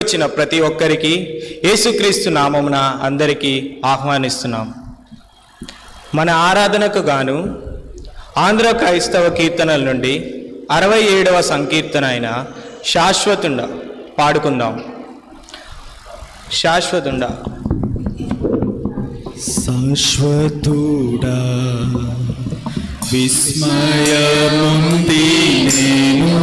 వచ్చిన ప్రతి ఒక్కరికి యేసుక్రీస్తు నామమున అందరికీ ఆహ్వానిస్తున్నాం మన ఆరాధనకు గాను ఆంధ్ర క్రైస్తవ కీర్తనల నుండి అరవై ఏడవ సంకీర్తన అయిన శాశ్వతుండ పాడుకుందాం శాశ్వతుండ శాశ్వతుడా విస్మయముంది నేను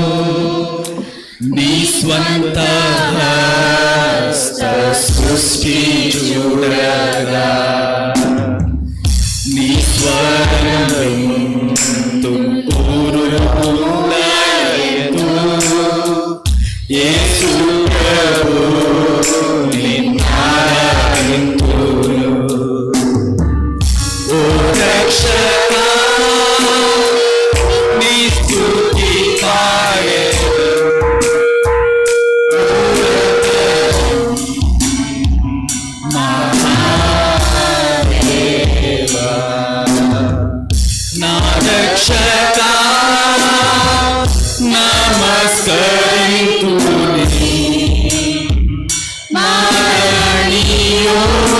నీ స్వంత హస్త సృష్టి చూడగా నీ స్వరం తుంపూరులయతు యేసు ప్రభు నిన్నారాధింతును ఓ రక్షకా నీ స్తుతి పాడెదను. మహాదేవా, నా రక్షకా నమస్కరింతుని మారణీయో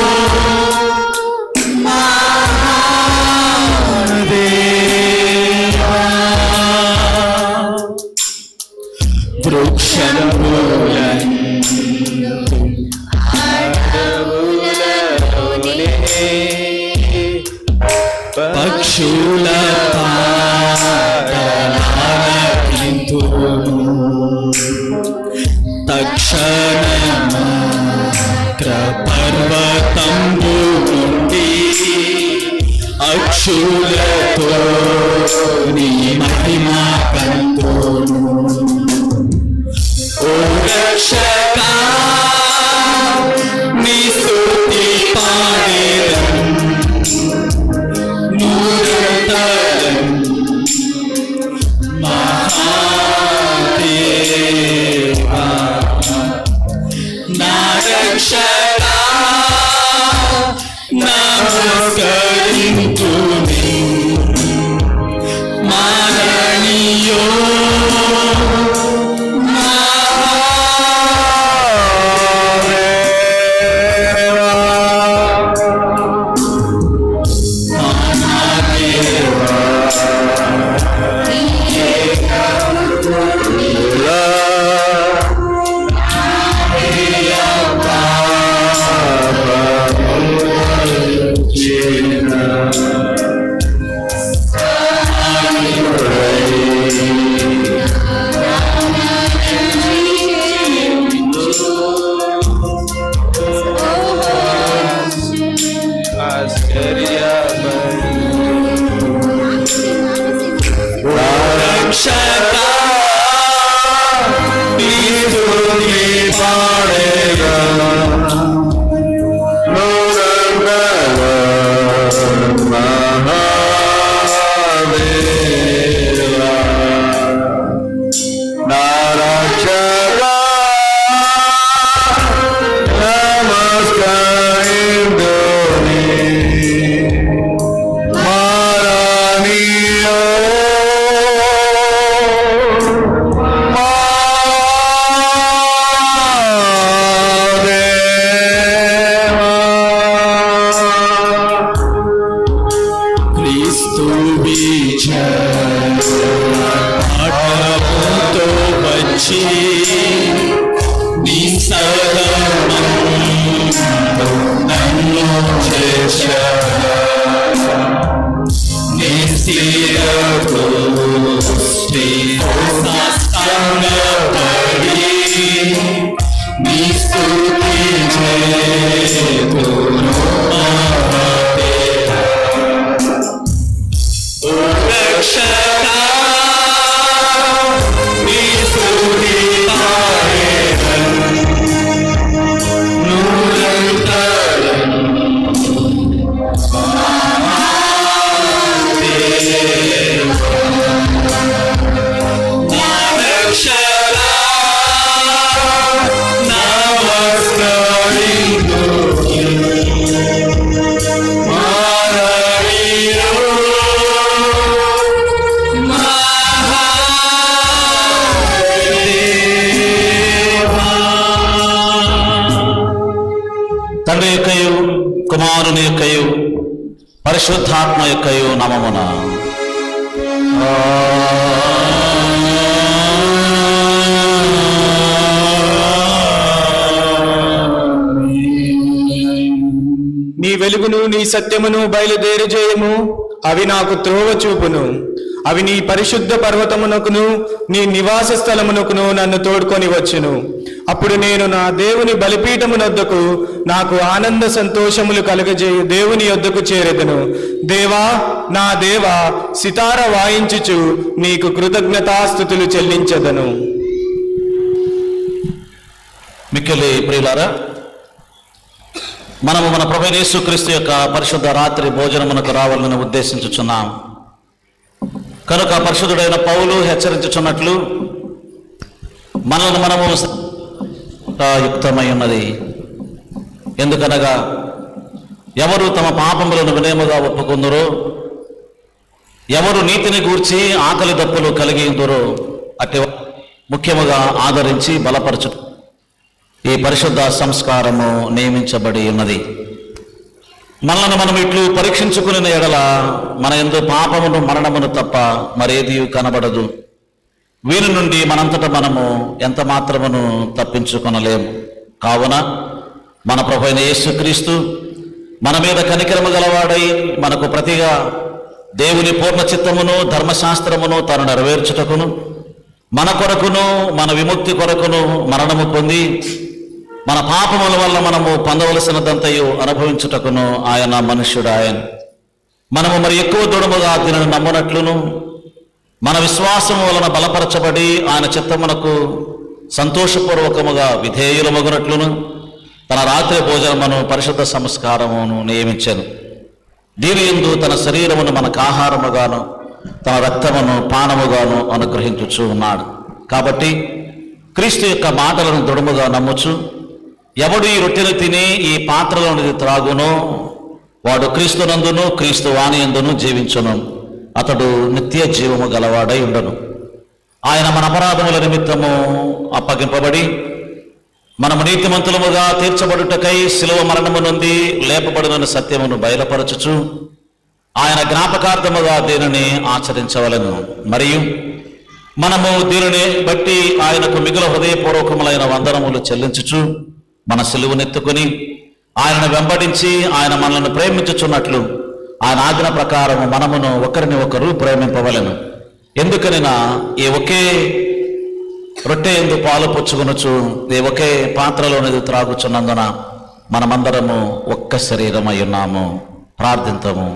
పక్షుల తక్షణపర్వతంబు నుండి అక్షులతో నీ మహిమా కంతోను ఓ రక్షకా నీ స్తుతి పాడేదం నూరంతరం మహాదేవా నా రక్షకా నమస్కరింతుని మారణీయో రక్షకా నీ స్తుతి పాడేగా క్రీస్తు ఆటముతో వచ్చి నీ సగమం నన్ను చేశావు నీ స్థిరకు సాష్టాంగపడి నీ స్తుతి చేతును మహాదేవా ఓ రక్షకా నీ స్తుతి పాడేదను. నూరంతరం మహాదేవా. నా రక్షకా తండ్రి యొక్కయు కుమారుని యొక్కయు పరిశుద్ధాత్మ యొక్కయు నమమున నీ వెలుగును నీ సత్యమును బయలుదేరజేయము అవి నాకు త్రోవ చూపును అవి నీ పరిశుద్ధ పర్వతమునకును నీ నివాస స్థలమునకును నన్ను తోడుకొని వచ్చును అప్పుడు నేను నా దేవుని బలిపీఠమునొద్దకు నాకు ఆనంద సంతోషములు కలుగజేయు దేవుని యొద్దకు చేరెదను దేవా నా దేవా సితార వాయించుచు నీకు కృతజ్ఞతాస్థుతులు చెల్లించదను మిక్కిలి ప్రియులారా మనము మన ప్రభు యేసుక్రీస్తు యొక్క పరిశుద్ధ రాత్రి భోజనమునకు రావాలని ఉద్దేశించుచున్నాం కనుక పరిశుద్ధుడైన పౌలు హెచ్చరించుచున్నట్లు మనల్ని మనము యుక్తమై ఉన్నది ఎందుకనగా ఎవరు తమ పాపములను వినయముగా ఒప్పుకుందరో ఎవరు నీతిని గూర్చి ఆకలి దప్పులు కలిగి ఉందరో అట్టి ముఖ్యముగా ఆదరించి బలపరచు ఈ పరిశుద్ధ సంస్కారము నియమించబడి ఉన్నది మనల్ని మనం ఇట్లు పరీక్షించుకుని ఎడల మన ఎందు పాపమును మరణమును తప్ప మరేది కనబడదు వీరి నుండి మనంతట మనము ఎంత మాత్రమును తప్పించుకొనలేము కావున మన ప్రభు అయిన యేసుక్రీస్తు మన మీద కనికరము గలవాడై మనకు ప్రతిగా దేవుని పూర్ణ చిత్తమును ధర్మశాస్త్రమును తాను నెరవేర్చుటకును మన కొరకును మన విముక్తి కొరకును మరణము పొంది మన పాపముల వల్ల మనము పొందవలసినదంతయు అనుభవించుటకును ఆయన మనుష్యుడు ఆయన మనము మరి ఎక్కువ దృఢముగా దీనిని నమ్మునట్లును మన విశ్వాసము వలన బలపరచబడి ఆయన చిత్తమునకు సంతోషపూర్వకముగా విధేయులమగునట్లును తన రాత్రి భోజనమును పరిశుద్ధ సంస్కారమును నియమించాను దీని ఎందు తన శరీరమును మనకు ఆహారముగాను తన రక్తమును పానముగాను అనుగ్రహించుచు ఉన్నాడు కాబట్టి క్రీస్తు యొక్క మాటలను దృఢముగా నమ్ముచు ఎవడు ఈ రొట్టెను తిని ఈ పాత్రలోనిది త్రాగునో వాడు క్రీస్తునందును క్రీస్తు వాణియందును జీవించును అతడు నిత్య జీవము గలవాడై ఉండను ఆయన మన అపరాధముల నిమిత్తము అప్పగింపబడి మనము నీతిమంతులముగా తీర్చబడుటకై శిలువ మరణము నుండి లేపబడిన సత్యమును బయలుపరచుచు ఆయన జ్ఞాపకార్థముగా దీనిని ఆచరించవలను మరియు మనము దీనిని బట్టి ఆయనకు మిగుల హృదయపూర్వకములైన వందనములు చెల్లించుచు మన సిలువనెత్తుకుని ఆయనను వెంబడించి ఆయన మనల్ని ప్రేమించుచున్నట్లు ఆయన ఆజ్ఞ ప్రకారం మనమును ఒకరిని ఒకరు ప్రేమింపవలను ఎందుకనినా ఈ ఒకే రొట్టె ఎందు పాలు పుచ్చుకొనొచ్చు ఈ ఒకే పాత్రలోనిది త్రాగుచున్నందున మనమందరము ఒక్క శరీరమై ఉన్నాము ప్రార్థింతము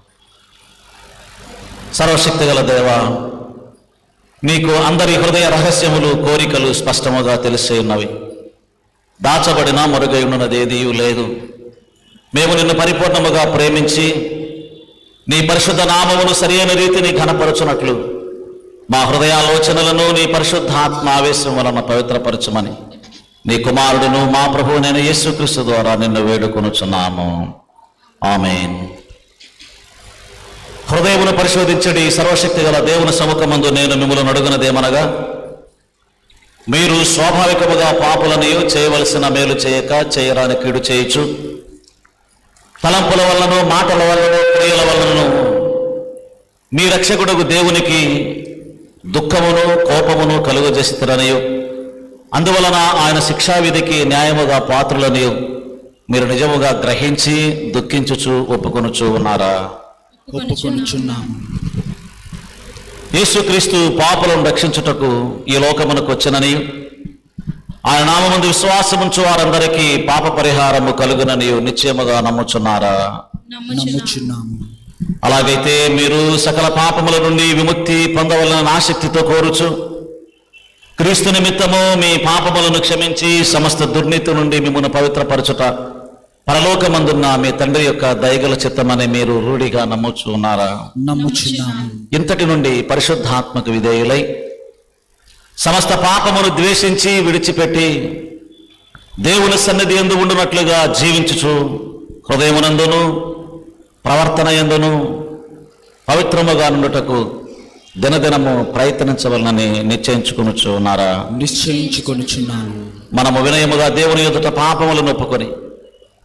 సర్వశక్తి గల దేవా నీకు అందరి హృదయ రహస్యములు కోరికలు స్పష్టముగా తెలిసే ఉన్నవి దాచబడిన మరుగై ఉన్నది ఏదీ లేదు మేము నిన్ను పరిపూర్ణముగా ప్రేమించి నీ పరిశుద్ధ నామమును సరియైన రీతిని ఘనపరచునట్లు మా హృదయాలోచనలను నీ పరిశుద్ధాత్మ ఆవేశం వలన పవిత్రపరచమని నీ కుమారుడును మా ప్రభువు నేను యేసుక్రీస్తు ద్వారా నిన్ను వేడుకొనుచున్నాము ఆమెన్ హృదయమును పరిశోధించడి సర్వశక్తి గల దేవుని సముఖమందు నేను మిమ్మల్ని అడుగునదేమనగా మీరు స్వాభావికముగా పాపులనియు చేయవలసిన మేలు చేయక చేయరాని కీడు చేయొచ్చు తలంపుల వలనను మాటల వలనను క్రియల వలనను మీ రక్షకుడుకు దేవునికి దుఃఖమును కోపమును కలుగజేస్తారనియు అందువలన ఆయన శిక్షావిధికి న్యాయముగా పాత్రులనియు మీరు నిజముగా గ్రహించి దుఃఖించుచు ఒప్పుకొనుచు ఉన్నారా ఒప్పుకొనుచున్నాము యేసుక్రీస్తు పాపులను రక్షించుటకు ఈ లోకమునకు వచ్చినని ఆయన నామముందు విశ్వాసముంచు వారందరికీ పాప పరిహారము కలుగునని నిశ్చయముగా నమ్ముచున్నారా నమ్ముచున్నాము అలాగైతే మీరు సకల పాపముల నుండి విముక్తి పొందవలన ఆసక్తితో కోరుచు క్రీస్తు నిమిత్తము మీ పాపములను క్షమించి సమస్త దుర్నీతి నుండి మిమ్మల్ని పవిత్రపరచుట పరలోకమందున్న మీ తండ్రి యొక్క దయగల చిత్తమని మీరు రూఢిగా నమ్ముచు ఉన్నారా నమ్ముచున్నాము ఇంతటి నుండి పరిశుద్ధాత్మక విధేయులై సమస్త పాపమును ద్వేషించి విడిచిపెట్టి దేవుని సన్నిధి ఎందు ఉండునట్లుగా జీవించుచు హృదయమునందును ప్రవర్తన ఎందును పవిత్రముగా నుండుటకు దినదినము ప్రయత్నించవలనని నిశ్చయించుకునుచు ఉన్నారా నిశ్చయించుకొనుచున్నాము మనము వినయముగా దేవుని ఎదుట పాపములను ఒప్పుకొని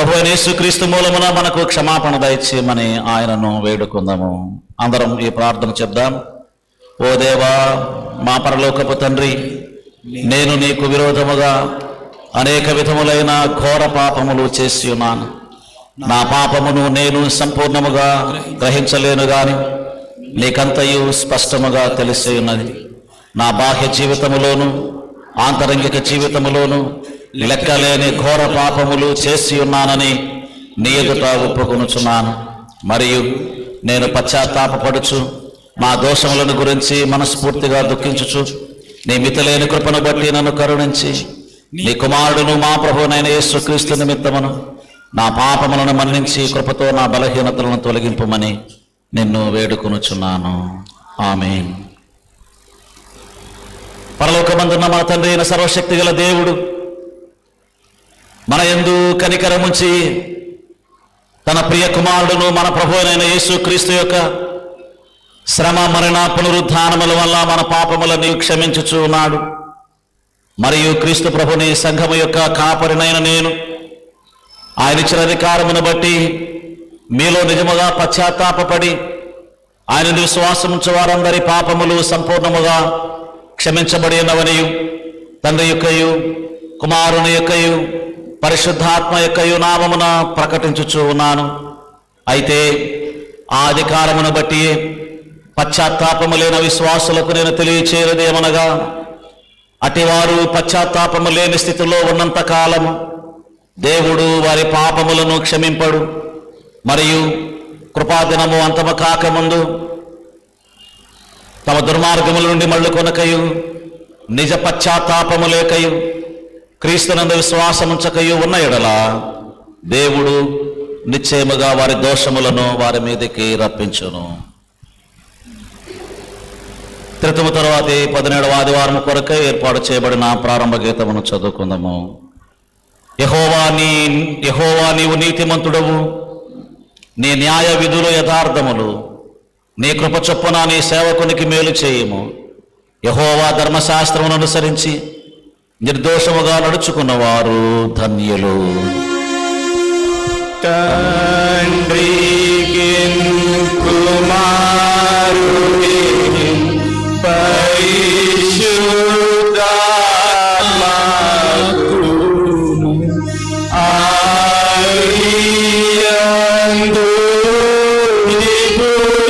ప్రభు అయిన యేసుక్రీస్తు మూలమున మనకు క్షమాపణ దయచేయమని ఆయనను వేడుకుందాము అందరం ఈ ప్రార్థన చెప్దాం ఓ దేవా మా పరలోకపు తండ్రి నేను నీకు విరోధముగా అనేక విధములైన ఘోర పాపములు చేసి ఉన్నాను నా పాపమును నేను సంపూర్ణముగా గ్రహించలేను గాని నీకంతయు స్పష్టముగా తెలిసి ఉన్నది నా బాహ్య జీవితములోను ఆంతరంగిక జీవితములోను లెక్కలేని ఘోర పాపములు చేసి ఉన్నానని నీ ఎదుట ఒప్పుకొనుచున్నాను మరియు నేను పశ్చాత్తాపపడుచు మా దోషములను గురించి మనస్ఫూర్తిగా దుఃఖించుచు నీ మితలేని కృపను బట్టి నన్ను కరుణించి నీ కుమారుడును మా ప్రభువునైన యేసుక్రీస్తు నిమిత్తమును నా పాపములను మన్నించి కృపతో నా బలహీనతలను తొలగింపమని నిన్ను వేడుకొనుచున్నాను ఆమేన్ పరలోకమందున్న మా తండ్రి అయిన సర్వశక్తి గల దేవుడు మన యందు కనికరముంచి తన ప్రియ కుమారుడును మన ప్రభు అయిన యేసు క్రీస్తు యొక్క శ్రమ మరణ పునరుద్ధానముల వల్ల మన పాపములను క్షమించుచు ఉన్నాడు మరియు క్రీస్తు ప్రభుని సంఘము యొక్క కాపరినైన నేను ఆయన ఇచ్చిన అధికారమును బట్టి మీలో నిజముగా పశ్చాత్తాపపడి ఆయన విశ్వాసముంచు వారందరి పాపములు సంపూర్ణముగా క్షమించబడినవనియు తండ్రి యొక్కయు కుమారుని యొక్కయు పరిశుద్ధాత్మ యొక్కయు నామమున ప్రకటించుచు ఉన్నాను అయితే ఆ అధికారమును బట్టి పశ్చాత్తాపము లేని విశ్వాసులకు నేను తెలియచేయలేదేమనగా అటివారు పశ్చాత్తాపము లేని స్థితిలో ఉన్నంత కాలము దేవుడు వారి పాపములను క్షమింపడు మరియు కృపాదినము అంతము కాకముందు తమ దుర్మార్గముల నుండి మళ్ళు కొనకయు నిజ పశ్చాత్తాపము లేకయు క్రీస్తునందు విశ్వాసముంచకయు ఉన్న ఎడల దేవుడు నిశ్చయముగా వారి దోషములను వారి మీదకి రప్పించును త్రితము తర్వాతి పదిహేడవ ఆదివారం కొరకై ఏర్పాటు చేయబడిన ప్రారంభ గీతమును చదువుకుందాము యహోవా నీ యహోవా నీవు నీతిమంతుడవు నీ న్యాయ విధులు యథార్థములు నీ కృప చొప్పున నీ సేవకునికి మేలు చేయుము యహోవా ధర్మశాస్త్రమును అనుసరించి నిర్దోషముగా నడుచుకున్న వారు ధన్యులు తండ్రికి కుమారుని పరిశుద్ధాత్మకు ఆరియందు ఇప్పుడు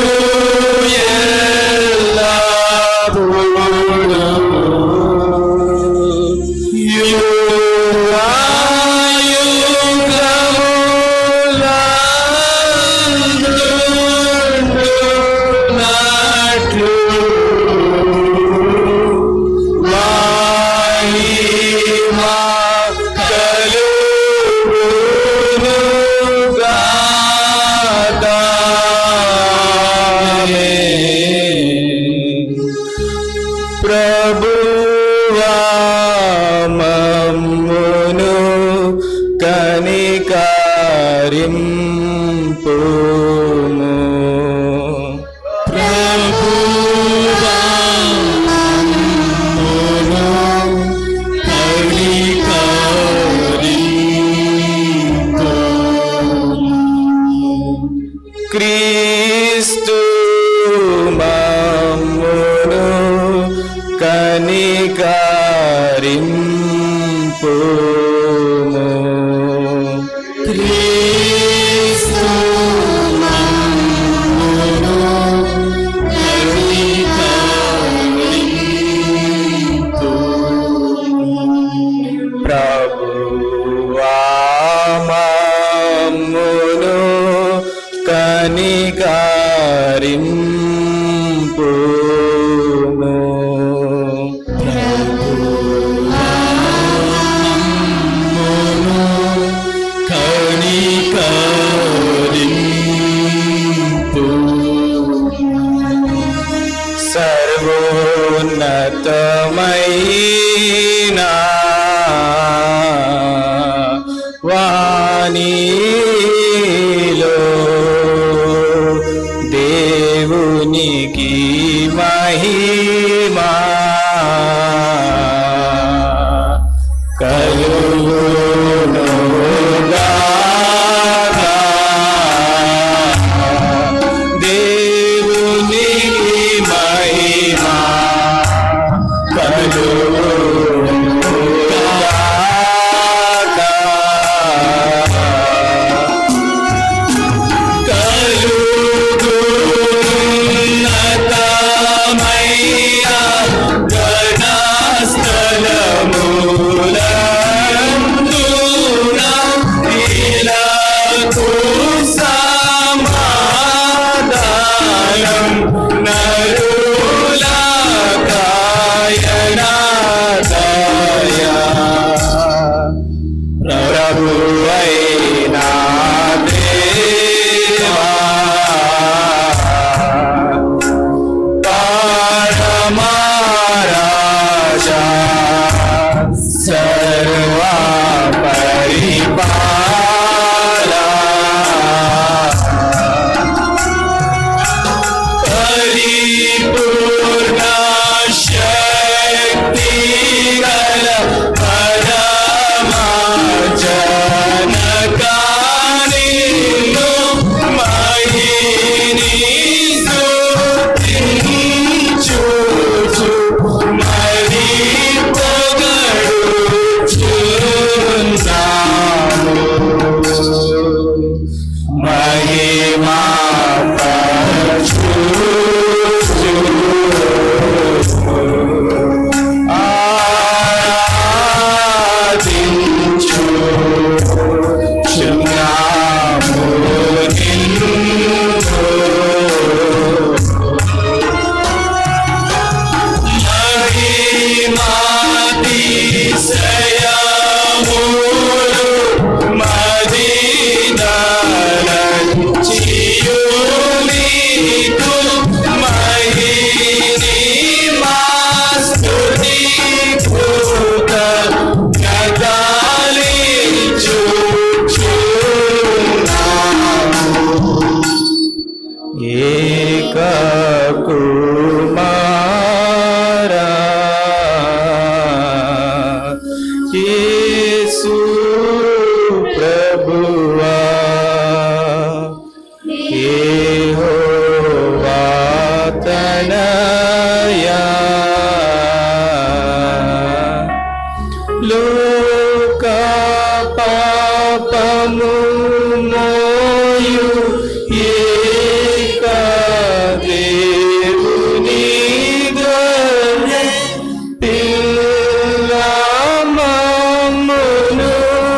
ఎల్లప్పుడూ ప్రభువా మమ్మును కనికరింపుము ప్రభువా మమ్మును కనికరింపుము క్రీస్తు మమ్మును కనికరింపుము క్రీస్తు మమ్మును ప్రభువా మమ్మును కనికరింపుము సర్వోన్నతమైన వాణిలో దేవునికి మహిమా కలుగునుగా యేసు ప్రభువా యెహోవా తనయా లోక పాపము మోయు ఏక దేవుని గొర్రె పిల్ల మమ్మును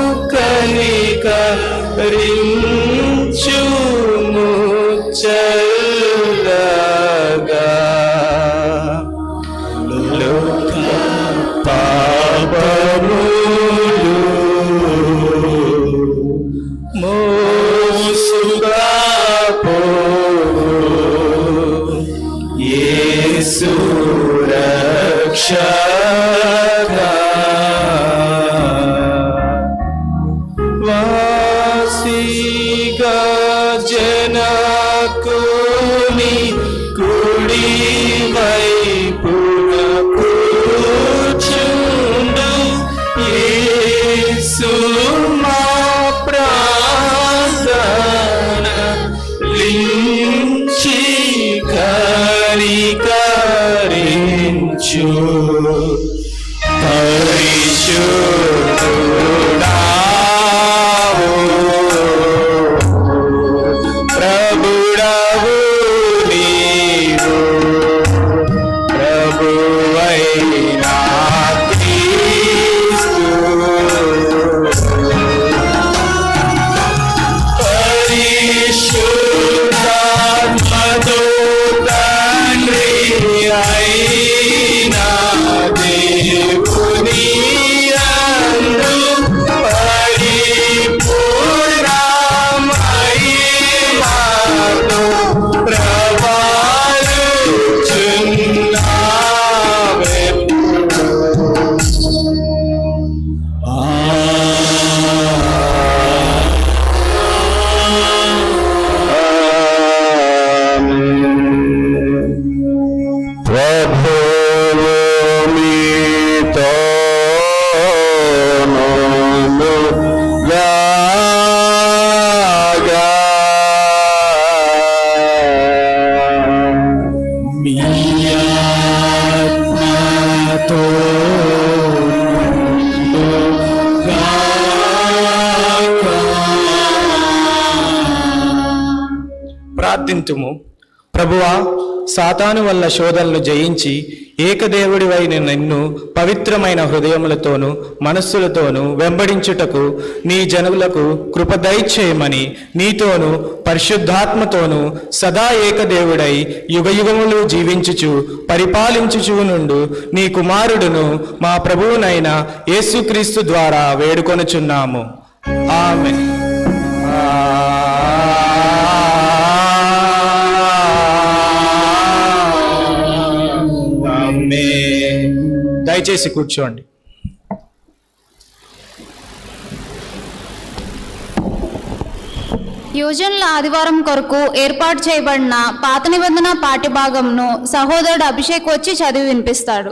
కనికరించుము చల్లగా లోక పాపములు మోసుగా పోవు యేసు రక్షగా వాసిగా జనకుని కుడి వైపున కూర్చుండు యేసు మా ప్రార్థన లించి కరికరించు పరిశుద్ధుడావు ప్రభుడవు నీవు ప్రభువైనా క్రీస్తు పరిశుద్ధాత్మతో తండ్రి అయినా దేవుని యందు పరిపూర్ణమహిమతో ప్రభావిచున్నావెప్పుడు. ప్రభువు మీతో మీ ఆత్మతో ప్రార్థింతుము ప్రభువా సాతాను వల్ల శోధనలు జయించి ఏకదేవుడివైన నిన్ను పవిత్రమైన హృదయములతోనూ మనస్సులతోనూ వెంబడించుటకు నీ జనులకు కృప దయచేయమని నీతోనూ పరిశుద్ధాత్మతోనూ సదా ఏకదేవుడై యుగయుగములు జీవించుచు పరిపాలించుచు నుండు నీ కుమారుడును మా ప్రభువునైన యేసుక్రీస్తు ద్వారా వేడుకొనుచున్నాము ఆమె దయచేసి కూర్చోండి యోజనల ఆదివారం కొరకు ఏర్పాటు చేయబడిన పాత నిబంధన పాఠ్యభాగంను సహోదరుడు అభిషేక్ వచ్చి చదివి వినిపిస్తాడు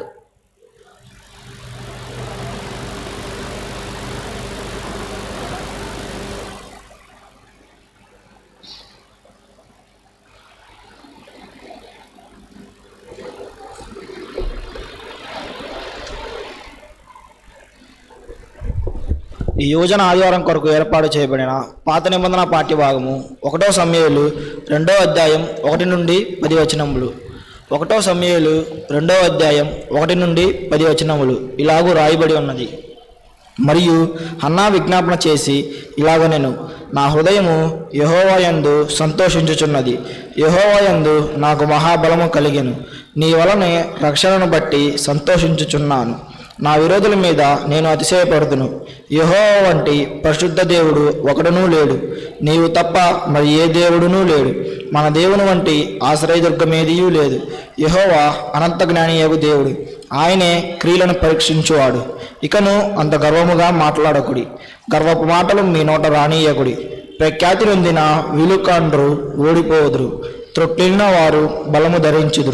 ఈ యోజన ఆదివారం కొరకు ఏర్పాటు చేయబడిన పాత నిబంధన పాఠ్యభాగము ఒకటో సమయాలు రెండో అధ్యాయం ఒకటి నుండి పది వచనములు ఒకటో సమయాలు రెండో అధ్యాయం ఒకటి నుండి పది వచనములు ఇలాగూ రాయబడి ఉన్నది మరియు హన్నా విజ్ఞాపన చేసి ఇలాగ నేను నా హృదయము యహోవాయందు సంతోషించుచున్నది యహోవాయందు నాకు మహాబలము కలిగెను నీ వలనే రక్షణను బట్టి సంతోషించుచున్నాను నా విరోధుల మీద నేను అతిశయపడుతును యహోవా వంటి పరిశుద్ధ దేవుడు ఒకడునూ లేడు నీవు తప్ప మరి ఏ దేవుడునూ లేడు మన దేవుని వంటి ఆశ్రయదుర్గమేదియూ లేదు యహోవా అనంత జ్ఞానియగు దేవుడు ఆయనే క్రియలను పరీక్షించువాడు ఇకను అంత గర్వముగా మాట్లాడకుడి గర్వపు మాటలు మీ నోట రానీయకుడి ప్రఖ్యాతి నొందిన విలుకాండ్రు ఓడిపోదురు త్రొట్టిల్లిన వారు బలము ధరించుదురు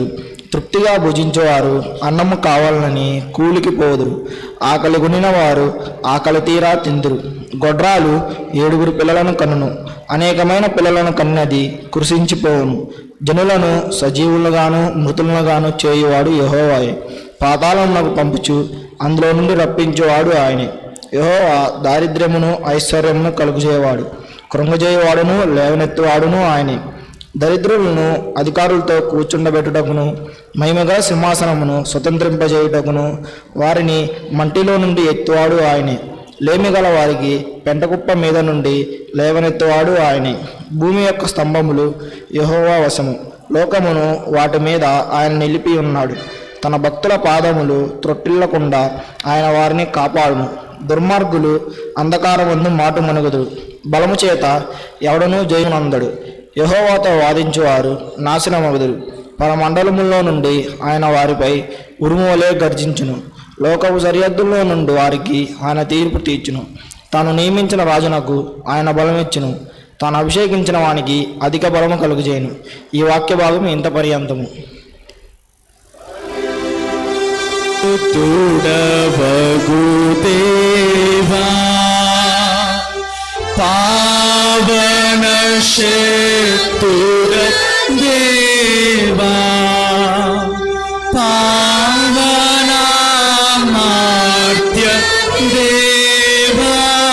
తృప్తిగా భుజించేవారు అన్నము కావాలని కూలికి పోదురు ఆకలి గునిన వారు ఆకలి తీరా తిందురు గొడ్రాలు ఏడుగురు పిల్లలను కనును అనేకమైన పిల్లలను కన్నది కృషించిపోవును జనులను సజీవులుగాను మృతులుగాను చేయువాడు యెహోవాయే పాతాళమునకు పంపుచు అందులో నుండి రప్పించేవాడు ఆయనే యెహోవా దారిద్ర్యమును ఐశ్వర్యమును కలుగుచేవాడు కృంగజేయవాడును లేవనెత్తువాడును ఆయనే దరిద్రులను అధికారులతో కూర్చుండబెట్టుటకును మహిమగా సింహాసనమును స్వతంత్రింపజేయుటకును వారిని మంటిలో నుండి ఎత్తువాడు ఆయనే లేమిగల వారికి పెంటకుప్ప మీద నుండి లేవనెత్తువాడు ఆయనే భూమి యొక్క స్తంభములు యెహోవా వశము లోకమును వాటి మీద ఆయన నిలిపి ఉన్నాడు తన భక్తుల పాదములు త్రొట్టిల్లకుండా ఆయన వారిని కాపాడును దుర్మార్గులు అంధకారమందు మాటు మనుగుదురు బలము చేత ఎవడనూ జయమునందడు యహోవాతో వాదించువారు నాశనమగుదురు పరమండలముల్లో నుండి ఆయన వారిపై ఉరుమువలే గర్జించును లోకపు సరిహద్దుల్లో నుండి వారికి ఆయన తీర్పు తీర్చును తాను నియమించిన రాజునకు ఆయన బలమిచ్చును తాను అభిషేకించిన వానికి అధిక బలము కలుగజేయను ఈ వాక్య భాగం ఇంత పర్యంతము तुडवगुदेवा पावन शेतुर देवा पावनामात्य देवा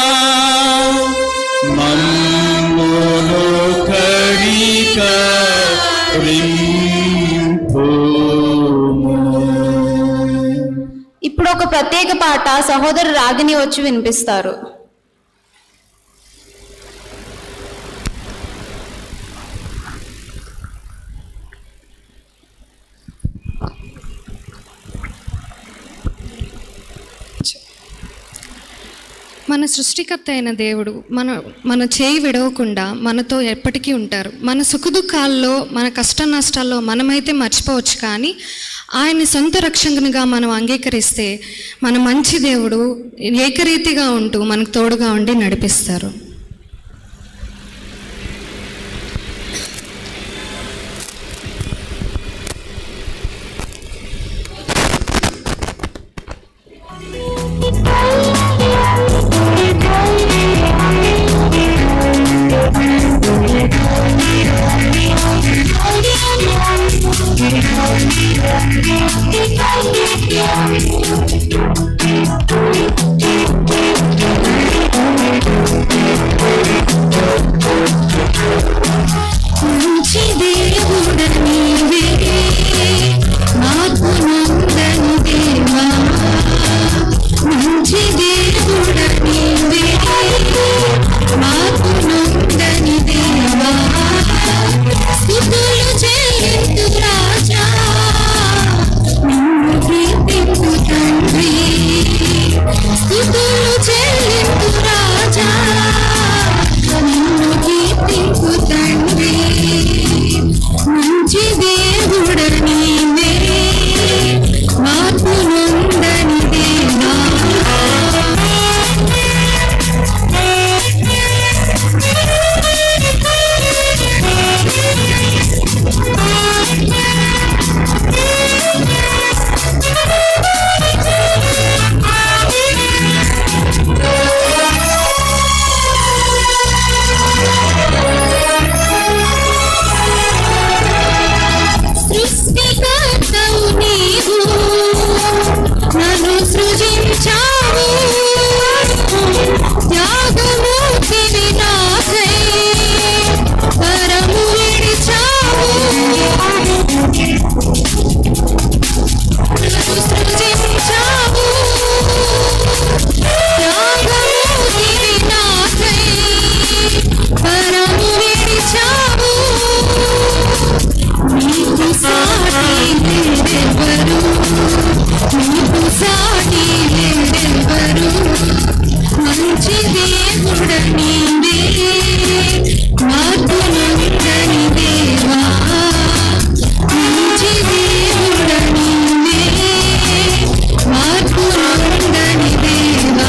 मम्मोनो करिक रिम्पुमो ఇప్పుడు ఒక ప్రత్యేక పాట సహోదరు రాగిని వచ్చి వినిపిస్తారు మన సృష్టికర్త అయిన దేవుడు మన మన చేయి విడవకుండా మనతో ఎప్పటికీ ఉంటారు మన సుఖదుఖాల్లో మన కష్ట నష్టాల్లో మనమైతే మర్చిపోవచ్చు కానీ ఆయన్ని సొంత రక్షకునిగా మనం అంగీకరిస్తే మన మంచి దేవుడు ఏకరీతిగా ఉంటూ మనకు తోడుగా ఉండి నడిపిస్తారు మంచి దేవుడ నీవే నాకు నందను దేవా మంచి దేవుడ నీవే నాకు నందని దేవా స్తుతులు చెల్లింతు రాజా నిన్ను కీర్తింతు తండ్రి స్తుతులు చెల్లింతు రాజా నిన్ను కీర్తింతు తండ్రి మంచి దేవుడ నీవే మార్పు నొందని దేవా సృష్టికర్తవు నీవు నన్ను సృజించావు త్యాగమూర్తివి నాకై పరము విడిచావు నన్ను సృజించావు త్యాగమూర్తివి నాకై పరము విడిచావు నీకు సాటి లేరెవరు నీకు సాటి లేరెవరు మంచి దేవుడ నీవే మార్పు నందని దేవా మంచి దేవుడ నీవే మార్పు నందని దేవా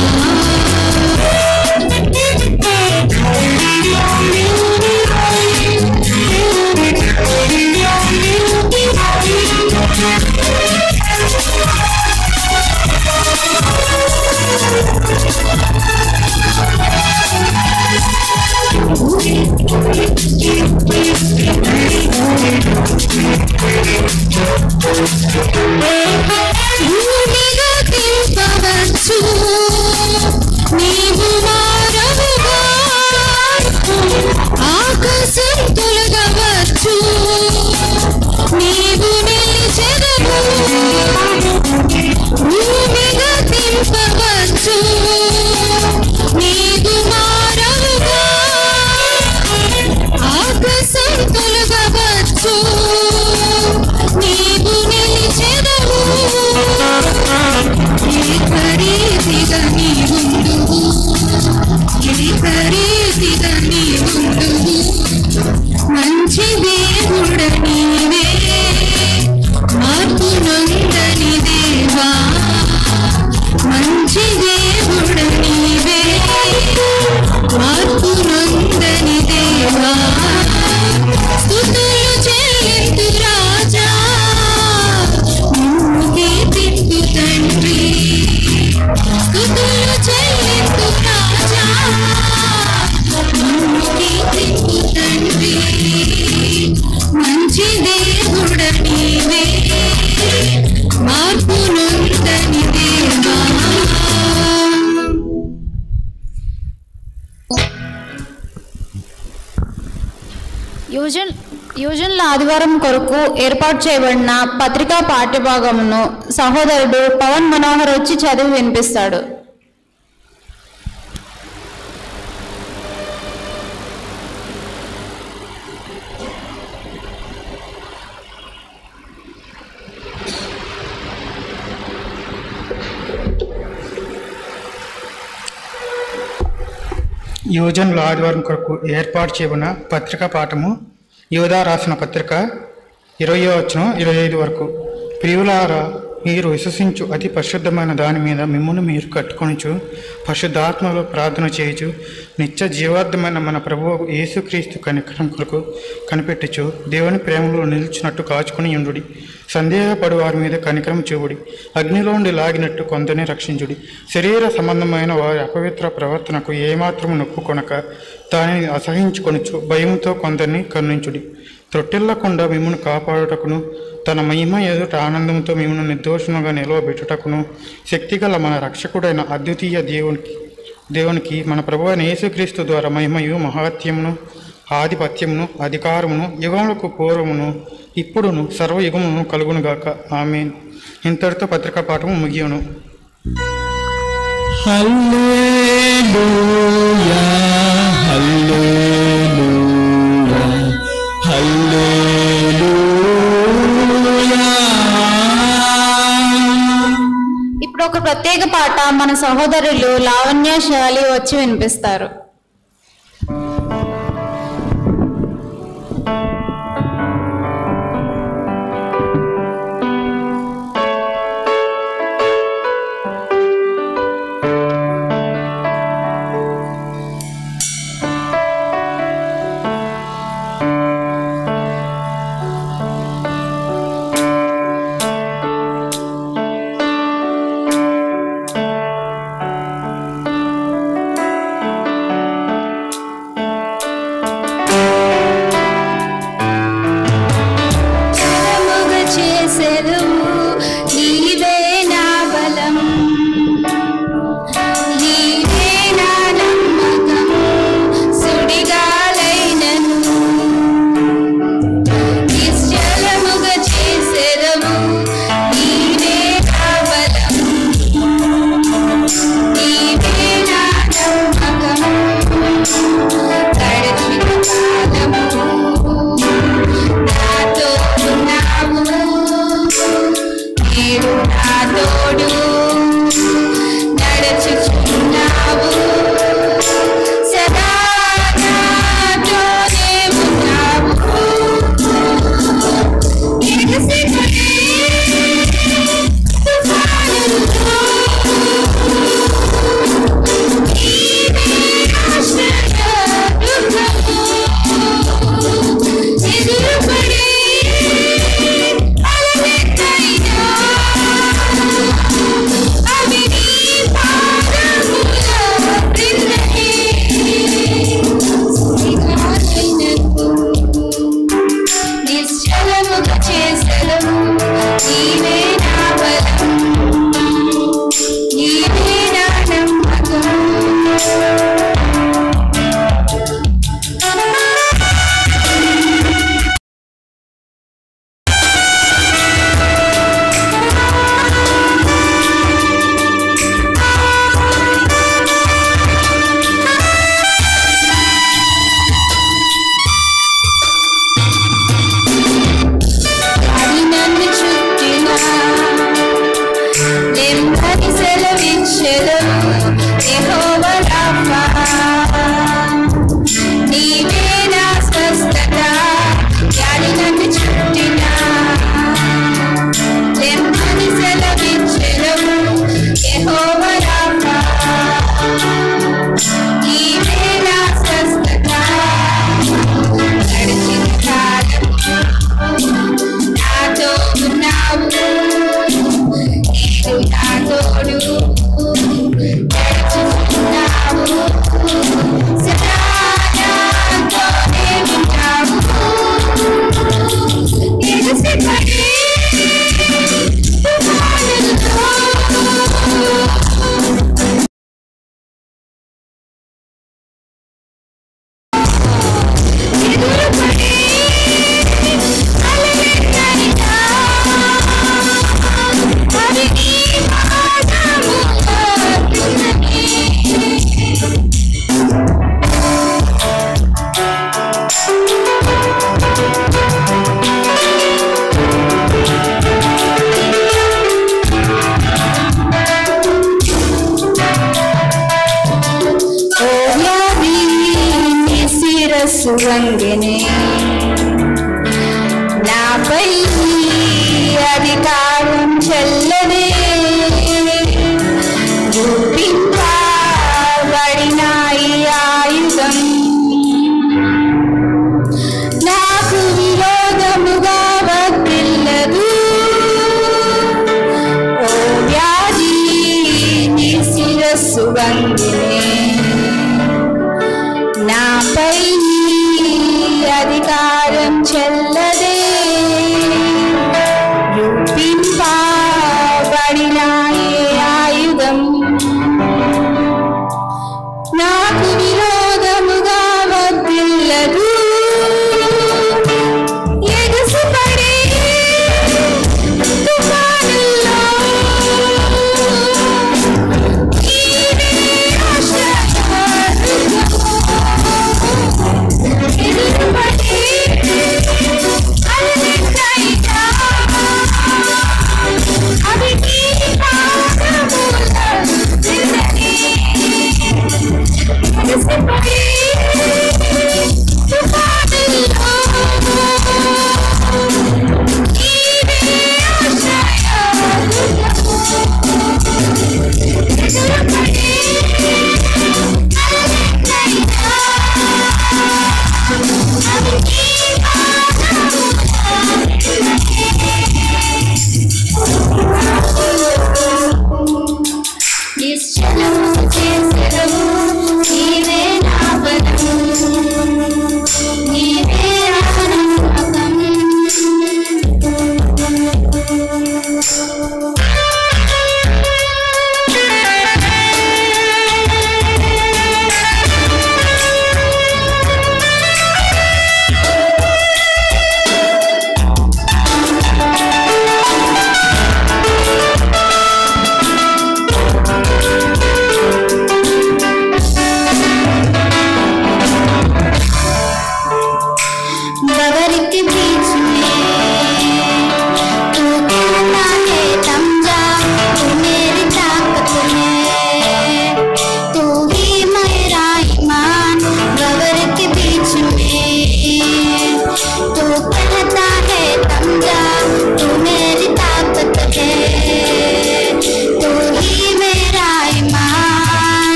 యోజన్ యోజన్ల ఆదివారం కొరకు ఏర్పాటు చేయబడిన పత్రికా పాఠ్యభాగమును సహోదరుడు పవన్ మనోహర్ వచ్చి చదివి వినిపిస్తాడు యువజనుల ఆదివారం కొరకు ఏర్పాటు చేయబడిన పత్రికా పాఠము యోధా రాసిన పత్రిక ఇరవై వచ్చిన ఇరవై ఐదు వరకు ప్రియులారా మీరు విశ్వసించు అతి పరిశుద్ధమైన దాని మీద మిమ్మల్ని మీరు కట్టుకొనిచు పరిశుద్ధాత్మలో ప్రార్థన చేయుచు నిత్య జీవార్థమైన మన ప్రభువు యేసుక్రీస్తు కనికరం కొరకు కనిపెట్టుచు దేవుని ప్రేమలో నిలిచినట్టు కాచుకుని ఉండుడి సందేహపడు వారి మీద కనికరం చూపుడి అగ్నిలో నుండి లాగినట్టు కొందరిని రక్షించుడి శరీర సంబంధమైన వారి అపవిత్ర ప్రవర్తనకు ఏమాత్రం నొప్పుకొనక దానిని అసహించుకొనొచ్చు భయంతో కొందరిని కరుణించుడి త్రొట్టిల్లకుండా మిమ్మల్ని కాపాడుటకును తన మహిమ ఎదుట ఆనందంతో మిమ్మల్ని నిర్దోషముగా నిలవబెట్టుటకును శక్తిగల మన రక్షకుడైన అద్వితీయ దేవునికి దేవునికి మన ప్రభు అయిన యేసుక్రీస్తు ద్వారా మహిమయు మహాత్యమును ఆధిపత్యమును అధికారమును యుగములకు పూర్వమును ఇప్పుడును సర్వయుగమును కలుగునుగాక ఆమె ఇంతటితో పత్రికా పాఠము ముగియను హల్లెలూయా హల్లెలూయా హల్లెలూయా ఇప్పుడు ఒక ప్రత్యేక పాట మన సహోదరులు లావణ్య శాలి వచ్చి వినిపిస్తారు యేసు శిరస్సు వంగినే నాపై అధికారం చెల్లదే రూపింపబడిన ఈ ఆయుధం నాకు విరోధముగా వర్తిల్లదు ఓ వ్యాధి నీ శిరస్సు వంగినే నాపై నీ అధికారం చెల్లదే రూపింపబడిన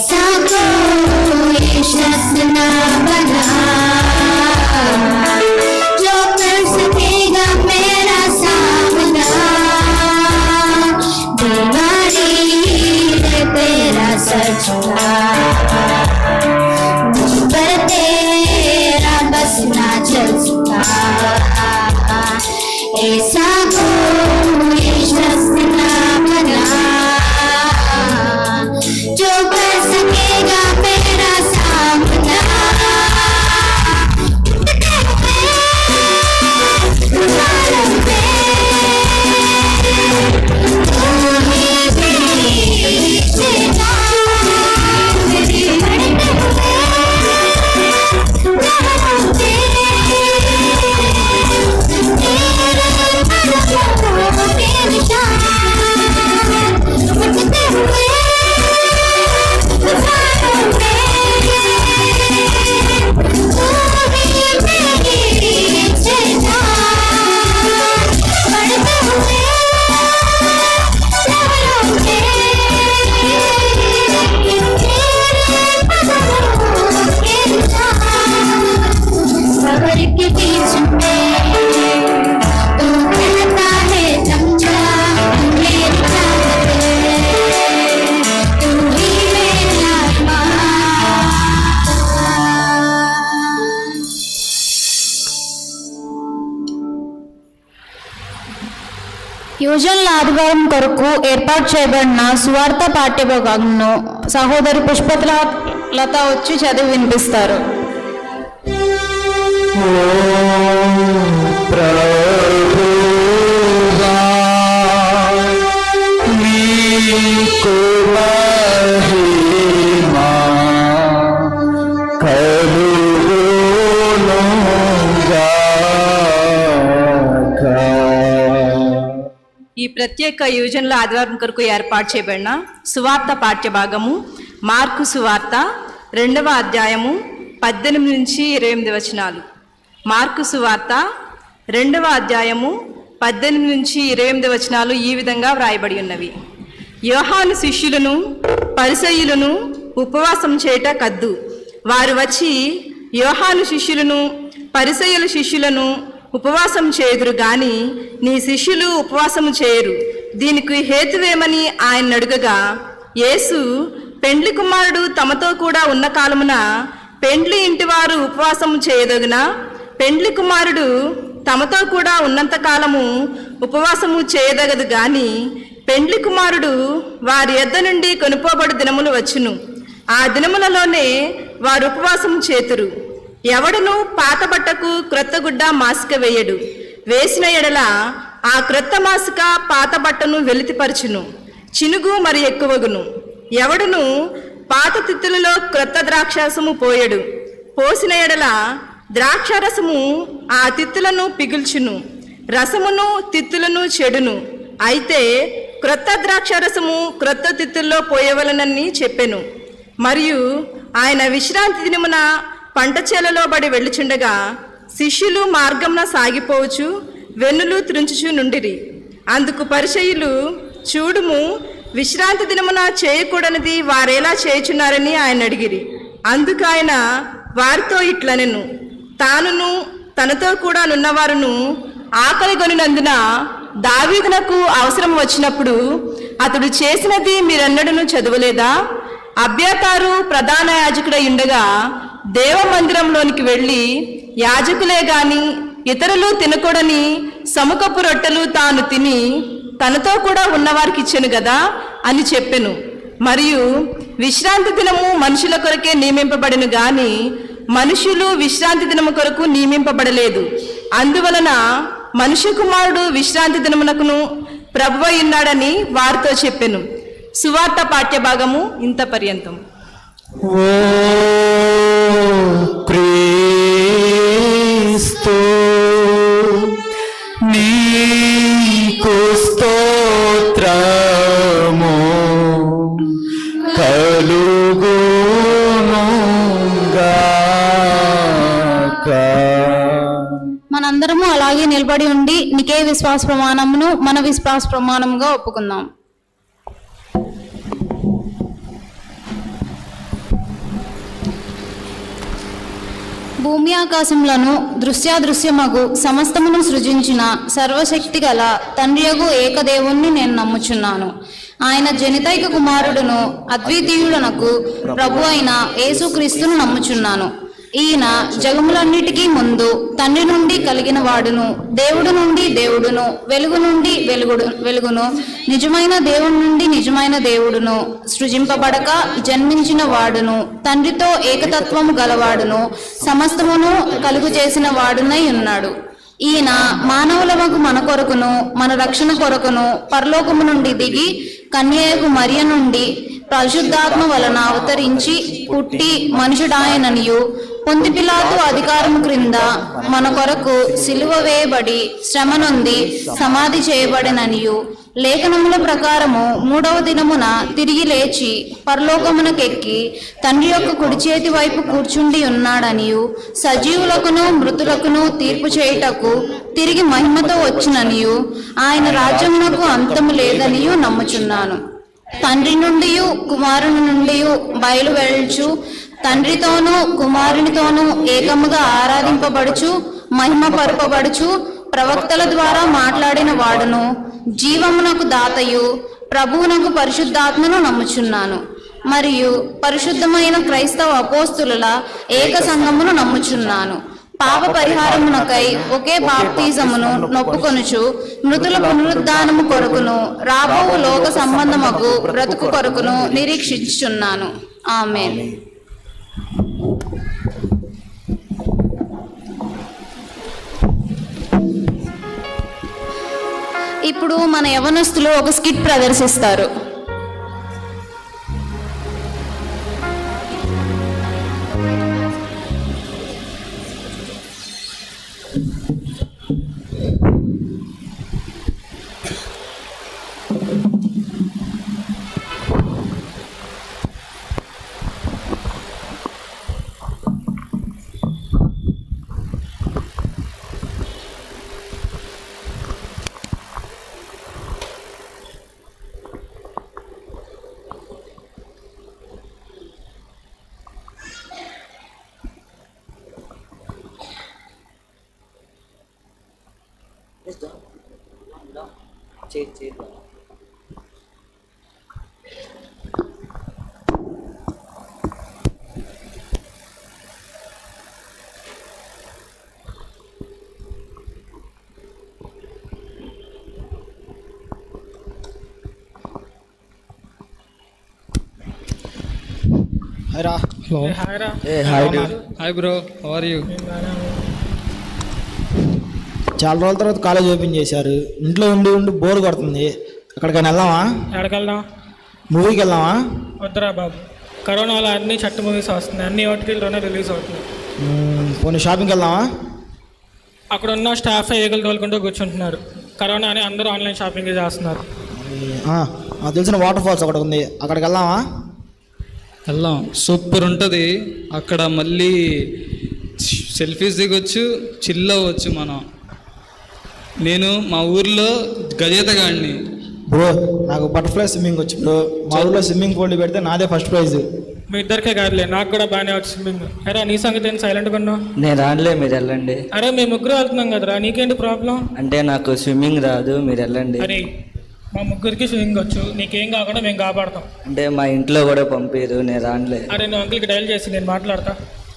ऐसा कोई शख्स ना बना जो कर सकेगा मेरा सामना बीमारी है तेरा सच मुझ पर तेरा बस ना चल सका ऐसा कोई शख्स ना बना जो कर सकेगा मेरा सामना उतारों पे तुम्हें भी चेता मेरी बढ़ते हुए उतारों पे सबर के बीच में तू कहता है समझा तू मेरी चाहत है तू ही मेरा अरमान యువజనుల ఆదివారం కొరకు ఏర్పాటు చేయబడిన సువార్త పాఠ్యభాగంను సహోదరి పుష్పల లత వచ్చి చదివి వినిపిస్తారు నీకు మహిమా కలుగునుగాక. ఈ ప్రత్యేక యువజనుల ఆదివారం కొరకు ఏర్పాటు చేయబడిన సువార్త పాఠ్యభాగము మార్కు సువార్త రెండవ అధ్యాయము పద్దెనిమిది నుంచి ఇరవై ఎనిమిది వచనాలు మార్కు సువార్త రెండవ అధ్యాయము పద్దెనిమిది నుంచి ఇరవై ఎనిమిది వచనాలు ఈ విధంగా వ్రాయబడి ఉన్నవి యోహాను శిష్యులను పరిసయ్యులను ఉపవాసం చేయట కద్దు వారు వచ్చి యోహాను శిష్యులను పరిసయ్యుల శిష్యులను ఉపవాసం చేయుదురు గాని నీ శిష్యులు ఉపవాసము చేయరు దీనికి హేతువేమని ఆయన అడుగగా యేసు పెండ్లి కుమారుడు తమతో కూడా ఉన్న కాలమున పెండ్లి ఇంటివారు ఉపవాసము చేయదగునా పెండ్లి కుమారుడు తమతో కూడా ఉన్నంత కాలము ఉపవాసము చేయదగదు గాని పెండ్లి కుమారుడు వారి యొద్ద నుండి కొనుపోబడు దినములు వచ్చును ఆ దినములలోనే వారు ఉపవాసము చేతురు ఎవడును పాత బట్టకు క్రొత్త గుడ్డ మాసిక వేయడు వేసిన ఎడల ఆ క్రొత్త మాసిక పాత బట్టను వెలితిపరచును చినుగు మరి ఎక్కువగును ఎవడును పాత తిత్తులలో క్రొత్త ద్రాక్షాసము పోయడు పోసిన ఎడల ద్రాక్షారసము ఆ తిత్తులను పిగుల్చును రసమును తిత్తులను చెడును అయితే క్రొత్త ద్రాక్షారసము క్రొత్త తిత్తుల్లో పోయవలనని చెప్పెను మరియు ఆయన విశ్రాంతి దినమున పంట చేలలో బడి వెళ్ళుచుండగా శిష్యులు మార్గంన సాగిపోవచ్చు వెన్నులు త్రుంచుచు నుండిరి అందుకు పరిచయులు చూడుము విశ్రాంతి దినమున చేయకూడనిది వారేలా చేయుచున్నారని ఆయన అడిగిరి అందుకు ఆయన వారితో ఇట్లనెను తానును తనతో కూడా నున్నవారును ఆకలి కొనినందున దావీదునకు అవసరం వచ్చినప్పుడు అతడు చేసినది మీరెన్నడూ చదవలేదా అభ్యతారు ప్రధాన యాజకుడై ఉండగా దేవ మందిరంలోనికి వెళ్ళి యాజకులే గాని ఇతరులు తినకూడని సముఖపు రొట్టెలు తాను తిని తనతో కూడా ఉన్నవారికి ఇచ్చెను కదా అని చెప్పెను మరియు విశ్రాంతి దినము మనుషుల కొరకే నియమింపబడిను గాని మనుషులు విశ్రాంతి దినము కొరకు నియమింపబడలేదు అందువలన మనుష్య కుమారుడు విశ్రాంతి దినమునకును ప్రభువై ఉన్నాడని వారితో చెప్పెను సువార్త పాఠ్యభాగము ఇంత పర్యంతం ఓ క్రీస్తు నీకు స్తోత్రము కలుగునుగాక మనందరము అలాగే నిలబడి ఉండి నికే విశ్వాస ప్రమాణమును మన విశ్వాస ప్రమాణముగా ఒప్పుకుందాం భూమి ఆకాశములను దృశ్యాదృశ్యమగు సమస్తమును సృజించిన సర్వశక్తి గల తండ్రియగు ఏకదేవుణ్ణి నేను నమ్ముచున్నాను ఆయన జనితైక కుమారుడును అద్వితీయుడనకు ప్రభు అయిన యేసుక్రీస్తును నమ్ముచున్నాను ఈయన జగములన్నిటికీ ముందు తండ్రి నుండి కలిగిన వాడును దేవుడు నుండి దేవుడును వెలుగు నుండి వెలుగుడు వెలుగును నిజమైన దేవుడి నుండి నిజమైన దేవుడును సృజింపబడక జన్మించిన వాడును తండ్రితో ఏకతత్వము గలవాడును సమస్తమును కలుగు చేసిన వాడునై ఉన్నాడు ఈయన మానవులమగు మన కొరకును మన రక్షణ కొరకును పరలోకము నుండి దిగి కన్యకు మరియ నుండి పరిశుద్ధాత్మ వలన అవతరించి పుట్టి మనుషుడాయననియు పొందిపిలాతు అధికారము క్రింద మన కొరకు సిలువ వేయబడి శ్రమ నొంది సమాధి చేయబడిననియు లేఖనముల ప్రకారము మూడవ దినమున తిరిగి లేచి పరలోకమునకెక్కి తండ్రి యొక్క కుడి చేతి వైపు కూర్చుండి ఉన్నాడనియు సజీవులకును మృతులకును తీర్పు చేయుటకు తిరిగి మహిమతో వచ్చిననియు ఆయన రాజ్యమునకు అంతము లేదనియు నమ్ముచున్నాను తండ్రి నుండి కుమారుని నుండి బయలు వెళ్ళుచు తండ్రితోనూ కుమారునితోనూ ఏకముగా ఆరాధింపబడుచు మహిమ పరుపబడుచు ప్రవక్తల ద్వారా మాట్లాడిన వాడును జీవమునకు దాతయు ప్రభువునకు పరిశుద్ధాత్మను నమ్ముచున్నాను మరియు పరిశుద్ధమైన క్రైస్తవ అపోస్తుల ఏక సంఘమును నమ్ముచున్నాను పాప పరిహారమునకై ఒకే బాప్తిజమును నొప్పుకొనుచు మృతుల పునరుద్ధానము కొరకును రాబోవు లోక సంబంధముకు బ్రతుకు కొరకును నిరీక్షించుచున్నాను ఆమెన్ ఇప్పుడు మన యవనస్తులు ఒక స్కిట్ ప్రదర్శిస్తారు హాయ్ రా హలో హాయ్ రా ఏ హాయ్ డు. హాయ్ బ్రో ఆర్ యూ చాలా రోజుల తర్వాత కాలేజ్ ఓపెన్ చేశారు ఇంట్లో ఉండి ఉండి బోర్ కొడుతుంది ఎక్కడికైనా వెళ్దామా ఎక్కడికి వెళ్దాం మూవీకి వెళ్దామా వద్దురా బాబు కరోనా వల్ల అన్ని చట్ట మూవీస్ వస్తున్నాయి అన్ని ఓటీటీలోనే రిలీజ్ అవుతున్నాయి మ్మ్, పోనీ షాపింగ్కి వెళ్దామా అక్కడ ఉన్న స్టాఫ్ ఏగలు తోలుకుంటూ కూర్చుంటున్నారు కరోనా అని అందరూ ఆన్లైన్ షాపింగ్ చేస్తున్నారు ఆ, నాకు తెలిసిన వాటర్ ఫాల్స్ ఒకటి ఉంది అక్కడికి వెళ్దామా వెళ్దాం సూపర్ ఉంటుంది అక్కడ మళ్ళీ సెల్ఫీస్ దిగొచ్చు చిల్ అవ్వచ్చు మనం నేను మా ఊర్లో గజేతగాడిని బ్రో నాకు బటర్ఫ్లై స్విమ్మింగ్ వచ్చు బ్రో మా ఊర్లో స్విమ్మింగ్ పూల్ పెడితే నాదే ఫస్ట్ ప్రైజ్ మీ ఇద్దరికే కాదులే నాకు కూడా బాగానే వచ్చి స్విమ్మింగ్ అరే నీ సంగతి ఏంటి సైలెంట్గా ఉన్నావు నేను రానులే మీరు వెళ్ళండి అరే మేము ముగ్గురు వెళ్తున్నాం కదరా నీకేంటి ప్రాబ్లం అంటే నాకు స్విమ్మింగ్ రాదు మీరు వెళ్ళండి అరే మా ముగ్గురికి స్విమ్మింగ్ వచ్చు నీకేం కాకుండా మేము కాపాడతాం అంటే మా ఇంట్లో కూడా పంపిరు నేను రానులే అరే నువ్వు అంకుల్కి డైల్ చేసి నేను మాట్లాడతా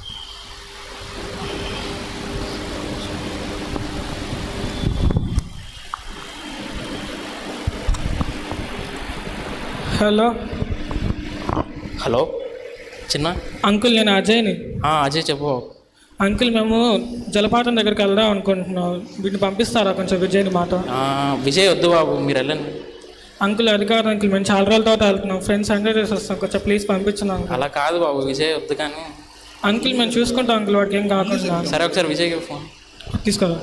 హలో హలో చిన్న అంకుల్ నేను అజయ్ని ఆ, అజయ్ చెప్పు అంకుల్ మేము జలపాతం దగ్గరికి వెళ్దాం అనుకుంటున్నాం వీటిని పంపిస్తారా కొంచెం విజయ్ని మాతో ఆ, విజయ్ వద్దు బాబు మీరు వెళ్ళండి అంకుల్ అది కాదు అంకుల్ మేము చాలా రోజుల తర్వాత వెళ్తున్నాం ఫ్రెండ్స్ ఎంజాయ్ చేసి వస్తాం కొంచెం ప్లీజ్ పంపించండి అంకుల్ అలా కాదు బాబు విజయ్ వద్దు కానీ అంకుల్ మేము చూసుకుంటాం అంకుల్ వాడికి ఏం కాకుండా సరే ఒకసారి విజయ్కి ఫోన్ తీసుకోరా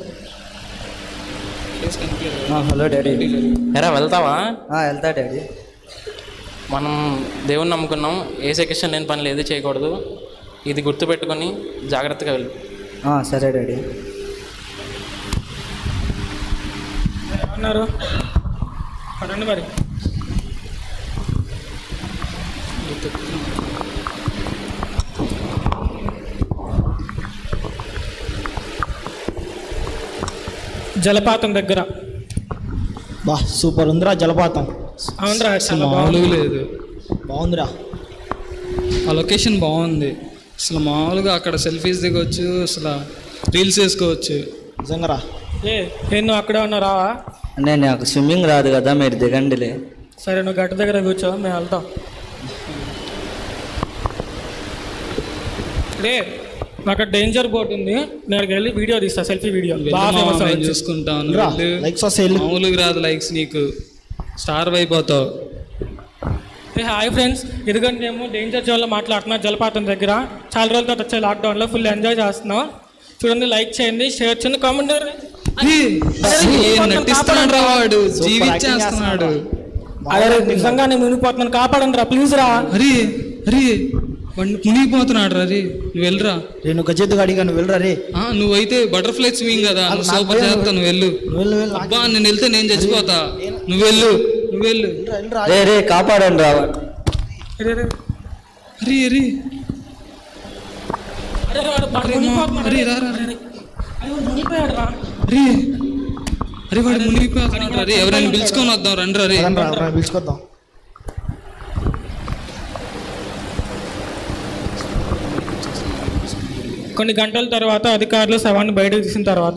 హలో డాడీ ఎరా వెళ్తావా వెళ్తా డాడీ మనం దేవుని నమ్ముకున్నాం ఏ సెక్షన్ లేని పనులు ఏది చేయకూడదు ఇది గుర్తుపెట్టుకొని జాగ్రత్తగా వెళ్ళు ఆ, సరే డాడీ అన్నారు రండి మరి జలపాతం దగ్గర బా సూపర్ ఉందిరా జలపాతం అవునరా అసలు చాలా మామూలుగా బాగుంది లేదు బాగుందిరా ఆ లొకేషన్ బాగుంది అసలు మామూలుగా అక్కడ సెల్ఫీస్ దిగొచ్చు అసలు రీల్స్ వేసుకోవచ్చు నిజంగా ఏ ఏ నువ్వు అక్కడే ఉన్నావు రావా అంటే నాకు స్విమ్మింగ్ రాదు కదా మీరు దిగండిలే సరే నువ్వు గట్ట దగ్గర కూర్చో మేము వెళ్తాం రే అక్కడ డేంజర్ బోర్డ్ ఉంది నేను అక్కడికి వెళ్ళి వీడియో తీస్తా సెల్ఫీ వీడియో బాగా ఫేమస్ నేను అవ్వచ్చు చూసుకుంటాను రా, వెళ్ళు. likes వస్తే వెళ్ళు. మామూలుగా రాదు లైక్స్ నీకు స్టార్ అయిపోతావు ఏ హాయ్ ఫ్రెండ్స్ ఇదిగోండి మేము డేంజర్ జోన్లో మాట్లాడుతున్నాం జలపాతం దగ్గర చాలా రోజుల తర్వాత వచ్చే లాక్డౌన్లో ఫుల్ ఎంజాయ్ చేస్తున్నాం చూడండి లైక్ చేయండి షేర్ చేయండి కామెంట్ నటిస్తున్నాడు రా వాడు జీవించేస్తున్నాడు అదే నిజంగా నేను మునిగిపోతున్నాను కాపాడండి రా ప్లీజ్ రా అరే అరే వాడు మునిగిపోతున్నాడు రా రే నువ్వు వెళ్ళరా నేను గజెత్తు గాడిగా నువ్వు వెళ్ళరా రే ఆ, నువ్వైతే బటర్ఫ్లై స్వింగ్ కదా నువ్వు నాకు సూపర్ భయం. చేస్తా నువ్వు వెళ్ళు వెళ్ళు వెళ్ళు అబ్బా నేను వెళ్తే నేను చచ్చిపోతా నువ్వు వెళ్ళు నువ్వు వెళ్ళు రే రే కాపాడండి రా అరే, అరే, అరే అరే అరే, వాడు వాడు అరే, మా- మునిగిపోతున్నాడు. అరే, రా, రా, రా. అరే, వాడు మునిగిపోయాడు రా అరే అరే వాడు మునిగిపోతున్నాడు రా రే ఎవరైనా పిలుచుకొని వద్దాం రండి రా రే పదండి రా, రా, పిలుచుకొద్దాం కొన్ని గంటల తర్వాత అధికారులు శవాన్ని బయటకు తీసిన తర్వాత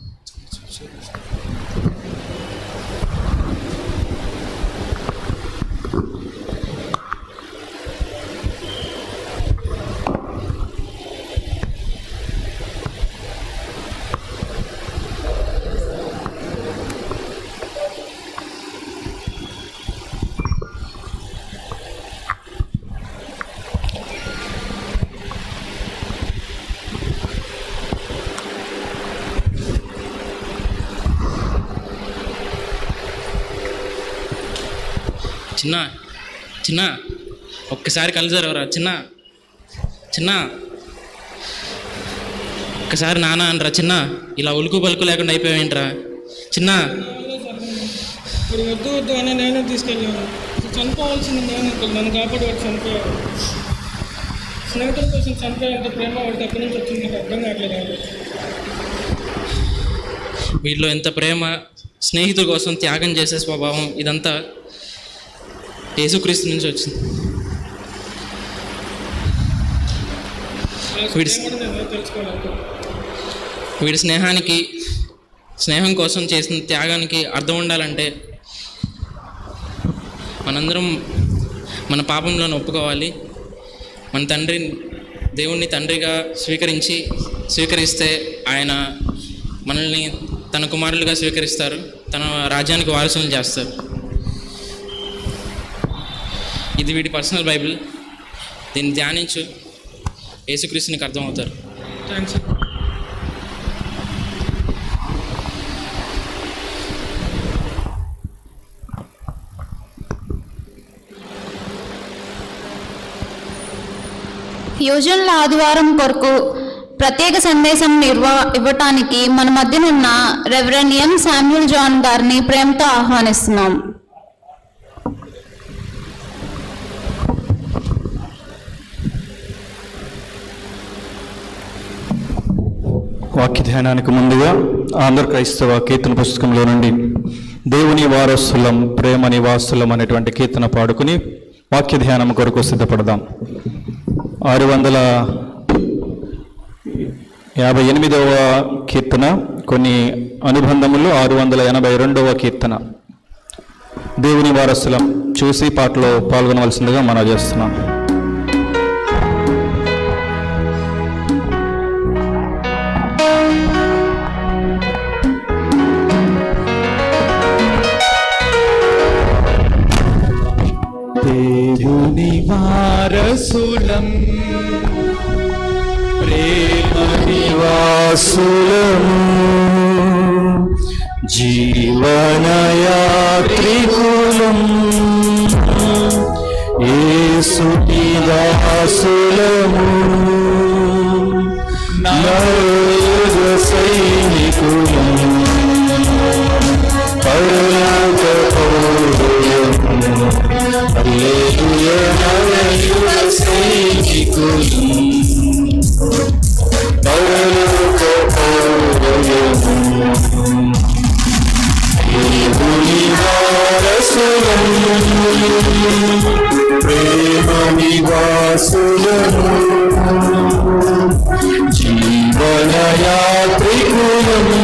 చిన్న చిన్న ఒక్కసారి కలిసారు చిన్న చిన్న ఒక్కసారి నాన్న అనరా చిన్న ఇలా ఉలుకు పలుకు లేకుండా అయిపోయావేంట్రా చిన్న ఇప్పుడు వద్దు వద్దు అని నేనే తీసుకెళ్ళాను అసలు చనిపోవాల్సింది నేను ఇక్కడ నన్ను కాపాడి వాడు చనిపోయాడు స్నేహితుల కోసం చనిపోయేంత ప్రేమ వాడికి ఎక్కడి నుంచి వచ్చింది నాకు అర్థం కావట్లేదు నాకు. వీటిలో ఎంత ప్రేమ స్నేహితుల కోసం త్యాగం చేసే స్వభావం ఇదంతా యేసుక్రీస్తు నుంచి వచ్చింది వీడి ప్రేమను నేను తెలుసుకోవాలి వీడి స్నేహానికి స్నేహం కోసం చేసిన త్యాగానికి అర్థం ఉండాలంటే మనందరం మన పాపంలోనే ఒప్పుకోవాలి మన తండ్రి దేవుణ్ణి తండ్రిగా స్వీకరించి స్వీకరిస్తే ఆయన మనల్ని తన కుమారులుగా స్వీకరిస్తారు తన రాజ్యానికి వారసులను చేస్తారు ఇది వీడి పర్సనల్ బైబిల్ దీన్ని ధ్యానించు యేసుక్రీస్తునికి అర్థమవుతారు థ్యాంక్స్ యోజనల ఆదివారం కొరకు ప్రత్యేక సందేశం నిర్వ ఇవ్వటానికి మన మధ్యనున్న రెవరెండ్ ఎం శామ్యుల్ జాన్ గారిని ప్రేమతో ఆహ్వానిస్తున్నాం వాక్య ధ్యానానికి ముందుగా ఆంధ్ర క్రైస్తవ కీర్తన పుస్తకంలో నుండి దేవుని వారసులం ప్రేమ నివాసులం అనేటువంటి కీర్తన పాడుకుని వాక్య ధ్యానం కొరకు సిద్ధపడదాం ఆరు వందల యాభై ఎనిమిదవ కీర్తన కొన్ని అనుబంధములు ఆరు వందల ఎనభై రెండవ కీర్తన దేవుని వారసులం చూసి పాటలో పాల్గొనవలసిందిగా మనం చేస్తున్నాం దేవుని వారసులం ప్రేమ నివాసులము జీవనయాత్రికులం ఏసుటి దాసులము నరుగ సైనికులం పరలోక పౌరులము హల్లెలూయా హల్లెలూయా సైనికులం పరలోక పౌరులము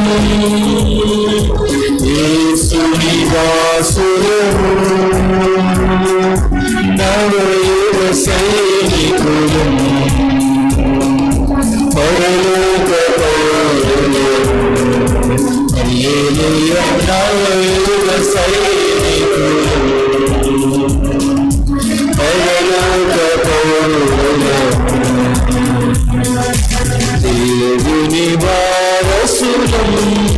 యేసుని దాసులము నవయుగ సైనికులము పరలోక పౌరులము హల్లెలూయా నవయుగ సైనికులము పరలోక పౌరులము దేవుని వారసులం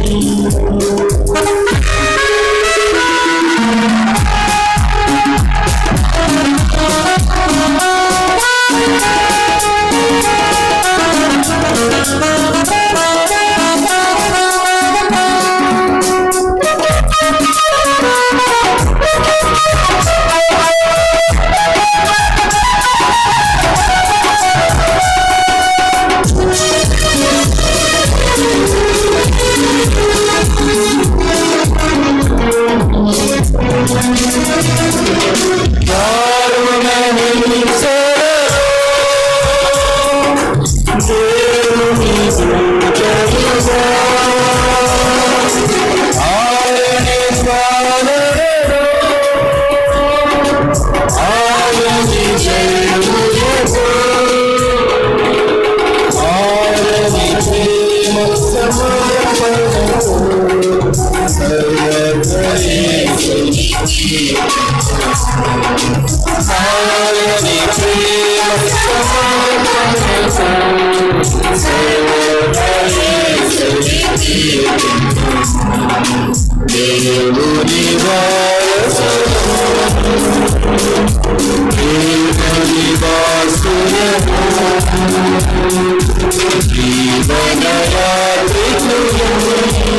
దేవుని దేవుని వాసులము జీవన యాత్రికులము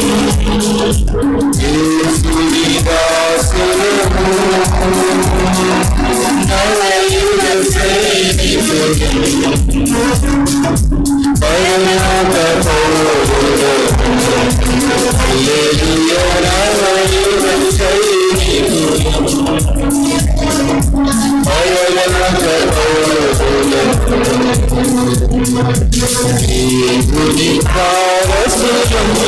యేసుని దాసులము నవయుగ సైనికులము పరలోక పౌరులము హల్లెలూయా నవయుగ సైనికులము పరలోక పౌరులము దేవుని వారసులము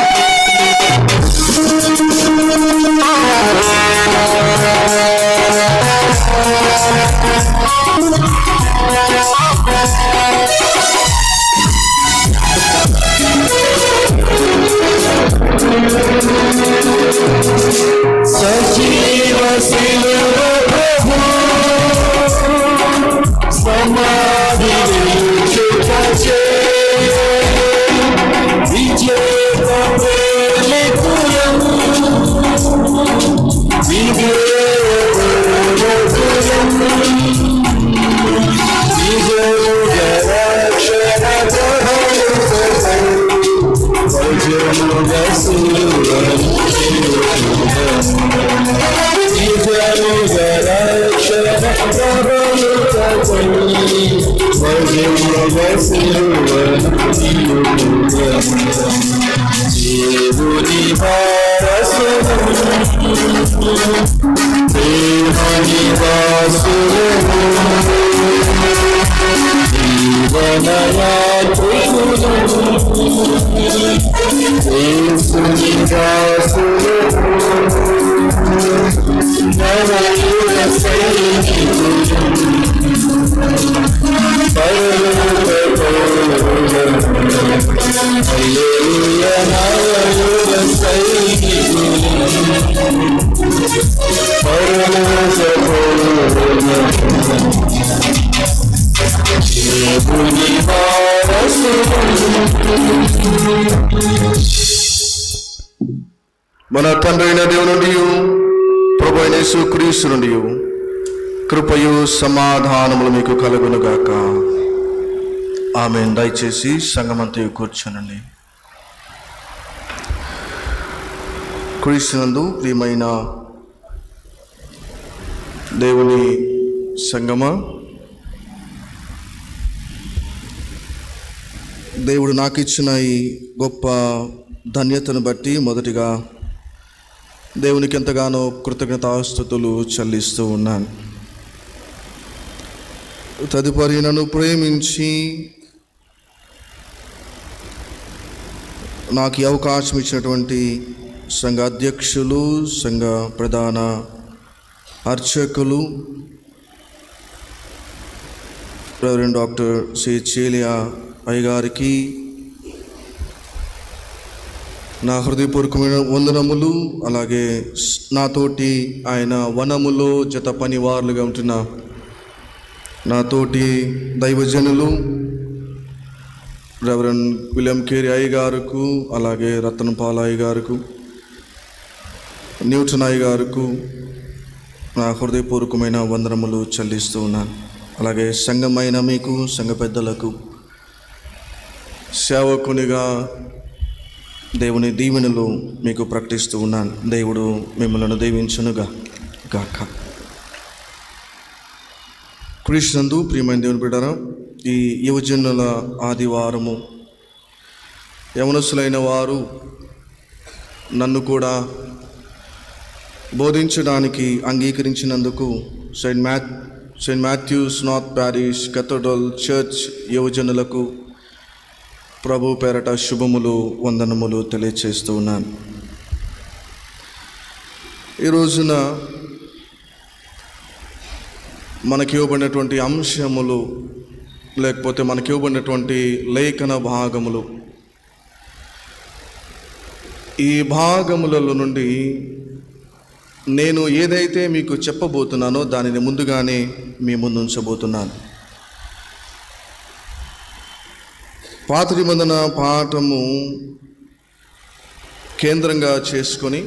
Thank you. దేవుని వారసులము దేవుని వాసులము జీవనయాత్రికులము యేసుని దాసులము నవయుగ సైనికులము పరలోక పౌరులము హల్లెలూయా నవయుగ సైనికులము పరలోక పౌరులము దేవుని మన తండ్రి అయిన దేవుని నుండి ప్రభు అయిన యేసుక్రీస్తు నుండి కృపయు సమాధానములు మీకు కలుగునుగాక ఆమె దయచేసి సంగమంతయు కూర్చోనండి క్రీస్తునందు ప్రియమైన దేవుని సంగమ దేవుడు నాకు ఇచ్చిన ఈ గొప్ప ధన్యతను బట్టి మొదటిగా దేవునికి ఎంతగానో కృతజ్ఞతాస్థుతులు చెల్లిస్తూ ఉన్నాను తదుపరి నన్ను ప్రేమించి నాకు ఈ అవకాశం ఇచ్చినటువంటి సంఘ అధ్యక్షులు సంఘ ప్రధాన అర్చకులు రెవరెండ్ డాక్టర్ సి చేలియా అయ్యగారికి నా హృదయపూర్వకమైన వందనములు అలాగే స్- నాతోటి ఆయన వనములో జత పనివారులుగా ఉంటున్న నాతోటి దైవజనులు రెవరెండ్ విలియం కేరి అయ్య గారుకు అలాగే రతనపాల అయ్య గారుకు న్యూటన్ అయ్య గారుకు నా హృదయపూర్వకమైన వందనములు చెల్లిస్తూ ఉన్నాను అలాగే సంఘమైన మీకు సంఘ పెద్దలకు సేవకునిగా దేవుని దీవెనలు మీకు ప్రకటిస్తూ ఉన్నాను దేవుడు మిమ్మల్ని దీవించునుగా గాక కృష్ణందు ప్రియమైన దేవుని బిడ్డారా ఈ యువజనుల ఆదివారము యవనస్తులైన వారు నన్ను కూడా బోధించడానికి అంగీకరించినందుకు Saint Math Saint Matthews north parish cathedral church యువజనులకు ప్రభు పేరట శుభములు వందనములు తెలియచేస్తూ ఉన్నాను ఈ రోజున మనకి ఇవ్వబడినటువంటి అంశములు లేకపోతే మనకి ఇవ్వబడినటువంటి లేఖన భాగములు ఈ భాగములలో నుండి నేను ఏదైతే మీకు చెప్పబోతున్నానో దానిని ముందుగానే మీ ముందు ఉంచబోతున్నాను పాత నిబంధన పాఠము కేంద్రంగా చేసుకొని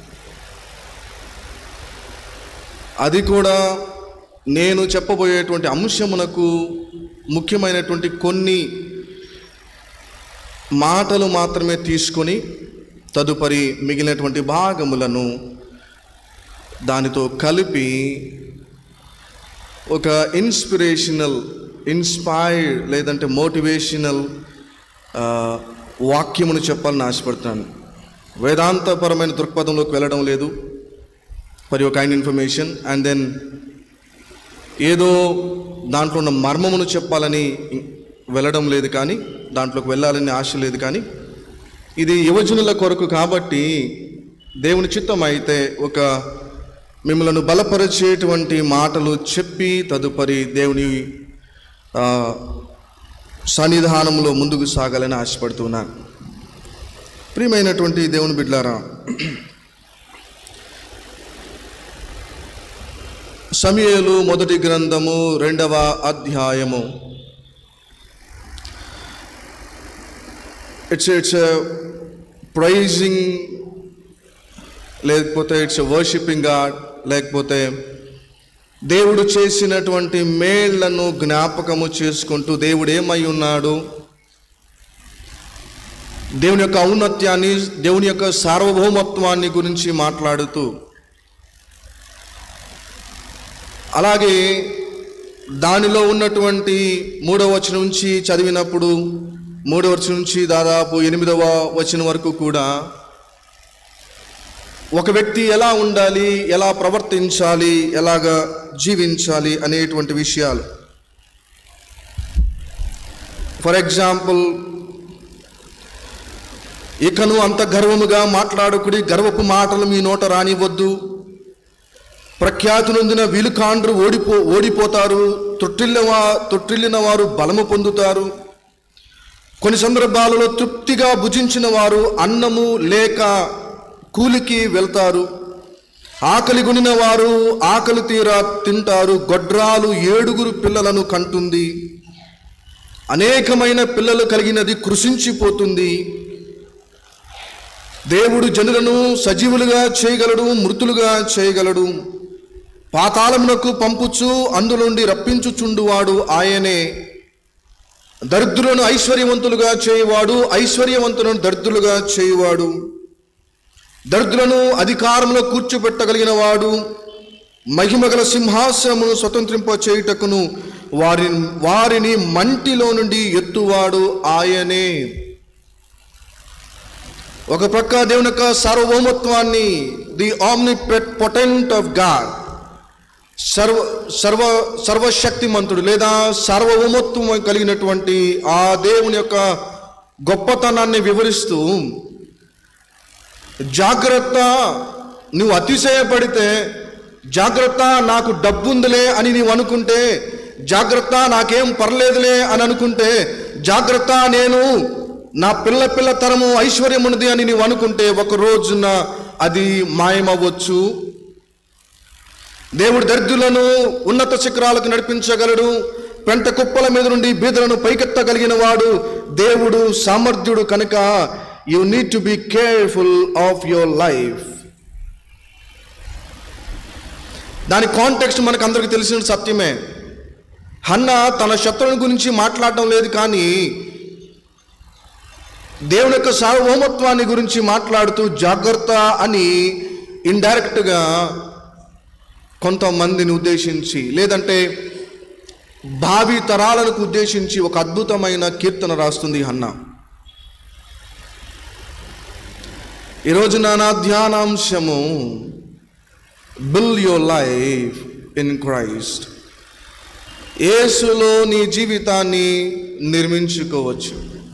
అది కూడా నేను చెప్పబోయేటువంటి అంశమునకు ముఖ్యమైనటువంటి కొన్ని మాటలు మాత్రమే తీసుకొని తదుపరి మిగిలినటువంటి భాగములను దానితో కలిపి ఒక ఇన్స్పిరేషనల్ ఇన్స్పైర్డ్ లేదంటే మోటివేషనల్ వాక్యమును చెప్పాలని ఆశపడుతున్నాను వేదాంతపరమైన దృక్పథంలోకి వెళ్ళడం లేదు for your kind information and then ఏదో దాంట్లో ఉన్న మర్మమును చెప్పాలని వెళ్ళడం లేదు కానీ దాంట్లోకి వెళ్ళాలని ఆశ లేదు కానీ ఇది యువజనుల కొరకు కాబట్టి దేవుని చిత్తం అయితే ఒక మిమ్మల్ని బలపరిచేటువంటి మాటలు చెప్పి తదుపరి దేవుని ఆ, సన్నిధానంలో ముందుకు సాగాలని ఆశపడుతున్నాను ప్రియమైనటువంటి దేవుని బిడ్లారా సమయలు మొదటి గ్రంథము రెండవ అధ్యాయము ఇట్స్ ఇట్స్ ప్రైజింగ్ లేకపోతే ఇట్స్ వర్షిపింగ్ గాడ్ లేకపోతే దేవుడు చేసినటువంటి మేళ్లను జ్ఞాపకము చేసుకుంటూ దేవుడు ఏమై ఉన్నాడు దేవుని యొక్క ఔన్నత్యాన్ని దేవుని యొక్క సార్వభౌమత్వాన్ని గురించి మాట్లాడుతూ అలాగే దానిలో ఉన్నటువంటి మూడవ వచనం నుంచి చదివినప్పుడు మూడవ వచనం నుంచి దాదాపు ఎనిమిదవ వచనం వరకు కూడా ఒక వ్యక్తి ఎలా ఉండాలి ఎలా ప్రవర్తించాలి ఎలాగా జీవించాలి అనేటువంటి విషయాలు ఫర్ ఎగ్జాంపుల్ ఇకను అంత గర్వముగా మాట్లాడుకుడి గర్వపు మాటలు మీ నోట రానివద్దు ప్రఖ్యాతి నొందిన వీలుకాండ్రు ఓడిపో ఓడిపోతారు తొట్టిల్లిన వా తొట్టిల్లిన వారు బలము పొందుతారు కొన్ని సందర్భాలలో తృప్తిగా భుజించిన వారు అన్నము లేక కూలికి వెళ్తారు ఆకలి కొనిన వారు ఆకలి తీరా తింటారు గొడ్రాలు ఏడుగురు పిల్లలను కంటుంది అనేకమైన పిల్లలు కలిగినది కృషించిపోతుంది దేవుడు జనులను సజీవులుగా చేయగలడు మృతులుగా చేయగలడు పాతాళమునకు పంపుచు అందులోండి రప్పించుచుండువాడు ఆయనే దరిద్రులను ఐశ్వర్యవంతులుగా చేయవాడు ఐశ్వర్యవంతులను దరిద్రులుగా చేయువాడు దరిద్రులను అధికారంలో కూర్చోబెట్టగలిగిన వాడు మహిమగల సింహాసనమును స్వతంత్రింప చేయుటకును వారిని వారిని మంటిలో నుండి ఎత్తువాడు ఆయనే ఒక ప్రక్క దేవుని యొక్క సార్వభౌమత్వాన్ని the omnipotent of God సర్వ సర్వ సర్వశక్తిమంతుడు లేదా సార్వభౌమత్వం కలిగినటువంటి ఆ దేవుని యొక్క గొప్పతనాన్ని వివరిస్తూ జాగ్రత్త నువ్వు అతిశయపడితే జాగ్రత్త నాకు డబ్బుందిలే అని నీవు అనుకుంటే జాగ్రత్త నాకేం పర్లేదులే అని అనుకుంటే జాగ్రత్త నేను నా పిల్ల పిల్ల తరము ఐశ్వర్యం ఉన్నది అని నీవు అనుకుంటే ఒక రోజున అది మాయమవ్వచ్చు దేవుడు దరిద్రులను ఉన్నత శిఖరాలకు నడిపించగలడు పెంట కుప్పల మీద నుండి బీదలను పైకెత్తగలిగిన వాడు దేవుడు సామర్థ్యుడు కనుక you need to be careful of your life దాని కాంటెక్స్ట్ మనకు అందరికీ తెలిసిన సత్యమే హన్న తన శత్రువుని గురించి మాట్లాడటం లేదు కానీ దేవుని యొక్క సార్వభౌమత్వాన్ని గురించి మాట్లాడుతూ జాగ్రత్త అని ఇండైరెక్ట్గా కొంతమందిని ఉద్దేశించి లేదంటే భావి తరాలను ఉద్దేశించి ఒక అద్భుతమైన కీర్తన రాస్తుంది హన్న ఈరోజు నా ధ్యానాంశము build your life in Christ యేసులో నీ జీవితాన్ని నిర్మించుకోవచ్చు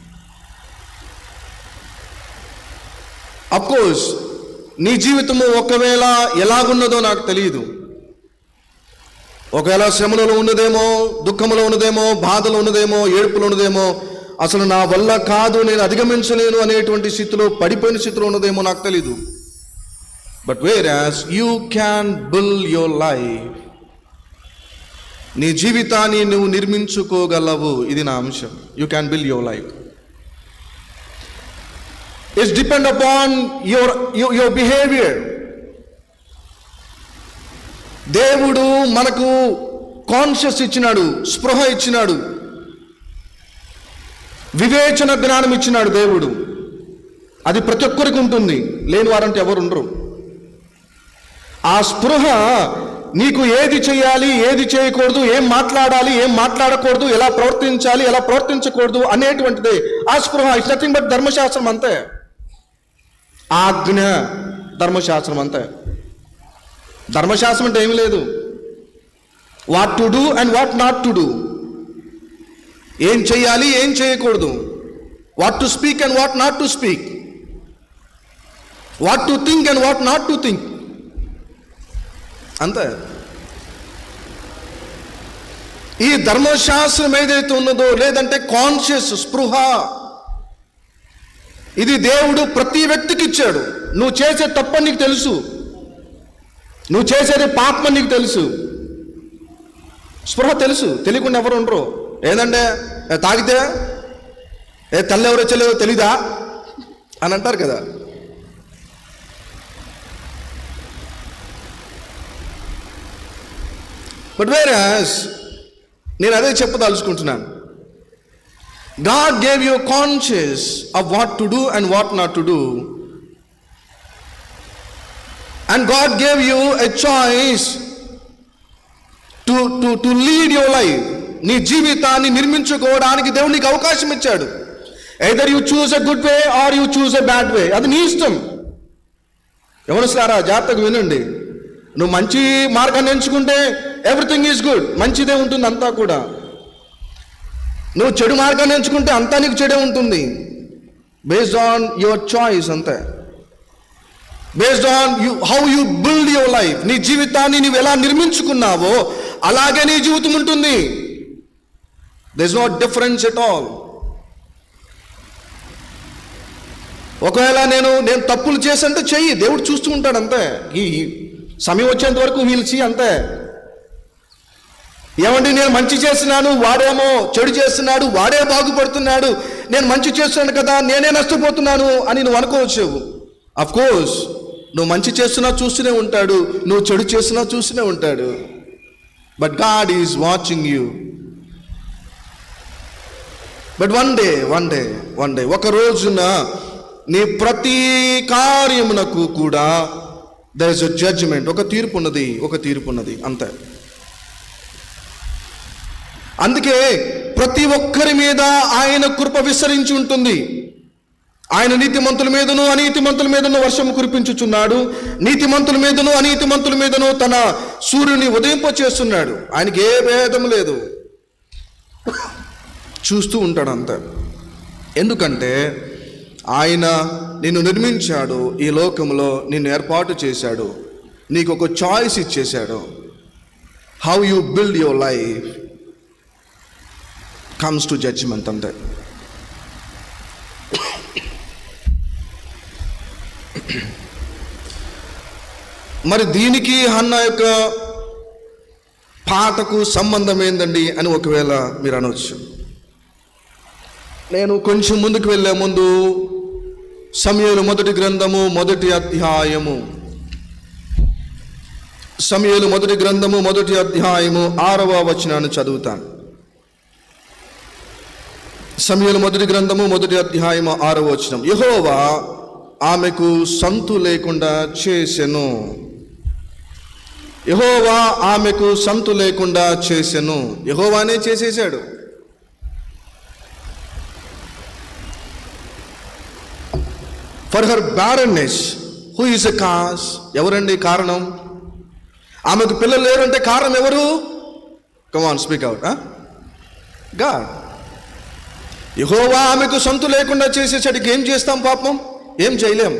అఫ్కోర్స్ నీ జీవితము ఒకవేళ ఎలాగున్నదో నాకు తెలియదు ఒకవేళ శ్రమలలో ఉన్నదేమో దుఃఖములో ఉన్నదేమో బాధలో ఉన్నదేమో ఏడుపులో ఉన్నదేమో అసలు నా వల్ల కాదు నేను అధిగమించలేను అనేటువంటి స్థితిలో పడిపోయిన స్థితిలో ఉన్నదేమో నాకు తెలీదు but wear as you can build your life నీ జీవితాన్ని నువ్వు నిర్మించుకోగలవు ఇది నా అంశం you can build your life it's depend upon your your behaviour దేవుడు మనకు కాన్షియస్ ఇచ్చినాడు స్పృహ ఇచ్చినాడు వివేచన జ్ఞానం ఇచ్చినాడు దేవుడు అది ప్రతి ఒక్కరికి ఉంటుంది లేని వారంటే ఎవరు ఉండరు ఆ స్పృహ నీకు ఏది చేయాలి ఏది చేయకూడదు ఏం మాట్లాడాలి ఏం మాట్లాడకూడదు ఎలా ప్రవర్తించాలి ఎలా ప్రవర్తించకూడదు అనేటువంటిదే ఆ స్పృహ ఇట్స్ నథింగ్ బట్ ధర్మశాస్త్రం అంతే ఆజ్ఞ ధర్మశాస్త్రం అంతే ధర్మశాస్త్రం అంటే ఏమీ లేదు what to do and what not to do ఏం చేయాలి ఏం చేయకూడదు what to speak and what not to speak what to think and what not to think అంతే ఈ ధర్మశాస్త్రం ఏదైతే ఉన్నదో లేదంటే కాన్షియస్ స్పృహ ఇది దేవుడు ప్రతి వ్యక్తికి ఇచ్చాడు నువ్వు చేసే తప్పని నీకు తెలుసు నువ్వు చేసేది పాపమని నీకు తెలుసు స్పృహ తెలుసు తెలియకుండా ఎవరు ఉండరు ఏందంటే "ఏ, తాగితే ఏ తల్లి ఎవరో చెల్లెవరో తెలీదా అని అంటారు కదా బట్ వేరస్ నేను అదే చెప్పదలుచుకుంటున్నాను God gave you a conscience of what to do and what not to do. And God gave you a choice to, to, to lead your life. నీ జీవితాన్ని నిర్మించుకోవడానికి దేవుడు నీకు అవకాశం ఇచ్చాడు either you choose a good way or you choose a bad way అది నీ ఇష్టం ఎవరుస్తారా జాగ్రత్తగా వినండి నువ్వు మంచి మార్గాన్ని ఎంచుకుంటే ఎవ్రీథింగ్ ఈజ్ గుడ్ మంచిదే ఉంటుంది అంతా కూడా నువ్వు చెడు మార్గాన్ని ఎంచుకుంటే అంతా నీకు చెడే ఉంటుంది బేస్డ్ ఆన్ యువర్ చాయిస్ అంతే based on you how you build your life నీ జీవితాన్ని నువ్వు ఎలా నిర్మించుకున్నావో అలాగే నీ జీవితం ఉంటుంది this not difference at all ఒకవేళ నేను నేను తప్పులు చేసంటే చెయ్యి దేవుడు చూస్తూ ఉంటాడు అంతే ఈ ఈ సమయం వచ్చేంత వరకు వీల్చి అంతే ఏమండి నేను మంచి చేస్తున్నాను వాడేమో చెడు చేస్తున్నాడు వాడే బాగుపడుతున్నాడు నేను మంచి చేస్తున్నాను కదా నేనే నష్టపోతున్నాను అని నువ్వు అనుకోవచ్చు అఫ్ కోర్స్ నువ్వు మంచి చేస్తున్నా చూస్తూనే ఉంటాడు నువ్వు చెడు చేస్తున్నా చూస్తూనే ఉంటాడు but God is watching you but one day one day one day ఒక రోజున నీ ప్రతి కార్యమునకు కూడా దర్ ఇస్ అ జడ్జిమెంట్ ఒక తీర్పు ఉన్నది ఒక తీర్పు ఉన్నది అంతే అందుకే ప్రతి ఒక్కరి మీద ఆయన కృప విస్తరించి ఉంటుంది ఆయన నీతిమంతుల మీదను అనీతిమంతుల మీదను వర్షం కురిపించుచున్నాడు నీతిమంతుల మీదను అనీతిమంతుల మీదను తన సూర్యుని ఉదయింప చేస్తున్నాడు ఆయనకి ఏ భేదం లేదు చూస్తూ ఉంటాడు అంతే ఎందుకంటే ఆయన నిన్ను నిర్మించాడు ఈ లోకంలో నిన్ను ఏర్పాటు చేశాడు నీకు ఒక చాయిస్ ఇచ్చేశాడు how you build your life comes to judgement అంతే మరి దీనికి హన్న యొక్క పాటకు సంబంధం ఏందండి అని ఒకవేళ మీరు అనవచ్చు నేను కొంచెం ముందుకు వెళ్ళే ముందు సమయలు మొదటి గ్రంథము మొదటి అధ్యాయము సమయలు మొదటి గ్రంథము మొదటి అధ్యాయము ఆరవ వచనాన్ని చదువుతాను సమయలు మొదటి గ్రంథము మొదటి అధ్యాయము ఆరవ వచనం యహోవా ఆమెకు సంతు లేకుండా చేసెను యహోవా ఆమెకు సంతు లేకుండా చేసెను యహోవానే చేసేసాడు for her barrenness who is a cause ఎవరండి కారణం ఆమెకు పిల్లలు లేరంటే కారణం ఎవరు కమాన్ స్పీక్ అవుట్ గాడ్ యహోవా ఆమెకు సొంత లేకుండా చేసేసరికి ఏం చేస్తాం పాపం ఏం చేయలేం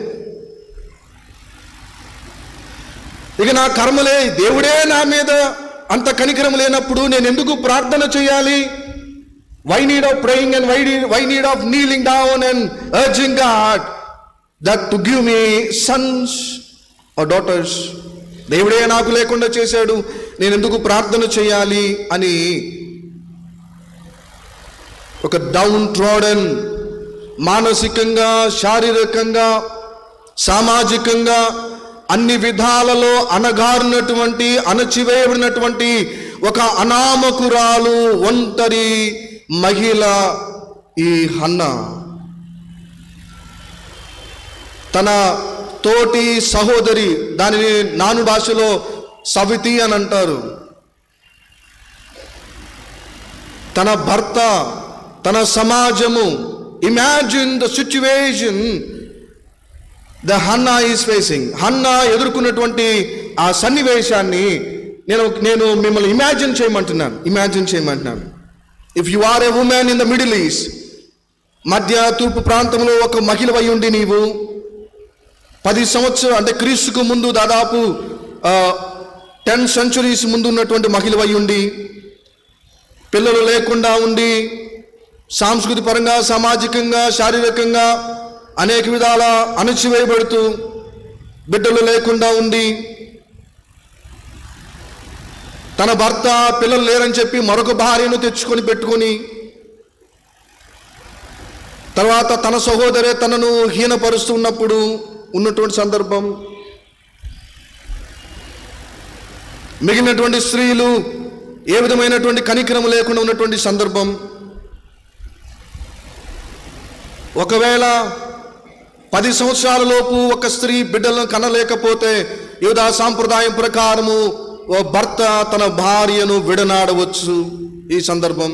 ఇక నా కర్మలే దేవుడే నా మీద అంత కనికరం లేనప్పుడు నేను ఎందుకు ప్రార్థన చేయాలి why need of praying and why why need of kneeling down and urging God that to give me sons or daughters దేవుడే నాకు లేకుండా చేశాడు నేను ఎందుకు ప్రార్థన చేయాలి అని ఒక డౌన్ ట్రోడన్ మానసికంగా శారీరకంగా సామాజికంగా అన్ని విధాలలో అనగారినటువంటి అణచివేయబడినటువంటి ఒక అనామకురాలు ఒంటరి మహిళ ఈ హన్న తన తోటి సహోదరి దానిని నాను భాషలో సవితి అని అంటారు తన భర్త తన సమాజము imagine the situation the Hannah is facing Hannah ఎదుర్కొన్నటువంటి ఆ సన్నివేశాన్ని నేను నేను మిమ్మల్ని ఇమాజిన్ చేయమంటున్నాను ఇమాజిన్ చేయమంటున్నాను if you are a woman in the Middle East మధ్య తూర్పు ప్రాంతంలో ఒక మహిళ ఉండి నీవు పది సంవత్సరం అంటే క్రీస్తుకు ముందు దాదాపు టెన్ సెంచురీస్ ముందు ఉన్నటువంటి మహిళ ఉండి పిల్లలు లేకుండా ఉండి సాంస్కృతిక పరంగా సామాజికంగా శారీరకంగా అనేక విధాల అణచివేయబడుతూ బిడ్డలు లేకుండా ఉండి తన భర్త పిల్లలు లేరని చెప్పి మరొక భార్యను తెచ్చుకొని పెట్టుకొని తర్వాత తన సహోదరే తనను హీనపరుస్తున్నప్పుడు ఉన్నటువంటి సందర్భం మిగిలినటువంటి స్త్రీలు ఏ విధమైనటువంటి కనికరం లేకుండా ఉన్నటువంటి సందర్భం ఒకవేళ పది సంవత్సరాల లోపు ఒక స్త్రీ బిడ్డలను కనలేకపోతే యూదా సాంప్రదాయం ప్రకారము ఓ భర్త తన భార్యను విడనాడవచ్చు ఈ సందర్భం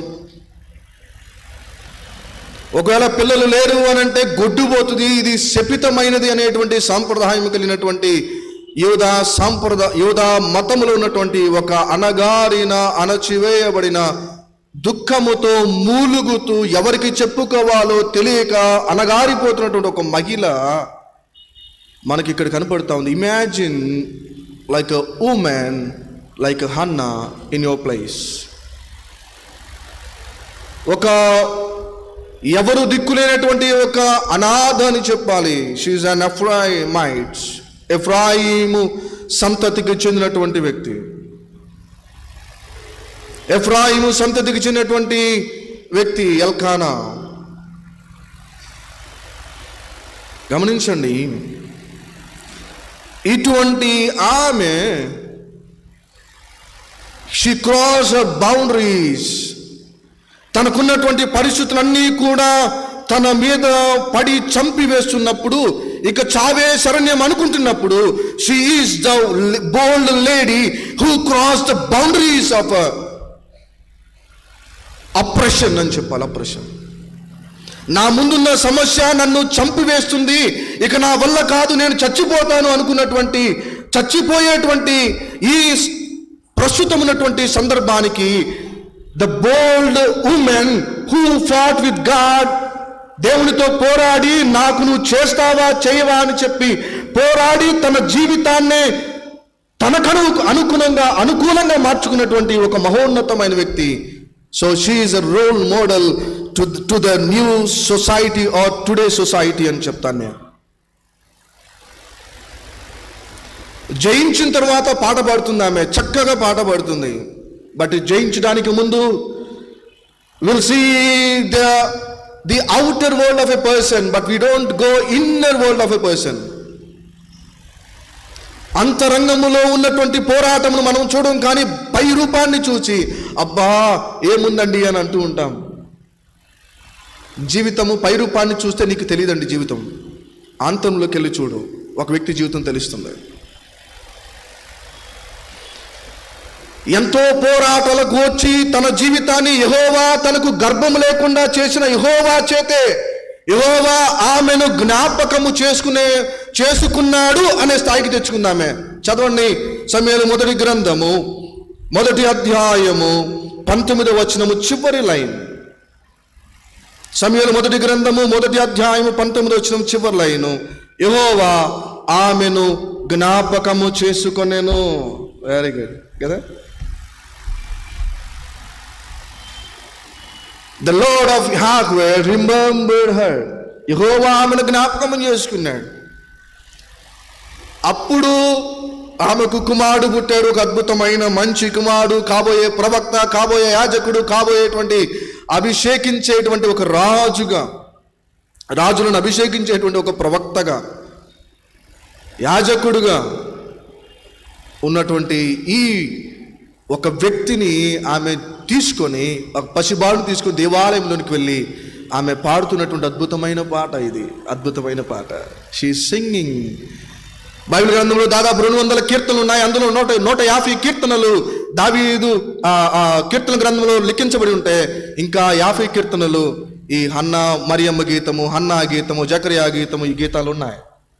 ఒకవేళ పిల్లలు లేరు అని అంటే గొడ్డుపోతుంది ఇది శపితమైనది అనేటువంటి సాంప్రదాయం కలిగినటువంటి యూదా సాంప్రదాయ యూదా మతములో ఉన్నటువంటి ఒక అనగారిన అణచివేయబడిన దుఃఖముతో మూలుగుతూ ఎవరికి చెప్పుకోవాలో తెలియక అనగారిపోతున్నటువంటి ఒక మహిళ మనకి ఇక్కడ కనపడుతూ ఉంది imagine like a woman like Hannah in your place ఒక ఎవరు దిక్కులేనటువంటి ఒక అనాథ అని చెప్పాలి షీఈ్ అన్ ఎఫ్రాయిమైట్స్ ఎఫ్రాయిము సంతతికి చెందినటువంటి వ్యక్తి ఎఫ్రాయిము సంతతికి చెందినటువంటి వ్యక్తి ఎల్కానా గమనించండి ఇటువంటి ఆమె షీ క్రాస్ బౌండరీస్ తనకున్నటువంటి పరిస్థితులన్నీ కూడా తన మీద పడి చంపివేస్తున్నప్పుడు ఇక చావే శరణ్యం అనుకుంటున్నప్పుడు she is the bold lady who cross the boundaries of oppression అని చెప్పాలి అప్రెషన్ నా ముందున్న సమస్య నన్ను చంపివేస్తుంది ఇక నా వల్ల కాదు నేను చచ్చిపోతాను అనుకున్నటువంటి చచ్చిపోయేటువంటి ఈ ప్రస్తుతం ఉన్నటువంటి సందర్భానికి the bold woman who fought with God దేవునితో పోరాడి నాకు నువ్వు చేస్తావా చేయవా అని చెప్పి పోరాడి తన జీవితాన్నే తనకను అనుగుణంగా అనుకూలంగా మార్చుకున్నటువంటి ఒక మహోన్నతమైన వ్యక్తి so she is a role model to to the new society or today society అని చెప్తాను నేను జయించిన తర్వాత పాట పాడుతుంది ఆమె చక్కగా పాట పాడుతుంది బట్ జయించడానికి ముందు will see the the outer world of a person but we don't go inner world of a person అంతరంగములో ఉన్నటువంటి పోరాటమును మనం చూడం కానీ పై రూపాన్ని చూచి అబ్బా ఏముందండి అని అంటూ ఉంటాం జీవితము పై రూపాన్ని చూస్తే నీకు తెలియదండి జీవితం అంతంలోకి వెళ్ళి చూడు ఒక వ్యక్తి జీవితం తెలుస్తుంది ఎంతో పోరాటాలకు వచ్చి తన జీవితాన్ని యహోవా తనకు గర్భం లేకుండా చేసిన యహోవా చేతే యహోవా ఆమెను జ్ఞాపకము చేసుకునే చేసుకున్నాడు అనే స్థాయికి తెచ్చుకుందామే చదవండి సమయాలు మొదటి గ్రంథము మొదటి అధ్యాయము పంతొమ్మిది వచనము చివరి లైన్ సమయాలు మొదటి గ్రంథము మొదటి అధ్యాయము పంతొమ్మిది వచనం చివరి లైను యహోవా ఆమెను జ్ఞాపకము చేసుకొనేను వెరీ గుడ్ కదా ద లోడ్ ఆఫ్ హాక్వే రిమెంబర్డ్ హర్ యహోవా ఆమెను జ్ఞాపకం చేసుకున్నాడు అప్పుడు ఆమెకు కుమారుడు పుట్టాడు ఒక అద్భుతమైన మంచి కుమారుడు కాబోయే ప్రవక్త కాబోయే యాజకుడు కాబోయేటువంటి అభిషేకించేటువంటి ఒక రాజుగా రాజులను అభిషేకించేటువంటి ఒక ప్రవక్తగా యాజకుడుగా ఉన్నటువంటి ఈ ఒక వ్యక్తిని ఆమె తీసుకొని ఒక పసిబాడును తీసుకొని దేవాలయంలోనికి వెళ్ళి ఆమె పాడుతున్నటువంటి అద్భుతమైన పాట ఇది అద్భుతమైన పాట షీ సింగింగ్ బైబిల్ గ్రంథంలో దాదాపు రెండు వందల కీర్తనలు ఉన్నాయి అందులో నూట నూట యాభై కీర్తనలు దావీదు ఆ, ఆ కీర్తన గ్రంథంలో లిఖించబడి ఉంటే ఇంకా యాభై కీర్తనలు ఈ హన్నా మరియమ్మ గీతము హన్నా గీతము జకరియా గీతము ఈ గీతాలు ఉన్నాయి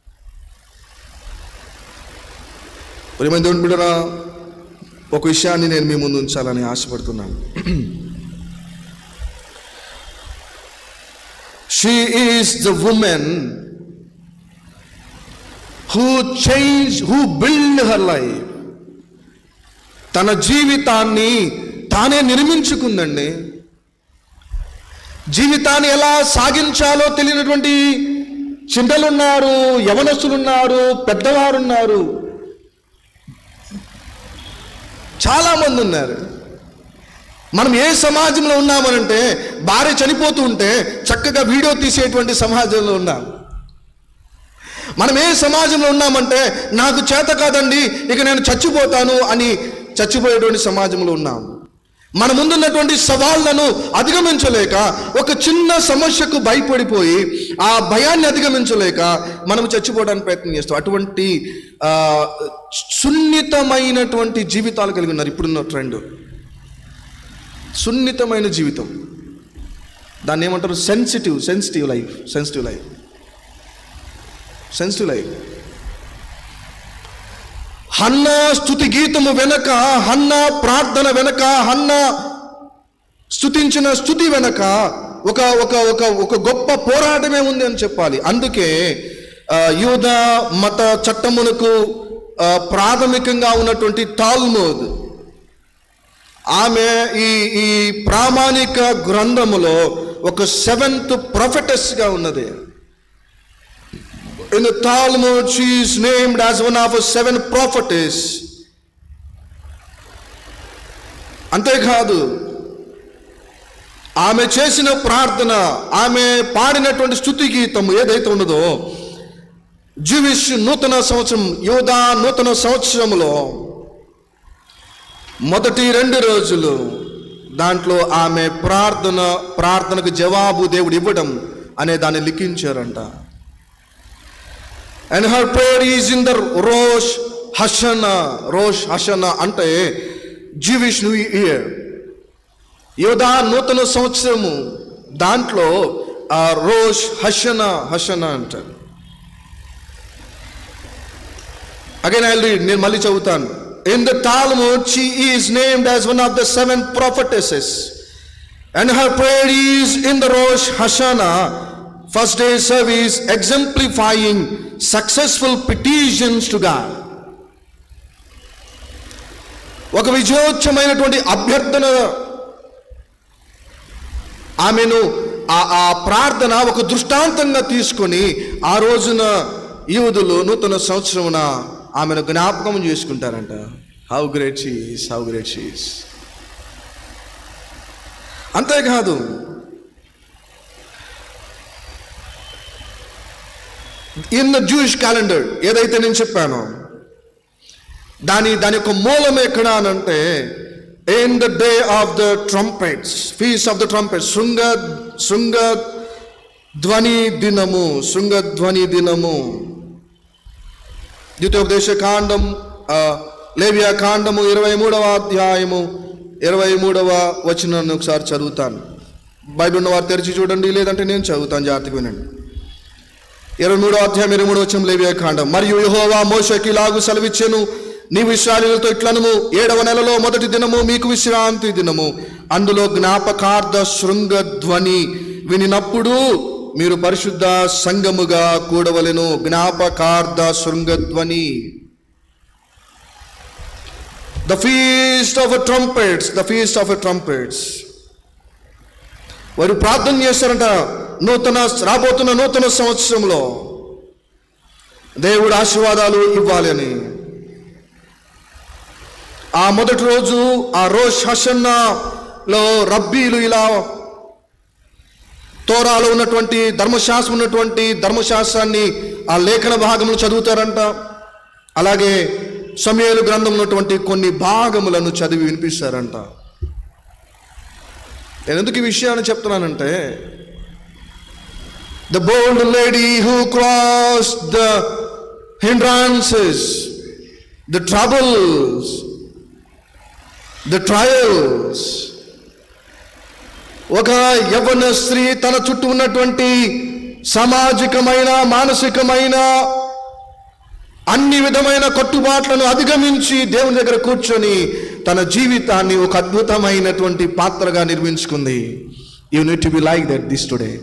ప్రియమైన దేవుని బిడ్డరా ఒక విషయాన్ని నేను మీ ముందు ఉంచాలని ఆశపడుతున్నాను she is the woman who change who build her life తన జీవితాన్ని తానే నిర్మించుకుందండి జీవితాన్ని ఎలా సాగించాలో తెలియనటువంటి చిన్నలున్నారు యవనస్తులున్నారు పెద్దవారున్నారు చాలా మంది ఉన్నారు మనం ఏ సమాజంలో ఉన్నామనంటే భార్య చనిపోతూ ఉంటే చక్కగా వీడియో తీసేటువంటి సమాజంలో ఉన్నాం మనం ఏ సమాజంలో ఉన్నామంటే నాకు చేత కాదండి ఇక నేను చచ్చిపోతాను అని చచ్చిపోయేటువంటి సమాజంలో ఉన్నాం మన ముందున్నటువంటి సవాళ్లను అధిగమించలేక ఒక చిన్న సమస్యకు భయపడిపోయి ఆ భయాన్ని అధిగమించలేక మనం చచ్చిపోవడానికి ప్రయత్నం చేస్తాం అటువంటి ఆ, సున్నితమైనటువంటి జీవితాలు కలిగి ఉన్నారు ఇప్పుడున్న ట్రెండ్ సున్నితమైన జీవితం దాన్ని ఏమంటారు sensitive sensitive life sensitive life sensitive life Hannah స్థుతి గీతము వెనక హన్న ప్రార్థన వెనక హన్న స్థుతించిన స్థుతి వెనక ఒక ఒక ఒక ఒక గొప్ప పోరాటమే ఉంది అని చెప్పాలి అందుకే ఆ, యూద మత చట్టమునకు ఆ, ప్రాథమికంగా ఉన్నటువంటి తాల్మోద్ ఆమె ఈ ఈ ప్రామాణిక గ్రంథములో ఒక సెవెంత్ ప్రొఫెటస్గా ఉన్నది In the Talmud, she is named as one of the seven prophetess. అంతేకాదు ఆమె చేసిన ప్రార్థన ఆమె పాడినటువంటి స్థుతి గీతం ఏదైతే ఉన్నదో జూవిష్ నూతన సంవత్సరం యోధా నూతన సంవత్సరంలో మొదటి రెండు రోజులు దాంట్లో ఆమె ప్రార్థన ప్రార్థనకు జవాబు దేవుడు ఇవ్వడం అనే దాన్ని లిఖించారంట and her prayer is in the Rosh Hashanah Rosh Hashanah అంటే జీవిష్ న్యూ ఇయర్ యోధా నూతన సంవత్సరము దాంట్లో ఆ రోష్ హషన హషన అంటారు అగైన్ ఐ రీడ్ నేను మళ్ళీ చదువుతాను in the Talmud she is named as one of the seven prophetesses and her prayer is in the Rosh Hashanah first day service exemplifying successful petitions to God ఒక విజయోత్సమైనటువంటి అభ్యర్థన ఆమెను ఆ ఆ ప్రార్థన ఒక దృష్టాంతంగా తీసుకొని ఆ రోజున యూదులు నూతన సంవత్సరమున ఆమెను జ్ఞాపకం చేసుకుంటారంట how great she's how great she's అంతేకాదు ఇన్ ద జూయిష్ క్యాలెండర్ ఏదైతే నేను చెప్పానో దాని దాని యొక్క మూలం ఎక్కడ అనంటే in the day of the trumpets feast of the trumpets శృంగ శృంగ ధ్వని దినము శృంగ ధ్వని దినము ద్వితీయోపదేశ కాండం ఆ, లేవియా కాండము ఇరవై మూడవ అధ్యాయము ఇరవై మూడవ వచనాన్ని ఒకసారి చదువుతాను బైబిల్ ఉన్న వారు తెరిచి చూడండి లేదంటే నేను చదువుతాను జాగ్రత్తగా వినండి ఇరవై మూడో అధ్యాయం ఇరవై మూడో వచ్చిన లేవియా కాండం మరియు యెహోవా మోషకి లాగు సెలవిచ్చెను నీ విశ్రాలులతో ఇట్లనము ఏడవ నెలలో మొదటి దినము మీకు విశ్రాంతి దినము అందులో జ్ఞాపకార్థ శృంగ ధ్వని వినినప్పుడు మీరు పరిశుద్ధ సంగముగా కూడవలెను జ్ఞాపకార్థ శృంగ ధ్వని the feast of trumpets the feast of trumpets వారు ప్రార్థన చేస్తారంట నూతన రాబోతున్న నూతన సంవత్సరంలో దేవుడు ఆశీర్వాదాలు ఇవ్వాలి అని ఆ మొదటి రోజు ఆ రోష్ హషన్నాలో రబ్బీలు ఇలా తోరాలో ఉన్నటువంటి ధర్మశాస్త్రం ఉన్నటువంటి ధర్మశాస్త్రాన్ని ఆ లేఖన భాగములు చదువుతారంట అలాగే సమయాలు గ్రంథం ఉన్నటువంటి కొన్ని భాగములను చదివి వినిపిస్తారంట నేను ఎందుకు ఈ విషయాన్ని చెప్తున్నానంటే the bold lady who cross the hindrances the troubles the trials ఒక యవ్వన స్త్రీ తన చుట్టూ ఉన్నటువంటి సామాజికమైన మానసికమైన అన్ని విధమైన కట్టుబాట్లను అధిగమించి దేవుని దగ్గర కూర్చొని తన జీవితాన్ని ఒక అద్భుతమైనటువంటి పాత్రగా నిర్మించుకుంది you need to be like that this today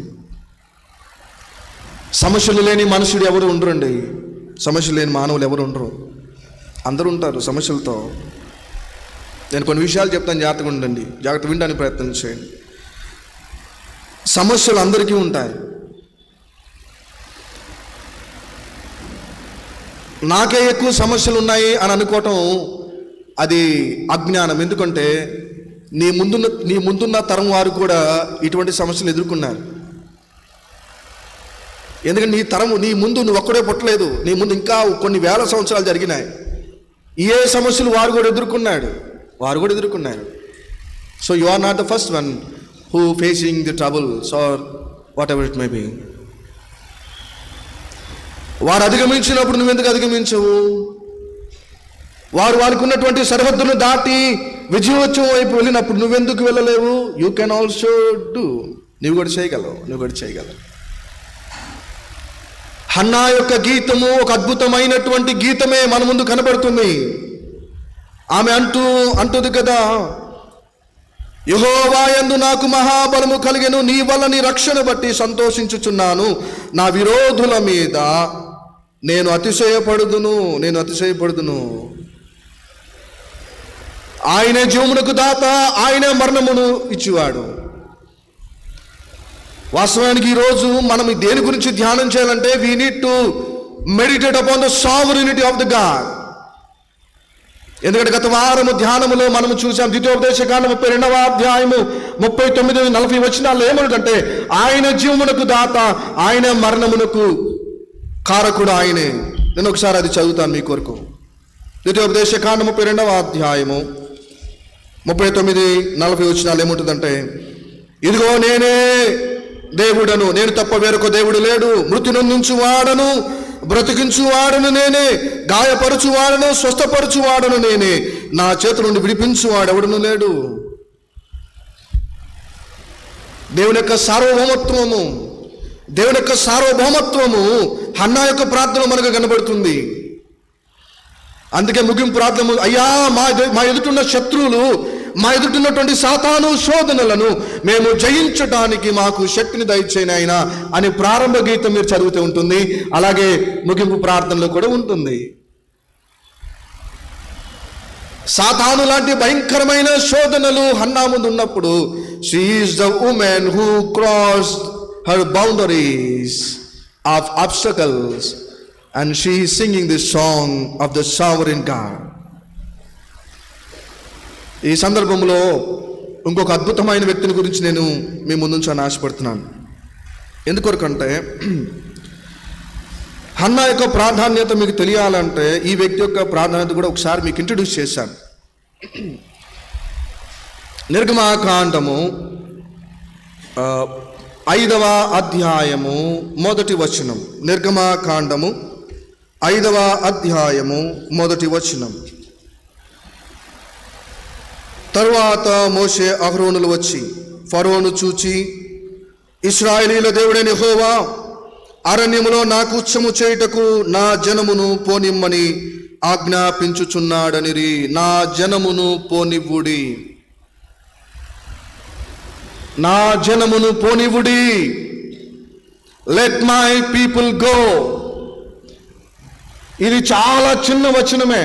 సమస్యలు లేని మనుషుడు ఎవరు ఉండరండి సమస్యలు లేని మానవులు ఎవరు ఉండరు అందరూ ఉంటారు సమస్యలతో నేను కొన్ని విషయాలు చెప్తాను జాగ్రత్తగా ఉండండి జాగ్రత్త వినడానికి ప్రయత్నం చేయండి సమస్యలు అందరికీ ఉంటాయి నాకే ఎక్కువ సమస్యలు ఉన్నాయి అని అనుకోవటం అది అజ్ఞానం ఎందుకంటే నీ ముందున్న నీ ముందున్న తరం వారు కూడా ఇటువంటి సమస్యలు ఎదుర్కొన్నారు ఎందుకంటే నీ తరము నీ ముందు నువ్వు ఒక్కడే పుట్టలేదు నీ ముందు ఇంకా కొన్ని వేల సంవత్సరాలు జరిగినాయి ఏ సమస్యలు వారు కూడా ఎదుర్కొన్నాడు వారు కూడా ఎదుర్కొన్నారు so you are not the first one who facing the troubles or whatever it may be వారు అధిగమించినప్పుడు నువ్వెందుకు అధిగమించవు వారు వారికి ఉన్నటువంటి సరిహద్దును దాటి విజయోత్సవం వైపు వెళ్ళినప్పుడు నువ్వెందుకు వెళ్ళలేవు యూ కెన్ ఆల్సో డూ నువ్వు కూడా చేయగలవు నువ్వు కూడా చేయగలవు హన్నా యొక్క గీతము ఒక అద్భుతమైనటువంటి గీతమే మన ముందు కనబడుతుంది ఆమె అంటూ అంటుంది కదా యహోవాయందు నాకు మహాబలము కలిగెను నీ వల్ల నీ రక్షణ బట్టి సంతోషించుచున్నాను నా విరోధుల మీద నేను అతిశయపడుదును నేను అతిశయపడుదును ఆయనే జీవమునకు దాత ఆయనే మరణమును ఇచ్చివాడు వాస్తవానికి ఈరోజు మనం దేని గురించి ధ్యానం చేయాలంటే we need to meditate upon the sovereignty of the God ఎందుకంటే గత వారము ధ్యానములో మనము చూసాం ద్వితీయోపదేశ కాండ ముప్పై రెండవ అధ్యాయము ముప్పై తొమ్మిది నలభై వచ్చినాలు ఏమనుకంటే ఆయన జీవమునకు దాత ఆయన మరణమునకు కారకుడు ఆయనే నేను ఒకసారి అది చదువుతాను మీ కొరకు ద్వితీయోపదేశ కాండ ముప్పై రెండవ అధ్యాయము ముప్పై తొమ్మిది నలభై వచ్చినాలు ఏముంటుందంటే ఇదిగో నేనే దేవుడను నేను తప్ప వేరొక దేవుడు లేడు మృతి వాడను బ్రతికించువాడను నేనే గాయపరచువాడను స్వస్థపరచువాడను నేనే నా చేతి నుండి విడిపించువాడెవడను లేడు దేవుని యొక్క సార్వభౌమత్వము దేవుని యొక్క సార్వభౌమత్వము హన్నా యొక్క ప్రార్థన మనకు కనబడుతుంది అందుకే ముగింపు ప్రార్థన అయ్యా మా ఎదు- మా ఎదుటిన్న శత్రువులు మా ఎదుటిన్నటువంటి సాతాను శోధనలను మేము జయించడానికి మాకు శక్తిని దయచేయని ఆయన అని ప్రారంభ గీతం మీరు చదివితే ఉంటుంది అలాగే ముగింపు ప్రార్థనలో కూడా ఉంటుంది సాతాను లాంటి భయంకరమైన శోధనలు హన్నా ముందు ఉన్నప్పుడు she is the woman who cross her boundaries of obstacles and she singing the song of the sovereign God ఈ సందర్భంలో ఇంకొక అద్భుతమైన వ్యక్తిని గురించి నేను మీ ముందుంచాలని ఆశపడుతున్నాను ఎందుకొరకంటే హన్నా యొక్క ప్రాధాన్యత మీకు తెలియాలంటే ఈ వ్యక్తి యొక్క ప్రాధాన్యత కూడా ఒకసారి మీకు ఇంట్రడ్యూస్ చేశాను నిర్గమాకాండము ఆ, ఐదవ అధ్యాయము మొదటి వచనం నిర్గమాకాండము ఐదవ అధ్యాయము మొదటి వచనం తరువాత మోషే అహరోనులు వచ్చి ఫరోను చూచి ఇస్రాయేలీల దేవుడైన హోవా అరణ్యములో నాకు ఉచ్చము చేయుటకు నా జనమును పోనిమ్మని ఆజ్ఞాపించుచున్నాడనిరి నా జనమును పోనివ్వుడి నా జనమును పోనివ్వుడి లెట్ మై పీపుల్ గో ఇది చాలా చిన్న వచనమే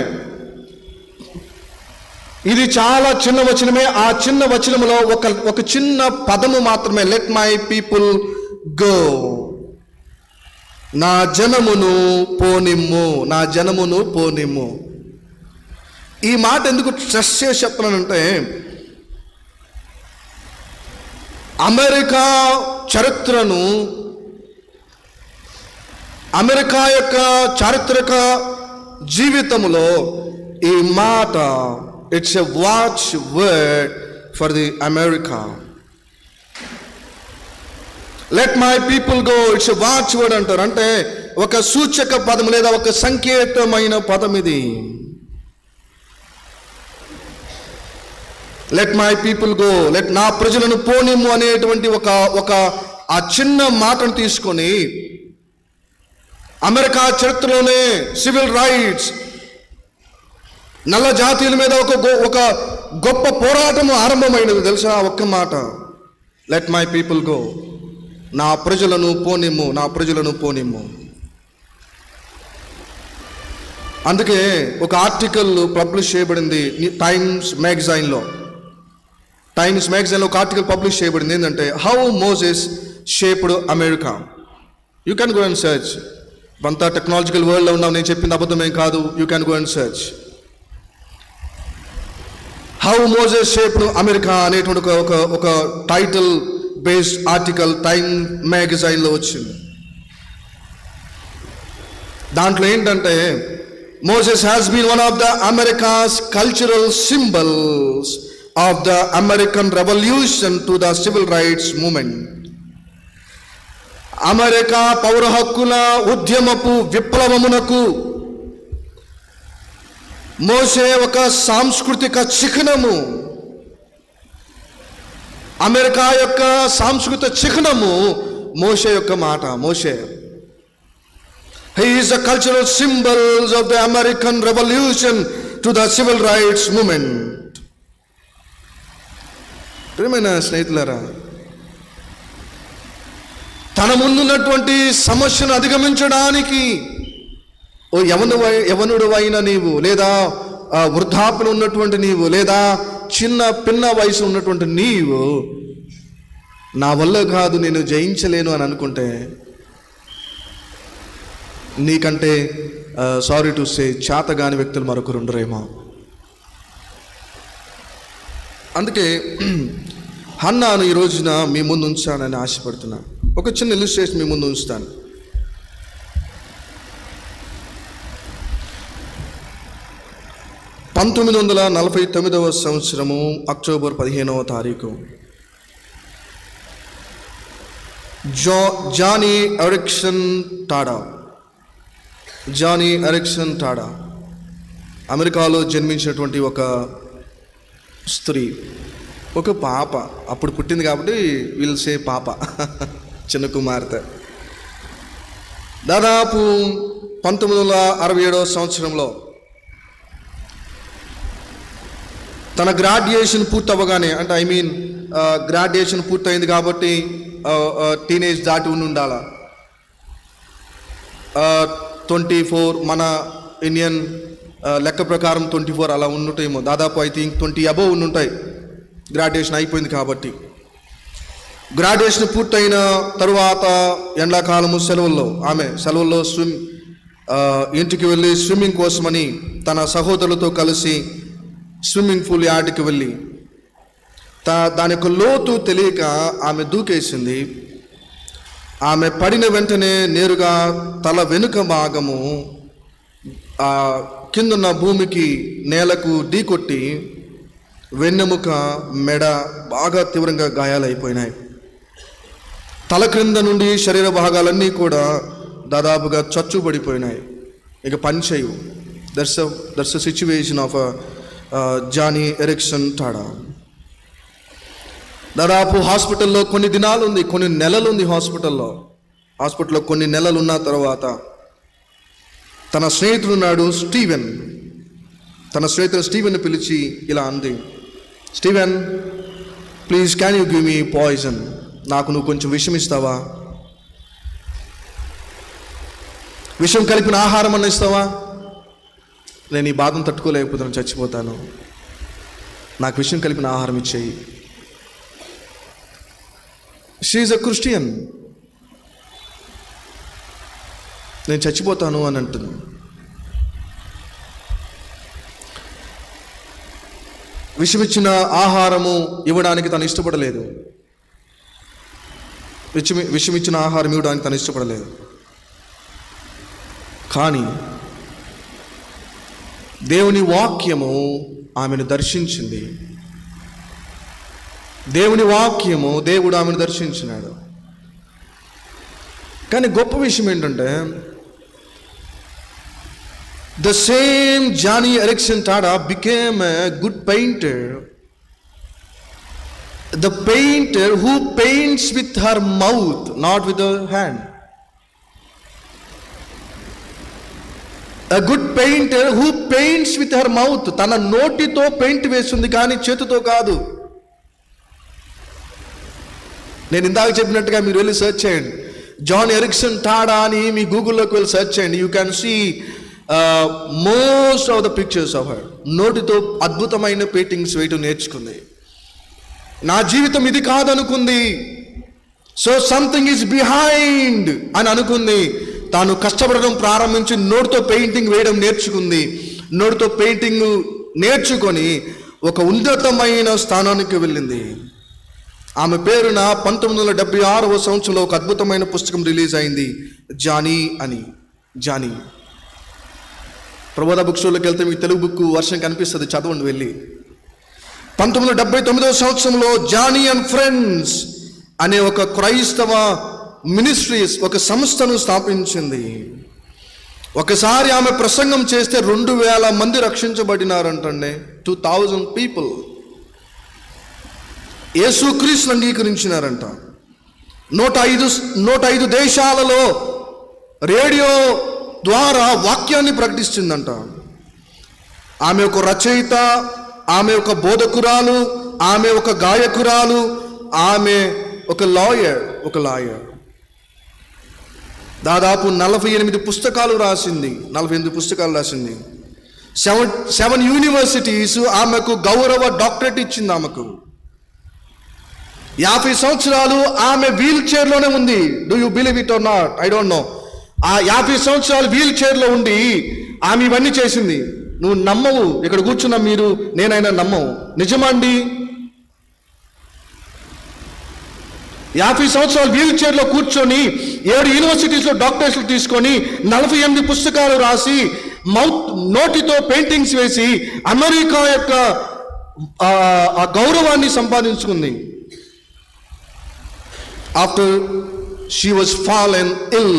ఇది చాలా చిన్న వచనమే ఆ చిన్న వచనములో ఒక ఒక చిన్న పదము మాత్రమే లెట్ మై పీపుల్ గో నా జనమును పోనిమ్ము నా జనమును పోనిమ్ము ఈ మాట ఎందుకు స్ట్రెస్ చేసి చెప్తున్నానంటే అమెరికా చరిత్రను అమెరికా యొక్క చారిత్రక జీవితములో ఈ మాట it's a watchword for the America let my people go it's a watchword అంటారు అంటే ఒక సూచక పదం లేదా ఒక సంకేతమైన పదం ఇది లెట్ మై పీపుల్ గో లెట్ నా ప్రజలను పోనిమ్ము అనేటువంటి ఒక ఒక ఆ చిన్న మాటను తీసుకొని అమెరికా చరిత్రలోనే సివిల్ రైట్స్ నల్ల జాతీయుల మీద ఒక గొ- ఒక గొప్ప పోరాటం ఆరంభమైనది తెలుసా ఆ ఒక్క మాట లెట్ మై పీపుల్ గో నా ప్రజలను పోనిమ్ము నా ప్రజలను పోనిమ్ము అందుకే ఒక ఆర్టికల్ పబ్లిష్ చేయబడింది టైమ్స్ మ్యాగజైన్లో టైమ్స్ మ్యాగజైన్లో ఒక ఆర్టికల్ పబ్లిష్ చేయబడింది ఏంటంటే how Moses shaped America you can go and search అంతా టెక్నాలజికల్ వరల్డ్లో ఉన్నాం నేను చెప్పింది అబద్ధమేం కాదు you can go and search how Moses shaped America అనేటువంటి ఒక ఒక ఒక టైటిల్ బేస్డ్ ఆర్టికల్ టైమ్ మ్యాగజైన్లో వచ్చింది దాంట్లో ఏంటంటే Moses has been one of the America's cultural symbols of the American Revolution to the civil rights movement. America పౌర హక్కుల ఉద్యమపు విప్లవమునకు మోసే ఒక సాంస్కృతిక చిహ్నము అమెరికా యొక్క సాంస్కృతిక చిహ్నము మోసే యొక్క మాట మోసే He is the cultural symbols of the American Revolution to the civil rights movement. ప్రియమైన స్నేహితులారా తన ముందున్నటువంటి సమస్యను అధిగమించడానికి ఓ యవను యవనుడు అయిన నీవు లేదా ఆ, వృద్ధాప్యలు ఉన్నటువంటి నీవు లేదా చిన్న పిన్న వయసు ఉన్నటువంటి నీవు నా వల్ల కాదు నేను జయించలేను అని అనుకుంటే నీకంటే సారీ టు సే చేతగాని వ్యక్తులు మరొకరు ఉండరేమో అందుకే హన్నాను ఈ రోజున మీ ముందు ఉంచానని ఆశపడుతున్నా ఒక చిన్న ఇల్లుస్ట్రేషన్ మీ ముందు ఉంచుతాను పంతొమ్మిది వందల నలభై తొమ్మిదవ సంవత్సరము అక్టోబర్ పదిహేనవ తారీఖు జా Joni Eareckson Tada Joni Eareckson Tada అమెరికాలో జన్మించినటువంటి ఒక స్త్రీ ఒక పాప అప్పుడు పుట్టింది కాబట్టి వీళ్ళు సే పాప చిన్న కుమార్తె దాదాపు పంతొమ్మిది వందల అరవై ఏడవ సంవత్సరంలో తన గ్రాడ్యుయేషన్ పూర్తి అవ్వగానే అంటే ఐ మీన్ గ్రాడ్యుయేషన్ పూర్తయింది కాబట్టి టీనేజ్ దాటి ఉండి ఉండాల ట్వంటీ ఫోర్ మన ఇండియన్ లెక్క ప్రకారం ట్వంటీ ఫోర్ అలా ఉండుంటాయేమో దాదాపు ఐ థింక్ ట్వంటీ అబోవ్ ఉండుంటాయి గ్రాడ్యుయేషన్ అయిపోయింది కాబట్టి గ్రాడ్యుయేషన్ పూర్తయిన తరువాత ఎండాకాలము సెలవుల్లో ఆమె సెలవుల్లో స్విమ్ ఆ, ఇంటికి వెళ్ళి స్విమ్మింగ్ కోసమని తన సహోదరులతో కలిసి స్విమ్మింగ్ పూల్ యార్డ్కి వెళ్ళి తా దాని యొక్క లోతు తెలియక ఆమె దూకేసింది ఆమె పడిన వెంటనే నేరుగా తల వెనుక భాగము ఆ కిందున్న భూమికి నేలకు ఢీకొట్టి వెన్నెముక మెడ బాగా తీవ్రంగా గాయాలైపోయినాయి తల క్రింద నుండి శరీర భాగాలన్నీ కూడా దాదాపుగా చచ్చుబడిపోయినాయి ఇక పని చేయవు that's that's situation of Joni Eareckson Tada దాదాపు హాస్పిటల్లో కొన్ని దినాలు ఉంది కొన్ని నెలలు ఉంది హాస్పిటల్లో హాస్పిటల్లో కొన్ని నెలలు ఉన్న తర్వాత తన స్నేహితుడు ఉన్నాడు స్టీవెన్ తన స్నేహితుడు స్టీవెన్ పిలిచి ఇలా అంది Steven please can you give me poison నాకు నువ్వు కొంచెం విషం ఇస్తావా విషం కలిపిన ఆహారం అన్న ఇస్తావా నేను ఈ బాధను తట్టుకోలేకపోతాను చచ్చిపోతాను నాకు విషయం కలిపిన ఆహారం ఇచ్చేయి షీఈ్ అ క్రిస్టియన్ నేను చచ్చిపోతాను అని అంటుంది విషమిచ్చిన ఆహారము ఇవ్వడానికి తను ఇష్టపడలేదు విషమి విషమిచ్చిన ఆహారం ఇవ్వడానికి తను ఇష్టపడలేదు కానీ దేవుని వాక్యము ఆమెను దర్శించింది దేవుని వాక్యము దేవుడు ఆమెను దర్శించినాడు కానీ గొప్ప విషయం ఏంటంటే the same Joni Eareckson Tada became a good painter the painter who paints with her mouth not with hand a good painter who paints with her mouth తన నోటితో పెయింట్ వేస్తుంది కానీ చేతితో కాదు నేను ఇందాక చెప్పినట్టుగా మీరు వెళ్ళి సెర్చ్ చేయండి జాన్ ఎరిక్సన్ టాడా అని మీ గూగుల్లోకి వెళ్ళి సెర్చ్ చేయండి you can see most of the pictures of her నోటితో అద్భుతమైన పెయింటింగ్స్ వేయటం నేర్చుకుంది నా జీవితం ఇది కాదనుకుంది సో సంథింగ్ ఈజ్ బిహైండ్ అని అనుకుంది తాను కష్టపడడం ప్రారంభించి నోటితో పెయింటింగ్ వేయడం నేర్చుకుంది నోటితో పెయింటింగ్ నేర్చుకొని ఒక ఉన్నతమైన స్థానానికి వెళ్ళింది ఆమె పేరున పంతొమ్మిది వందల డెబ్బై ఆరవ సంవత్సరంలో ఒక అద్భుతమైన పుస్తకం రిలీజ్ అయింది జానీ అని జానీ ప్రబోధ బుక్ స్టోర్లోకి వెళ్తే మీకు తెలుగు బుక్ వర్షం కనిపిస్తుంది చదవండి వెళ్ళి పంతొమ్మిది వందల డెబ్బై తొమ్మిదవ సంవత్సరంలో జానీ అండ్ ఫ్రెండ్స్ అనే ఒక క్రైస్తవ మినిస్ట్రీస్ ఒక సంస్థను స్థాపించింది ఒకసారి ఆమె ప్రసంగం చేస్తే రెండు వేల మంది రక్షించబడినారంటండి టూ థౌజండ్ పీపుల్ యేసుక్రీస్తుని అంగీకరించినారంట నూట ఐదు నూట ఐదు దేశాలలో రేడియో ద్వారా వాక్యాన్ని ప్రకటిస్తుందంట ఆమె ఒక రచయిత ఆమె ఒక బోధకురాలు ఆమె ఒక గాయకురాలు ఆమె ఒక లాయర్ ఒక లాయర్ దాదాపు నలభై ఎనిమిది పుస్తకాలు రాసింది నలభై ఎనిమిది పుస్తకాలు రాసింది సెవెన్ సెవెన్ యూనివర్సిటీస్ ఆమెకు గౌరవ డాక్టరేట్ ఇచ్చింది ఆమెకు యాభై సంవత్సరాలు ఆమె వీల్ చైర్లోనే ఉంది do you believe it or not I don't know ఆ యాభై సంవత్సరాలు వీల్ చైర్లో ఉండి ఆమె ఇవన్నీ చేసింది నువ్వు నమ్మవు ఇక్కడ కూర్చున్న మీరు నేనైనా నమ్మవు నిజమా అండి యాభై సంవత్సరాలు వీల్ చైర్లో కూర్చొని ఏడు యూనివర్సిటీస్లో డాక్టరేట్లు తీసుకొని నలభై ఎనిమిది పుస్తకాలు రాసి మౌత్ నోటితో పెయింటింగ్స్ వేసి అమెరికా యొక్క ఆ, ఆ గౌరవాన్ని సంపాదించుకుంది after she was fall and ill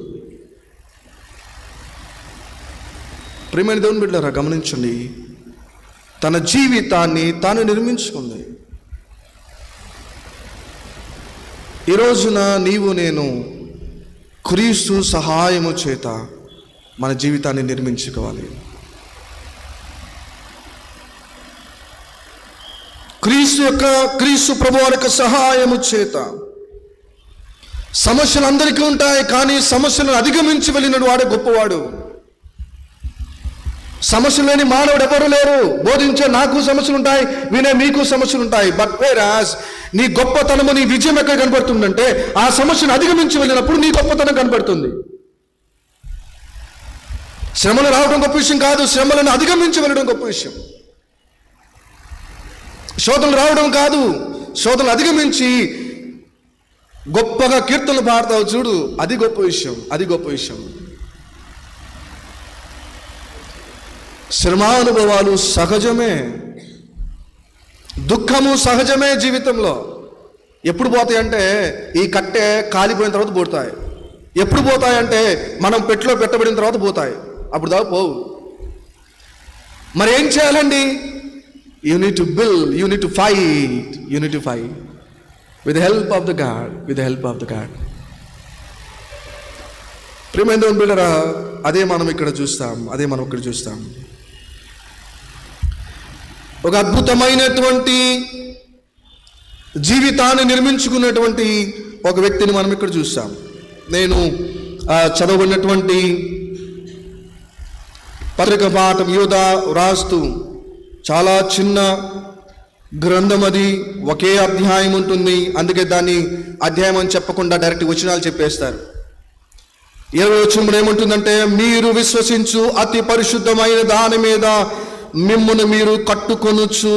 ప్రేమైన దేవుని బిడ్డారా గమనించండి తన జీవితాన్ని తాను నిర్మించుకుంది ఈ రోజున నీవు నేను క్రీస్తు సహాయము చేత మన జీవితాన్ని నిర్మించుకోవాలి క్రీస్తు యొక్క క్రీస్తు ప్రభు యొక్క సహాయము చేత సమస్యలు అందరికీ ఉంటాయి కానీ సమస్యలను అధిగమించి వెళ్ళిన వాడే గొప్పవాడు సమస్యలు లేని మానవుడు ఎవరు లేరు బోధించే నాకు సమస్యలు ఉంటాయి వినే మీకు సమస్యలు ఉంటాయి బట్ వేరాస్ నీ గొప్పతనము నీ విజయం ఎక్కడ కనబడుతుందంటే ఆ సమస్యను అధిగమించి వెళ్ళినప్పుడు నీ గొప్పతనం కనబడుతుంది శ్రమలు రావడం గొప్ప విషయం కాదు శ్రమలను అధిగమించి వెళ్ళడం గొప్ప విషయం శోధనలు రావడం కాదు శోధనలు అధిగమించి గొప్పగా కీర్తనలు పాడతావు చూడు అది గొప్ప విషయం అది గొప్ప విషయం శ్రమానుభవాలు సహజమే దుఃఖము సహజమే జీవితంలో ఎప్పుడు పోతాయంటే ఈ కట్టె కాలిపోయిన తర్వాత పోతాయి ఎప్పుడు పోతాయంటే మనం పెట్టులో పెట్టబడిన తర్వాత పోతాయి అప్పుడు దాకా పోవు మరి ఏం చేయాలండి unite to build unite to fight unite to fight with help of the God with help of the God ప్రియమైన బిడ్డరా అదే మనం ఇక్కడ చూస్తాం అదే మనం ఇక్కడ చూస్తాం ఒక అద్భుతమైనటువంటి జీవితాన్ని నిర్మించుకున్నటువంటి ఒక వ్యక్తిని మనం ఇక్కడ చూస్తాం నేను ఆ, చదవబడినటువంటి పత్రిక పాఠం యోధ రాస్తూ చాలా చిన్న గ్రంథం అది ఒకే అధ్యాయం ఉంటుంది అందుకే దాన్ని అధ్యాయం అని చెప్పకుండా డైరెక్ట్ వచనాలు చెప్పేస్తారు ఇరవై వచ్చినప్పుడు ఏముంటుందంటే మీరు విశ్వసించు అతి పరిశుద్ధమైన దాని మీద మిమ్మును మీరు కట్టుకొనుచు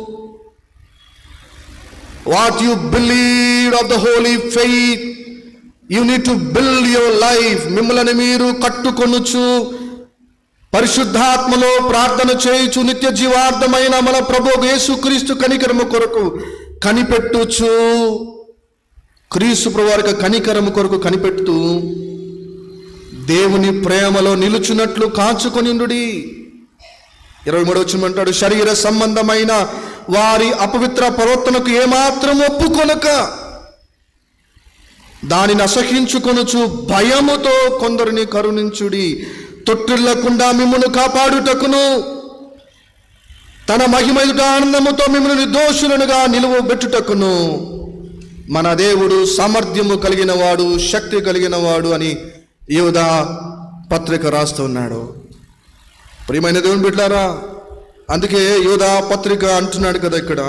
what you believe of the holy faith you need to build your life మిమ్మల్ని మీరు కట్టుకొనుచు పరిశుద్ధాత్మలో ప్రార్థన చేయుచు నిత్య జీవార్థమైన మన ప్రభు యేసుక్రీస్తు కనికరము కొరకు కనిపెట్టుచు క్రీస్తు ప్రభు వారి యొక్క కనికరము కొరకు కనిపెడుతూ దేవుని ప్రేమలో నిలుచున్నట్లు కాచుకొనిండుడి ఇరవై మూడు వచ్చిమంటాడు శరీర సంబంధమైన వారి అపవిత్ర ప్రవర్తనకు ఏమాత్రం ఒప్పుకొనక దానిని అసహించుకొనుచు భయముతో కొందరిని కరుణించుడి తొట్టిల్లకుండా మిమ్మల్ని కాపాడుటకును తన మహిమయుట ఆనందముతో మిమ్మల్ని నిర్దోషులనుగా నిలువబెట్టుటకును మన దేవుడు సామర్థ్యము కలిగిన వాడు శక్తి కలిగిన వాడు అని యోధ పత్రిక రాస్తూ ఉన్నాడు ప్రియమైన దేవుని బిడ్డారా అందుకే యోధ పత్రిక అంటున్నాడు కదా ఇక్కడ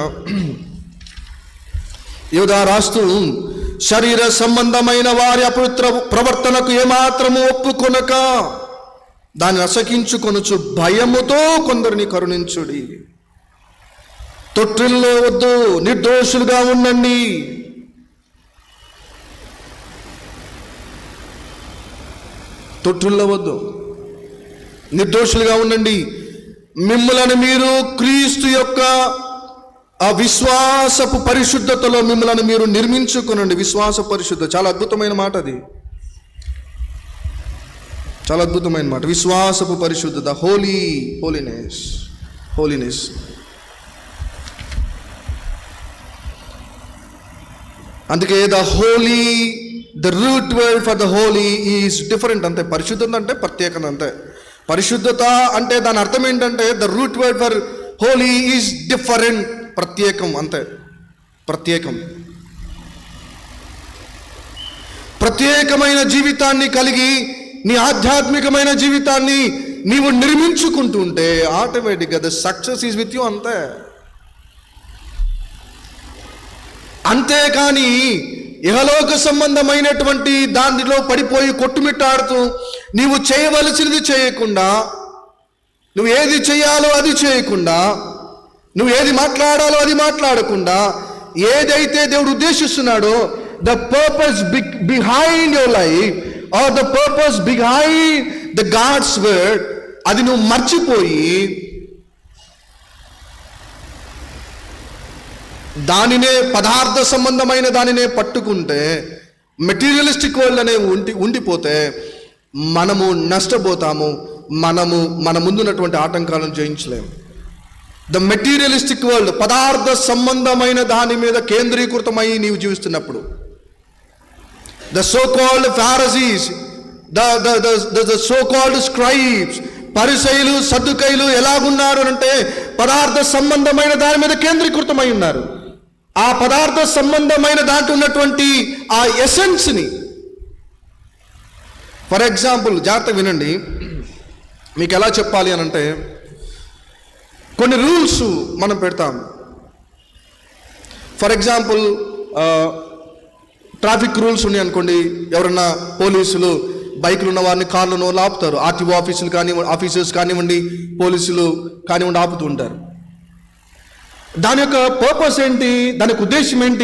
యోధ రాస్తూ శరీర సంబంధమైన వారి అపవిత్ర ప్రవర్తనకు ఏమాత్రము ఒప్పుకొనక దాన్ని అసకించుకొనుచు భయముతో కొందరిని కరుణించుడి తొట్టిల్లో వద్దు నిర్దోషులుగా ఉండండి తొట్టిల్లో వద్దు నిర్దోషులుగా ఉండండి మిమ్మలను మీరు క్రీస్తు యొక్క ఆ విశ్వాసపు పరిశుద్ధతలో మిమ్మల్ని మీరు నిర్మించుకునండి విశ్వాస పరిశుద్ధ చాలా అద్భుతమైన మాట అది చాలా అద్భుతమైన మాట విశ్వాసపు పరిశుద్ధత హోలీ హోలీనెస్ హోలీనెస్ అందుకే the holy the root word for the holy is different అంతే పరిశుద్ధత అంటే ప్రత్యేకత అంతే పరిశుద్ధత అంటే దాని అర్థం ఏంటంటే the root word for holy is different ప్రత్యేకం అంతే ప్రత్యేకం ప్రత్యేకమైన జీవితాన్ని కలిగి నీ ఆధ్యాత్మికమైన జీవితాన్ని నీవు నిర్మించుకుంటూ ఉంటే ఆటోమేటిక్గా the success is with you అంతే అంతేకాని ఇహలోక సంబంధమైనటువంటి దానిలో పడిపోయి కొట్టుమిట్టాడుతూ నీవు చేయవలసినది చేయకుండా నువ్వు ఏది చేయాలో అది చేయకుండా నువ్వు ఏది మాట్లాడాలో అది మాట్లాడకుండా ఏదైతే దేవుడు ఉద్దేశిస్తున్నాడో the purpose behind your life or the purpose behind the God's word అది నువ్వు మర్చిపోయి దానినే పదార్థ సంబంధమైన దానినే పట్టుకుంటే మెటీరియలిస్టిక్ వరల్డ్ అనే ఉండి ఉండిపోతే మనము నష్టపోతాము మనము మన ముందున్నటువంటి ఆటంకాలను జయించలేము ద మెటీరియలిస్టిక్ వరల్డ్ పదార్థ సంబంధమైన దాని మీద కేంద్రీకృతమై నీవు జీవిస్తున్నప్పుడు the so called Pharisees the the the so called scribes పరిసైలు సద్దుకైలు ఎలాగున్నారు అంటే పదార్థ సంబంధమైన దాని మీద కేంద్రీకృతమై ఉన్నారు ఆ పదార్థ సంబంధమైన దాంట్లో ఉన్నటువంటి ఆ ఎసెన్స్ని ఫర్ ఎగ్జాంపుల్ జాగ్రత్త వినండి మీకు ఎలా చెప్పాలి అని అంటే కొన్ని రూల్స్ మనం పెడతాం ఫర్ ఎగ్జాంపుల్ ట్రాఫిక్ రూల్స్ ఉన్నాయి అనుకోండి ఎవరన్నా పోలీసులు బైకులు ఉన్న వారిని కార్లు ఉన్న వాళ్ళు ఆపుతారు ఆర్టీఓ ఆఫీసులు కానివ్వండి ఆఫీసర్స్ కానివ్వండి పోలీసులు కానివ్వండి ఆపుతూ ఉంటారు దాని యొక్క పర్పస్ ఏంటి దానికి ఉద్దేశం ఏంటి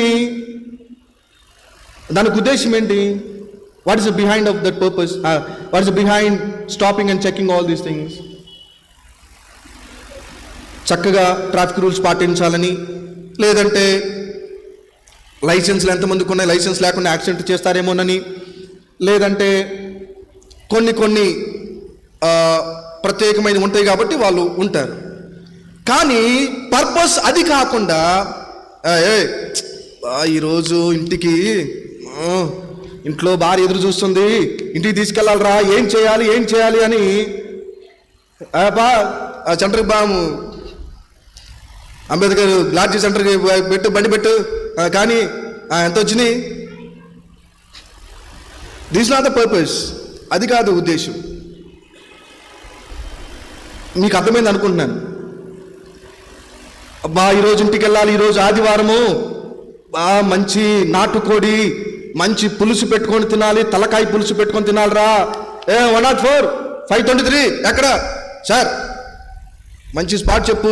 దానికి ఉద్దేశం ఏంటి what is behind of that purpose what is behind stopping and checking all these things చక్కగా ట్రాఫిక్ రూల్స్ పాటించాలని లేదంటే లైసెన్స్లు ఎంతమందికి ఉన్నాయి లైసెన్స్ లేకుండా యాక్సిడెంట్ చేస్తారేమోనని లేదంటే కొన్ని కొన్ని ఆ, ప్రత్యేకమైనవి ఉంటాయి కాబట్టి వాళ్ళు ఉంటారు కానీ పర్పస్ అది కాకుండా "ఆ, ఏ బా, ఈరోజు ఇంటికి ఆ, ఇంట్లో భార్య ఎదురు చూస్తుంది ఇంటికి తీసుకెళ్ళాలరా ఏం చేయాలి ఏం చేయాలి అని "ఆ, బా ఆ సెంటర్కి బాము అంబేద్కర్ లాడ్జీ సెంటర్కి పెట్టు బండి పెట్టు ఆ, కానీ ఆ, ఎంత వచ్చినాయి దిస్ నాట్ ద పర్పస్ అది కాదు ఉద్దేశం మీకు అర్థమైంది అనుకుంటున్నాను అబ్బా ఈరోజు ఇంటికి వెళ్ళాలి ఈరోజు ఆదివారము బా మంచి నాటుకోడి మంచి పులుసు పెట్టుకొని తినాలి తలకాయ పులుసు పెట్టుకొని తినాలిరా A one nought four five twenty three ఎక్కడ సార్ మంచి స్పాట్ చెప్పు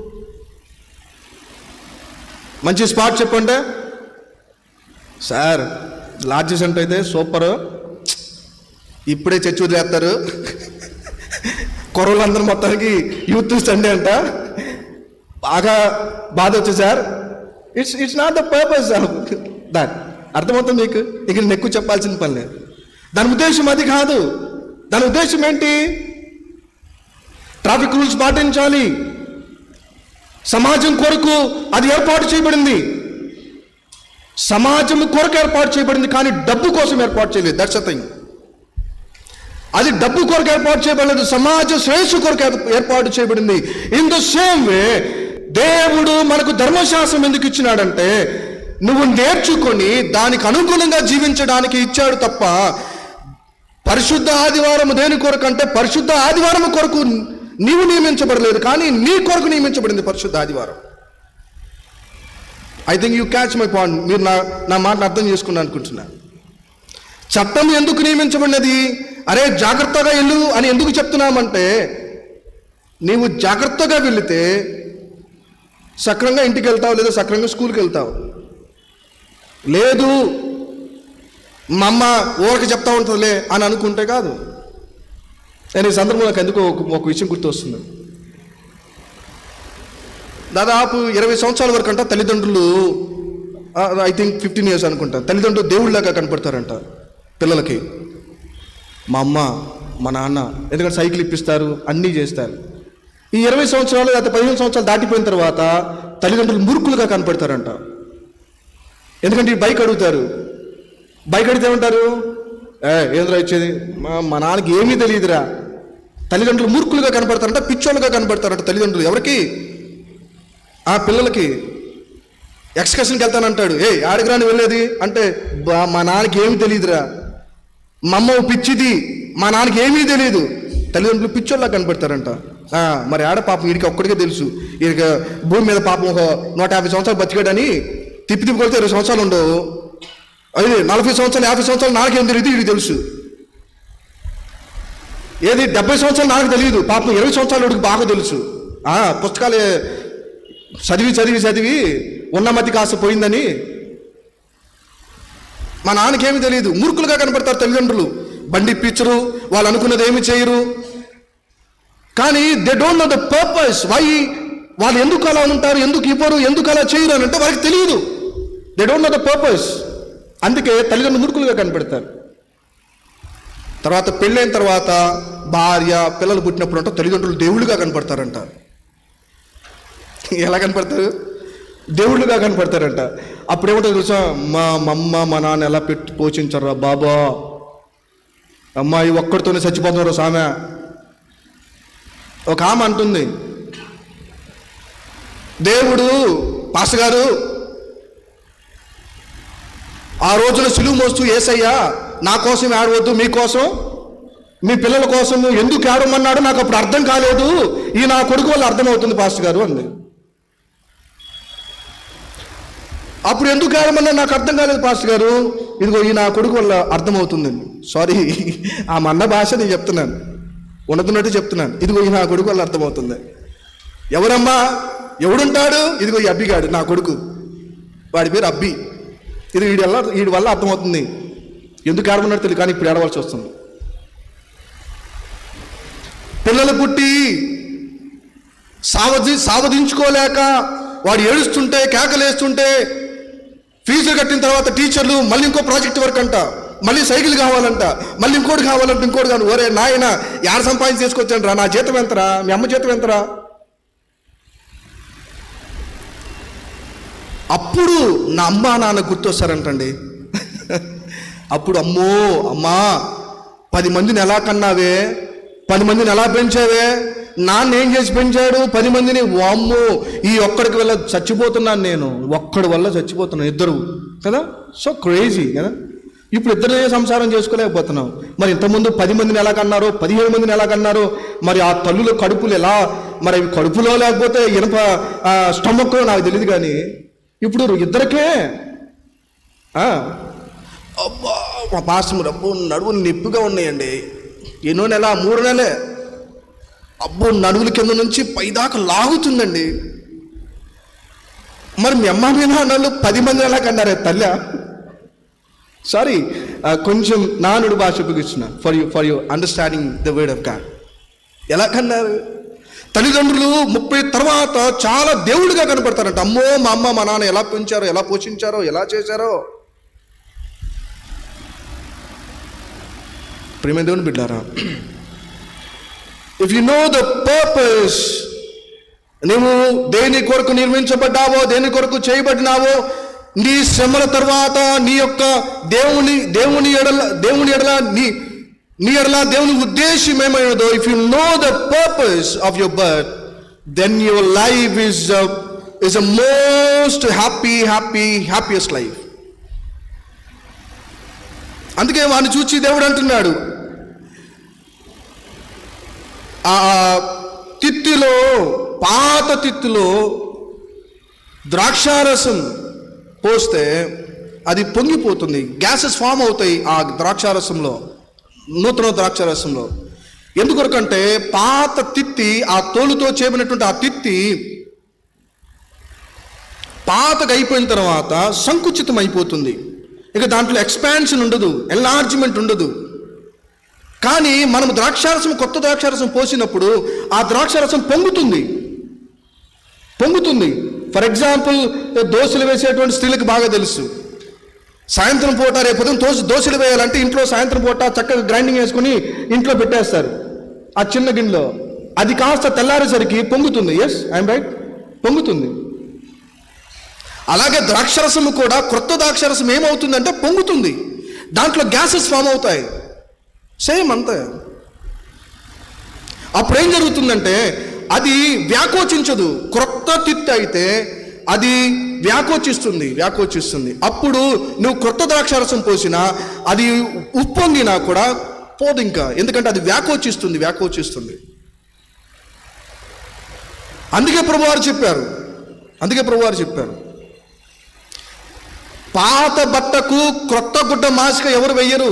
మంచి స్పాట్ చెప్పంటే సార్ లార్జ్ సెంటర్ అయితే సూపర్ ఇప్పుడే చర్చి వదిలేస్తారు కుర్రలందరూ మొత్తానికి యూత్ సండే అంట బాగా బాధ వచ్చింది sir it's it's not the purpose that అర్థమవుతుంది మీకు ఇక నేను ఎక్కువ చెప్పాల్సిన పని లేదు దాని ఉద్దేశం అది కాదు దాని ఉద్దేశం ఏంటి ట్రాఫిక్ రూల్స్ పాటించాలి సమాజం కొరకు అది ఏర్పాటు చేయబడింది సమాజం కొరకు ఏర్పాటు చేయబడింది కానీ డబ్బు కోసం ఏర్పాటు చేయలేదు దట్స్ థింగ్ అది డబ్బు కొరకు ఏర్పాటు చేయబడలేదు సమాజ శ్రేయస్సు కొరకు ఏర్ప- ఏర్పాటు చేయబడింది ఇన్ ద సేమ్ వే దేవుడు మనకు ధర్మశాస్త్రం ఎందుకు ఇచ్చినాడంటే నువ్వు నేర్చుకొని దానికి అనుగుణంగా జీవించడానికి ఇచ్చాడు తప్ప పరిశుద్ధ ఆదివారం దేని కొరకు అంటే పరిశుద్ధ ఆదివారం కొరకు నీవు నియమించబడలేదు కానీ నీ కొరకు నియమించబడింది పరిశుద్ధ ఆదివారం I think you catch my point మీరు నా నా మాటను అర్థం చేసుకున్నాను అనుకుంటున్నాను చట్టం ఎందుకు నియమించబడినది అరే జాగ్రత్తగా వెళ్ళు అని ఎందుకు చెప్తున్నామంటే నీవు జాగ్రత్తగా వెళితే సక్రంగా ఇంటికి వెళ్తావు లేదా సక్రంగా స్కూల్కి వెళ్తావు లేదు మా అమ్మ ఊరికి చెప్తా ఉంటుందిలే అని అనుకుంటే కాదు నేను ఈ సందర్భంలో నాకు ఎందుకో ఒక- ఒక విషయం గుర్తొస్తుంది దాదాపు ఇరవై సంవత్సరాల వరకు అంట తల్లిదండ్రులు ఐ థింక్ ఫిఫ్టీన్ ఇయర్స్ అనుకుంటా తల్లిదండ్రులు దేవుళ్ళలాగా కనపడతారంట పిల్లలకి మా అమ్మ మా నాన్న ఎందుకంటే సైకిల్ ఇప్పిస్తారు అన్నీ చేస్తారు ఈ ఇరవై సంవత్సరాలు లేదా పదిహేను సంవత్సరాలు దాటిపోయిన తర్వాత తల్లిదండ్రులు మురుకులుగా కనపడతారంట ఎందుకంటే ఈ బైక్ అడుగుతారు బైక్ అడిగితే ఏమంటారు ఏ ఏంద్రా ఇచ్చేది మా మా నాన్నకి ఏమీ తెలియదురా తల్లిదండ్రులు మూర్ఖులుగా కనపడతారంట పిచ్చోళ్ళుగా కనపడతారంట తల్లిదండ్రులు ఎవరికి ఆ పిల్లలకి ఎక్స్కర్షన్కి వెళ్తానంటాడు ఏ ఆడిగ్రాని వెళ్ళేది అంటే "బా, మా నాన్నకి ఏమీ తెలియదురా మా అమ్మ ఓ పిచ్చిది మా నాన్నకి ఏమీ తెలియదు తల్లిదండ్రులు పిచ్చోళ్ళగా కనపడతారంట ఆ, మరి ఆడ పాపం వీడికి ఒక్కడికే తెలుసు వీడికి భూమి మీద పాపం ఒక నూట యాభై సంవత్సరాలు బతికాడని తిప్పి తిప్పి కొడితే ఇరవై సంవత్సరాలు ఉండవు అది నలభై సంవత్సరాలు యాభై సంవత్సరాలు నాకేం తెలియదు వీడికి తెలుసు ఏది డెబ్బై సంవత్సరాలు నాకు తెలియదు పాపం ఇరవై సంవత్సరాలు వాడికి బాగా తెలుసు ఆ, పుస్తకాలు చదివి చదివి చదివి ఉన్న మతి కాస్త పోయిందని మా నాన్నకేమీ తెలియదు మూర్ఖులుగా కనపడతారు తల్లిదండ్రులు బండి పిచ్చరు వాళ్ళు అనుకున్నది ఏమి చేయరు కానీ they don't know the purpose why వాళ్ళు ఎందుకు అలా ఉంటారు ఎందుకు ఇవ్వరు ఎందుకు అలా చేయరు అని అంటే వాళ్ళకి తెలియదు they don't know the purpose అందుకే తల్లిదండ్రులు మూర్ఖులుగా కనపడతారు తర్వాత పెళ్ళైన తర్వాత భార్య పిల్లలు పుట్టినప్పుడు అంటే తల్లిదండ్రులు దేవుళ్ళుగా కనపడతారంట ఎలా కనపడతారు దేవుళ్ళుగా కనపడతారంట అప్పుడు ఏమంటారు తెలుసా మా మా అమ్మ మా నాన్న ఎలా పెట్టి పోషించరా బాబా అమ్మాయి ఒక్కడితోనే చచ్చిపోతున్నారు సామె ఒక ఆమె అంటుంది దేవుడు పాస్ గారు ఆ రోజున సిలువు మోస్తూ ఏసయ్యా నా కోసం ఏడవద్దు మీకోసం మీ పిల్లల కోసం ఎందుకు ఏడమన్నాడు నాకు అప్పుడు అర్థం కాలేదు ఈ నా కొడుకు వల్ల అర్థమవుతుంది పాస్టర్ గారు అంది అప్పుడు ఎందుకు ఏడమన్నా నాకు అర్థం కాలేదు పాస్టర్ గారు ఇదిగో ఈ నా కొడుకు వల్ల అర్థమవుతుందండి సారీ ఆ మన్న భాష నేను చెప్తున్నాను ఉన్నతున్నట్టు చెప్తున్నాను ఇదిగో ఈ నా కొడుకు వల్ల అర్థమవుతుంది ఎవరమ్మా ఎవడుంటాడు ఇదిగో ఈ అబ్బిగాడు నా కొడుకు వాడి పేరు అబ్బి ఇది వీడి వల్ల వీడి వల్ల అర్థమవుతుంది ఎందుకు ఏడమన్నాడు తెలియదు కానీ ఇప్పుడు ఏడవలసి వస్తుంది పిల్లలు పుట్టి సావధి సావధించుకోలేక వాడు ఏడుస్తుంటే కేకలేస్తుంటే ఫీజులు కట్టిన తర్వాత టీచర్లు మళ్ళీ ఇంకో ప్రాజెక్ట్ వర్క్ అంట మళ్ళీ సైకిల్ కావాలంట మళ్ళీ ఇంకోటి కావాలంట ఇంకోటి కావాలి ఒరే నాయన యాడ సంపాదించి తీసుకొచ్చాను రా నా జీతం ఎంతరా మీ అమ్మ జీతం ఎంతరా అప్పుడు నా అమ్మ నాన్న గుర్తొస్తారంటండి అప్పుడు అమ్మో అమ్మా పది మందిని ఎలా కన్నావే పది మందిని ఎలా పెంచావే నాన్న ఏం చేసి పెంచాడు పది మందిని వామ్మో ఈ ఒక్కడికి వల్ల చచ్చిపోతున్నాను నేను ఒక్కడి వల్ల చచ్చిపోతున్నాను ఇద్దరు కదా సో క్రేజీ కదా ఇప్పుడు ఇద్దరే సంసారం చేసుకోలేకపోతున్నాం మరి ఇంతకుముందు పది మందిని ఎలా కన్నారో పదిహేడు మందిని ఎలా కన్నారో మరి ఆ తల్లుల కడుపులు ఎలా మరి అవి కడుపులో లేకపోతే ఇనప స్టమక్ నాకు తెలియదు కానీ ఇప్పుడు ఇద్దరికే ఆ, అబ్బా మా పాస్టర్ అబ్బో నడువులు నొప్పిగా ఉన్నాయండి ఎన్నో నెల మూడు నెలలే అబ్బో నడువుల కింద నుంచి పైదాకా లాగుతుందండి మరి మీ అమ్మ మీ నాన్నలు పది మంది ఎలా కన్నారే తల్లి సారీ కొంచెం నానుడు భాష ఉపయోగిస్తున్నా for you for you understanding the word of God ఎలా కన్నారు తల్లిదండ్రులు ముప్పై తర్వాత చాలా దేవుడిగా కనపడతారంట అమ్మో మా అమ్మ మా నాన్న ఎలా పెంచారో ఎలా పోషించారో ఎలా చేశారో ప్రేమ దేవుని బిడ్డారా if you know the purpose నువ్వు దేని కొరకు నిర్మించబడ్డావో దేని కొరకు చేయబడినావో నీ శ్రమల తర్వాత నీ యొక్క దేవుని దేవుని ఎడల దేవుని ఎడల నీ నీ ఎడల దేవుని ఉద్దేశం ఏమైనదో if you know the purpose of your birth then your life is is a most happy happy happiest life అందుకే వాడిని చూచి దేవుడు అంటున్నాడు ఆ తిత్తిలో పాత తిత్తిలో ద్రాక్షారసం పోస్తే అది పొంగిపోతుంది గ్యాసెస్ ఫామ్ అవుతాయి ఆ ద్రాక్షారసంలో నూతన ద్రాక్షారసంలో ఎందుకొరకంటే పాత తిత్తి ఆ తోలుతో చేపినటువంటి ఆ తిత్తి పాతగా అయిపోయిన తర్వాత సంకుచితం అయిపోతుంది ఇక దాంట్లో ఎక్స్పాన్షన్ ఉండదు ఎన్లార్జ్మెంట్ ఉండదు కానీ మనం ద్రాక్షారసం కొత్త ద్రాక్షారసం పోసినప్పుడు ఆ ద్రాక్షారసం పొంగుతుంది పొంగుతుంది ఫర్ ఎగ్జాంపుల్ దోశలు వేసేటువంటి స్త్రీలకు బాగా తెలుసు సాయంత్రం పూట రేపు ఉదయం దోశ దోశలు వేయాలంటే ఇంట్లో సాయంత్రం పూట చక్కగా గ్రైండింగ్ వేసుకుని ఇంట్లో పెట్టేస్తారు ఆ చిన్న గిన్నెలో అది కాస్త తెల్లారేసరికి పొంగుతుంది ఎస్ ఐఎమ్ రైట్ పొంగుతుంది అలాగే ద్రాక్షరసము కూడా క్రొత్త ద్రాక్షరసం ఏమవుతుందంటే పొంగుతుంది దాంట్లో గ్యాసెస్ ఫామ్ అవుతాయి సేమ్ అంతే అప్పుడు ఏం జరుగుతుందంటే అది వ్యాకోచించదు క్రొత్త తిత్తి అయితే అది వ్యాకోచిస్తుంది వ్యాకోచిస్తుంది అప్పుడు నువ్వు క్రొత్త ద్రాక్షారసం పోసినా అది ఉప్పొంగినా కూడా పోదు ఇంకా ఎందుకంటే అది వ్యాకోచిస్తుంది వ్యాకోచిస్తుంది అందుకే ప్రభువారు చెప్పారు అందుకే ప్రభువారు చెప్పారు పాత బట్టకు క్రొత్త గుడ్డ మాసిక ఎవరు వెయ్యరు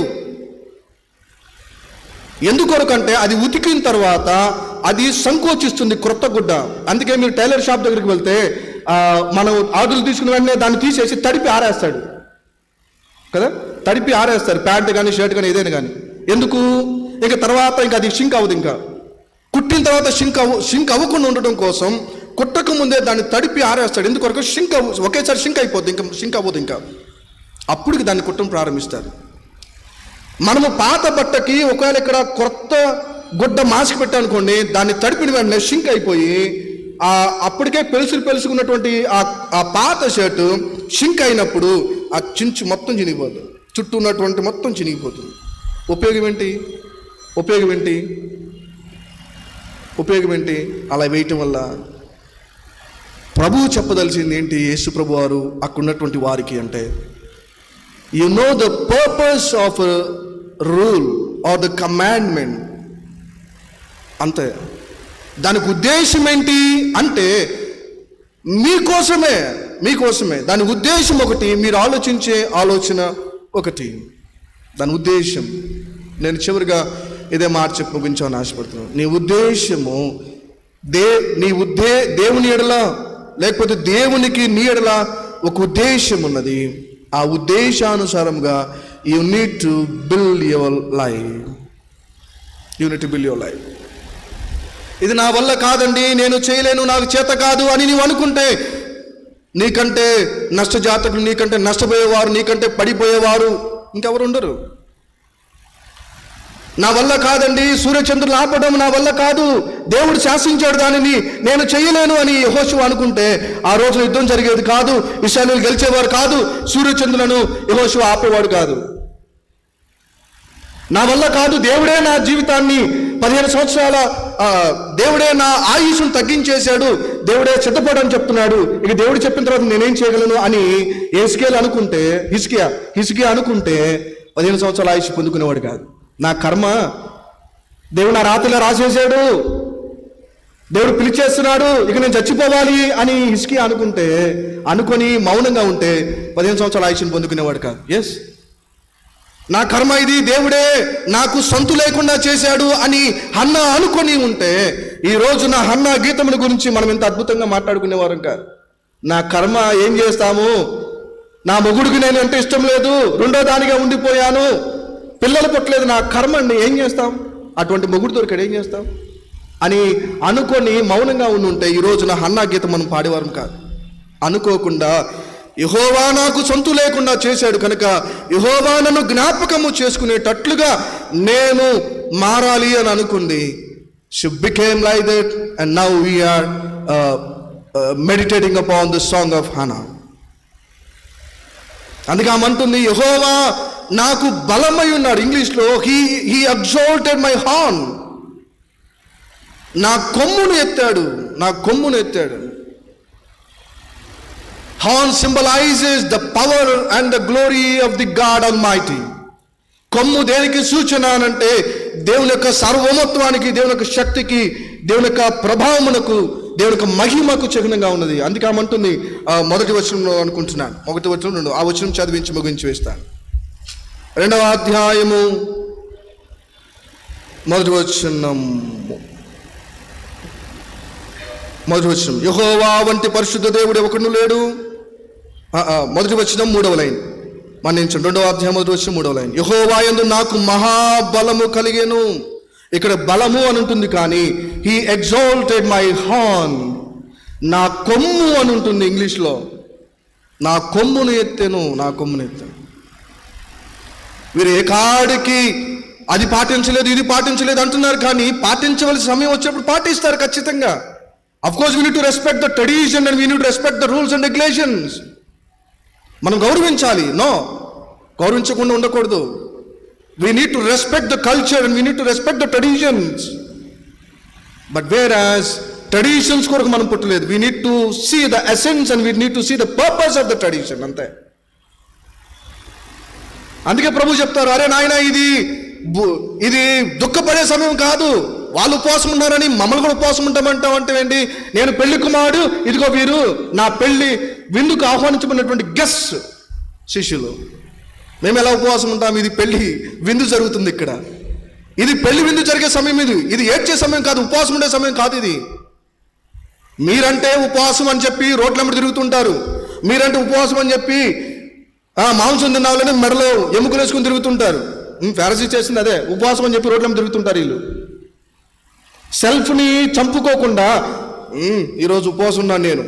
ఎందుకొరకంటే అది ఉతికిన తర్వాత అది సంకోచిస్తుంది క్రొత్త గుడ్డ అందుకే మీరు టైలర్ షాప్ దగ్గరికి వెళ్తే ఆ, మనం ఆదులు తీసుకున్న వెంటనే దాన్ని తీసేసి తడిపి ఆరేస్తాడు కదా తడిపి ఆరేస్తారు ప్యాంట్ కానీ షర్ట్ కానీ ఏదైనా కానీ ఎందుకు ఇంకా తర్వాత ఇంకా అది షింక్ అవ్వదు ఇంకా కుట్టిన తర్వాత షింక్ అవ్వ షింక్ అవ్వకుండా ఉండడం కోసం కుట్టక ముందే దాన్ని తడిపి ఆరేస్తాడు ఎందుకొరకు షింక్ అవ్వ ఒకేసారి షింక్ అయిపోద్ది ఇంకా షింక్ అవ్వదు ఇంకా అప్పుడు దాన్ని కుట్టడం ప్రారంభిస్తారు మనము పాత బట్టకి ఒకవేళ ఇక్కడ కొత్త గుడ్డ మాస్క్ పెట్టానుకోండి దాన్ని తడిపిన వెంటనే షింక్ అయిపోయి ఆ అప్పటికే పెలుసులు పెలుసుకున్నటువంటి ఆ ఆ పాత షర్టు షింక్ అయినప్పుడు ఆ చించు మొత్తం చినిగిపోతుంది చుట్టూ ఉన్నటువంటి మొత్తం చినిగిపోతుంది ఉపయోగం ఏంటి ఉపయోగం ఏంటి ఉపయోగం ఏంటి అలా వేయటం వల్ల ప్రభువు చెప్పదలిసింది ఏంటి యేసు ప్రభు వారు అక్కడ ఉన్నటువంటి వారికి అంటే you know the purpose of rule or the commandment అంతే దానికి ఉద్దేశం ఏంటి అంటే మీకోసమే మీకోసమే దాని ఉద్దేశం ఒకటి మీరు ఆలోచించే ఆలోచన ఒకటి దాని ఉద్దేశం నేను చివరిగా ఇదే మాట చెప్పి ముగించాలని ఆశపడుతున్నాను నీ ఉద్దేశము దే నీ ఉద్దే దేవుని ఎడల లేకపోతే దేవునికి నీ ఎడల ఒక ఉద్దేశం ఉన్నది ఆ ఉద్దేశానుసారంగా you need to build your life you need to build your life ఇది నా వల్ల కాదండి నేను చేయలేను నాకు చేత కాదు అని నీవు అనుకుంటే నీకంటే నష్టజాతకులు నీకంటే నష్టపోయేవారు నీకంటే పడిపోయేవారు ఇంకెవరు ఉండరు నా వల్ల కాదండి సూర్యచంద్రులు ఆపడం నా వల్ల కాదు దేవుడు శాసించాడు దానిని నేను చేయలేను అని యహోశివ అనుకుంటే ఆ రోజు యుద్ధం జరిగేది కాదు ఇషానులు గెలిచేవారు కాదు సూర్యచంద్రులను యహోశివ ఆపేవాడు కాదు నా వల్ల కాదు దేవుడే నా జీవితాన్ని పదిహేను సంవత్సరాల ఆ, దేవుడే నా ఆయుష్ను తగ్గించేశాడు దేవుడే చిత్తపడని చెప్తున్నాడు ఇక దేవుడు చెప్పిన తర్వాత నేనేం చేయగలను అని ఏస్కేల్ అనుకుంటే హిస్కియా హిస్కియా అనుకుంటే పదిహేను సంవత్సరాల ఆయుష్ పొందుకునేవాడు కాదు నా కర్మ దేవుడు నా రాత్రిలో రాసేసాడు దేవుడు పిలిచేస్తున్నాడు ఇక నేను చచ్చిపోవాలి అని హిస్కి అనుకుంటే అనుకొని మౌనంగా ఉంటే పదిహేను సంవత్సరాల ఆయుష్ని పొందుకునేవాడు కాదు ఎస్ నా కర్మ ఇది దేవుడే నాకు సొంతు లేకుండా చేశాడు అని హన్న అనుకొని ఉంటే ఈ రోజు నా హన్న గీతముల గురించి మనం ఎంత అద్భుతంగా మాట్లాడుకునేవారం కాదు నా కర్మ ఏం చేస్తాము నా మొగుడికి నేను అంటే ఇష్టం లేదు రెండో దానిగా ఉండిపోయాను పిల్లలు పుట్టలేదు నా కర్మ అండి ఏం చేస్తాం అటువంటి మొగుడు దొరికాడు ఏం చేస్తాం అని అనుకొని మౌనంగా ఉండి ఉంటే ఈ రోజు నా హన్నా గీతం మనం పాడేవారం కాదు అనుకోకుండా యహోవా నాకు సొంతు లేకుండా చేశాడు కనుక యహోవా నన్ను జ్ఞాపకము చేసుకునేటట్లుగా నేను మారాలి అని అనుకుంది she became like that and now we are meditating upon the song of Hannah అందుకే ఆమె అంటుంది యహోవా నాకు బలమై ఉన్నాడు ఇంగ్లీష్లో he he exalted my horn నా కొమ్మును ఎత్తాడు నా కొమ్మును ఎత్తాడు horn symbolises the power and the glory of the God almighty కొమ్ము దేనికి సూచన అనంటే దేవుని యొక్క సార్వభౌమత్వానికి దేవుని యొక్క శక్తికి దేవుని యొక్క ప్రభావమునకు దేవుని యొక్క మహిమకు చిహ్నంగా ఉన్నది అందుకే ఆమంటుంది ఆ, మొదటి వచనంలో అనుకుంటున్నాను మొదటి వచనం రెండు ఆ వచనం చదివించి ముగించి వేస్తాను రెండవ అధ్యాయము మొదటి వచనం మొదటి వచనం యహోవా వంటి పరిశుద్ధ దేవుడు ఒకడు లేడు ఆ, ఆ, మొదటి వచనం మూడవ లైన్ మన్నించండి రెండవ అధ్యాయం మొదటి వచ్చిన మూడవ లైన్ యహోవా యందు నాకు మహాబలము కలిగెను ఇక్కడ బలము అని ఉంటుంది కానీ హీ ఎగ్జాల్టెడ్ మై హార్న్ నా కొమ్ము అని ఉంటుంది ఇంగ్లీష్లో నా కొమ్మును ఎత్తెను నా కొమ్మును ఎత్తాను వీరు ఏ కాడికి అది పాటించలేదు ఇది పాటించలేదు అంటున్నారు కానీ పాటించవలసిన సమయం వచ్చినప్పుడు పాటిస్తారు ఖచ్చితంగా of course we need to respect the tradition and we need respect the rules and regulations మనం గౌరవించాలి నో గౌరవించకుండా ఉండకూడదు we need to respect the culture and we need to respect the traditions but wear whereas traditions కొరకు మనం పుట్టలేదు we need to see the essence and we need to see the purpose of the tradition అంతే అందుకే ప్రభు చెప్తారు అరే నాయన ఇది బు- ఇది దుఃఖపడే సమయం కాదు వాళ్ళు ఉపవాసం ఉన్నారని మమ్మల్ని కూడా ఉపవాసం ఉంటామంటాం అంటే ఏంటి నేను పెళ్లి కుమారుడు ఇదిగో వీరు నా పెళ్లి విందుకు ఆహ్వానించబడినటువంటి గెస్ట్ శిష్యులు మేము ఎలా ఉపవాసం ఉంటాం ఇది పెళ్లి విందు జరుగుతుంది ఇక్కడ ఇది పెళ్లి విందు జరిగే సమయం ఇది ఇది ఏడ్చే సమయం కాదు ఉపవాసం ఉండే సమయం కాదు ఇది మీరంటే ఉపవాసం అని చెప్పి రోడ్లమ్మడి తిరుగుతుంటారు మీరంటే ఉపవాసం అని చెప్పి ఆ మాంసం తినాలని మెడలో ఎముకలు వేసుకుని తిరుగుతుంటారు ఫెరసీ చేసింది అదే ఉపవాసం అని చెప్పి రోడ్ల తిరుగుతుంటారు వీళ్ళు సెల్ఫ్ని చంపుకోకుండా "ఉమ్, ఈరోజు ఉపవాసం ఉన్నాను నేను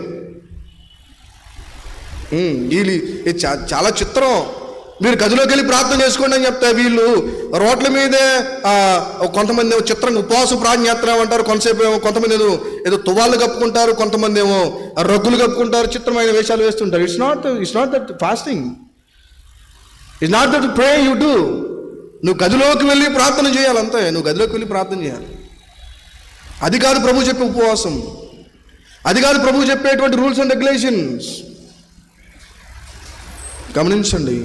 ఉమ్, వీళ్ళు ఇది చా- చాలా చిత్రం మీరు గదిలోకి వెళ్ళి ప్రార్థన చేసుకోండి అని చెప్తే వీళ్ళు రోడ్ల మీదే ఆ, కొంతమంది ఏమో చిత్రంగా ఉపవాసం ప్రార్థన చేస్తున్నాం అంటారు కొంతసేపు ఏమో కొంతమంది ఏదో ఏదో తువాళ్ళు కప్పుకుంటారు కొంతమంది ఏమో రగ్గులు కప్పుకుంటారు చిత్రమైన వేషాలు వేస్తుంటారు it's not it's not that fasting it's not that pray you do నువ్వు గదిలోకి వెళ్ళి ప్రార్థన చేయాలి అంతే నువ్వు గదిలోకి వెళ్ళి ప్రార్థన చేయాలి అది కాదు ప్రభు చెప్పే ఉపవాసం అది కాదు ప్రభు చెప్పేటువంటి రూల్స్ అండ్ రెగ్యులేషన్స్ గమనించండి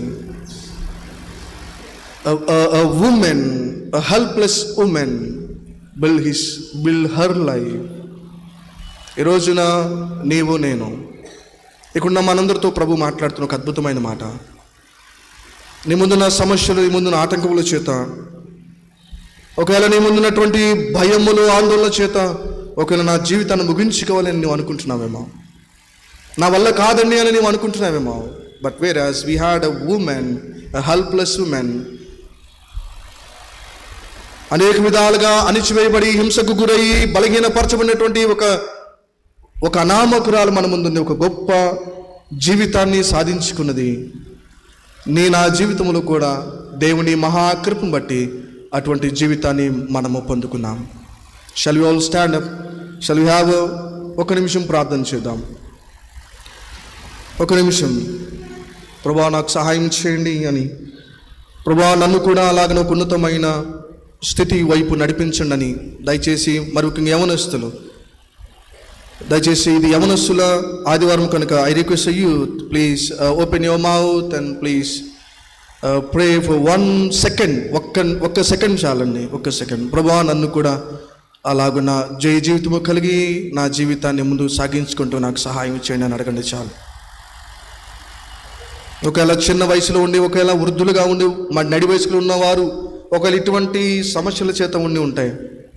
woman helpless woman build his build her life ఈ రోజున నీవు నేను ఇక్కడ మనందరితో ప్రభు మాట్లాడుతున్న ఒక అద్భుతమైన మాట నీ ముందున్న సమస్యలు నీ ముందున్న ఆటంకముల చేత ఒకవేళ నీ ముందున్నటువంటి భయములు ఆందోళన చేత ఒకవేళ నా జీవితాన్ని ముగించుకోవాలని నువ్వు అనుకుంటున్నావేమో నా వల్ల కాదండి అని నువ్వు అనుకుంటున్నావేమో but wear whereas we had a woman helpless woman అనేక విధాలుగా అణిచివేయబడి హింసకు గురయ్యి బలహీనపరచబడినటువంటి ఒక ఒక అనామకురాలు మన ముందుంది ఒక గొప్ప జీవితాన్ని సాధించుకున్నది నీ నా జీవితంలో కూడా దేవుని మహాకృపను బట్టి అటువంటి జీవితాన్ని మనము పొందుకున్నాం shall we all stand up shall we have ఒక నిమిషం ప్రార్థన చేద్దాం ఒక నిమిషం ప్రభా నాకు సహాయం చేయండి అని ప్రభా నన్ను కూడా అలాగ ఒక ఉన్నతమైన స్థితి వైపు నడిపించండి అని దయచేసి మరి ముఖ్యంగా యవనస్తులు దయచేసి ఇది యవనస్తుల ఆదివారం కనుక I request you please open your mouth and please pray for one second ఒక్క ఒక్క సెకండ్ చాలండి ఒక్క సెకండ్ ప్రభా నన్ను కూడా అలాగున్న జయ జీవితము కలిగి నా జీవితాన్ని ముందు సాగించుకుంటూ నాకు సహాయం చేయండి అని అడగండి చాలు ఒకవేళ చిన్న వయసులో ఉండి ఒకవేళ వృద్ధులుగా ఉండి మా నడి వయసులో ఉన్నవారు ఒకవేళ ఇటువంటి సమస్యల చేత ఉండి ఉంటాయి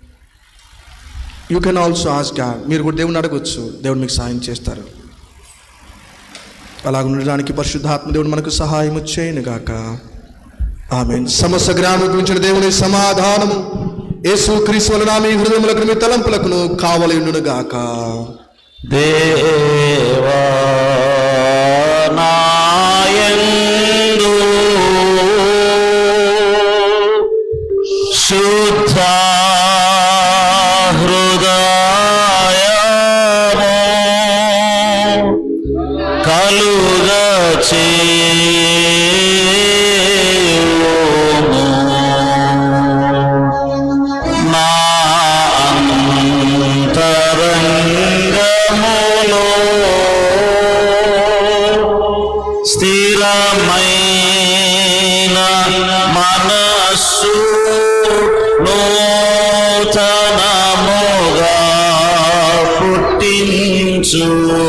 you can also ask God మీరు కూడా దేవుని అడగొచ్చు దేవుడు మీకు సహాయం చేస్తారు అలాగ ఉండడానికి పరిశుద్ధాత్మ దేవుడు మనకు సహాయం చేయను గాక ఆమె సమస్త గ్రామం గురించిన దేవుని సమాధానము యేసు క్రీస్తు వలన మీ హృదయములకు మీ తలంపులకును కావలి ఉండును గాక దేవా నాయందు శుద్ధ హృదయము కలుగ నా అంతరంగములో స్థిరమైన మనస్సు నూతనముగా పుట్టించుము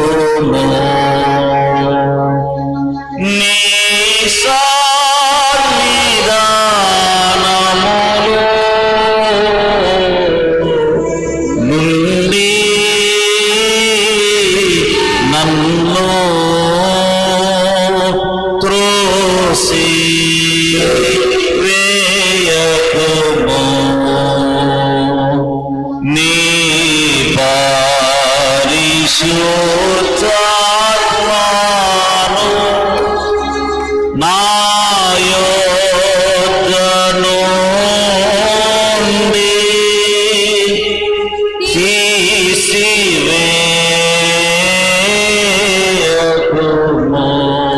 నీ సన్నిధానములో నుండి నన్ను త్రోసి వేయకుము నీ పరిశుద్ధ పరిశుద్ధాత్మాను నా యొద్ద నుండి తీసివేయకుము.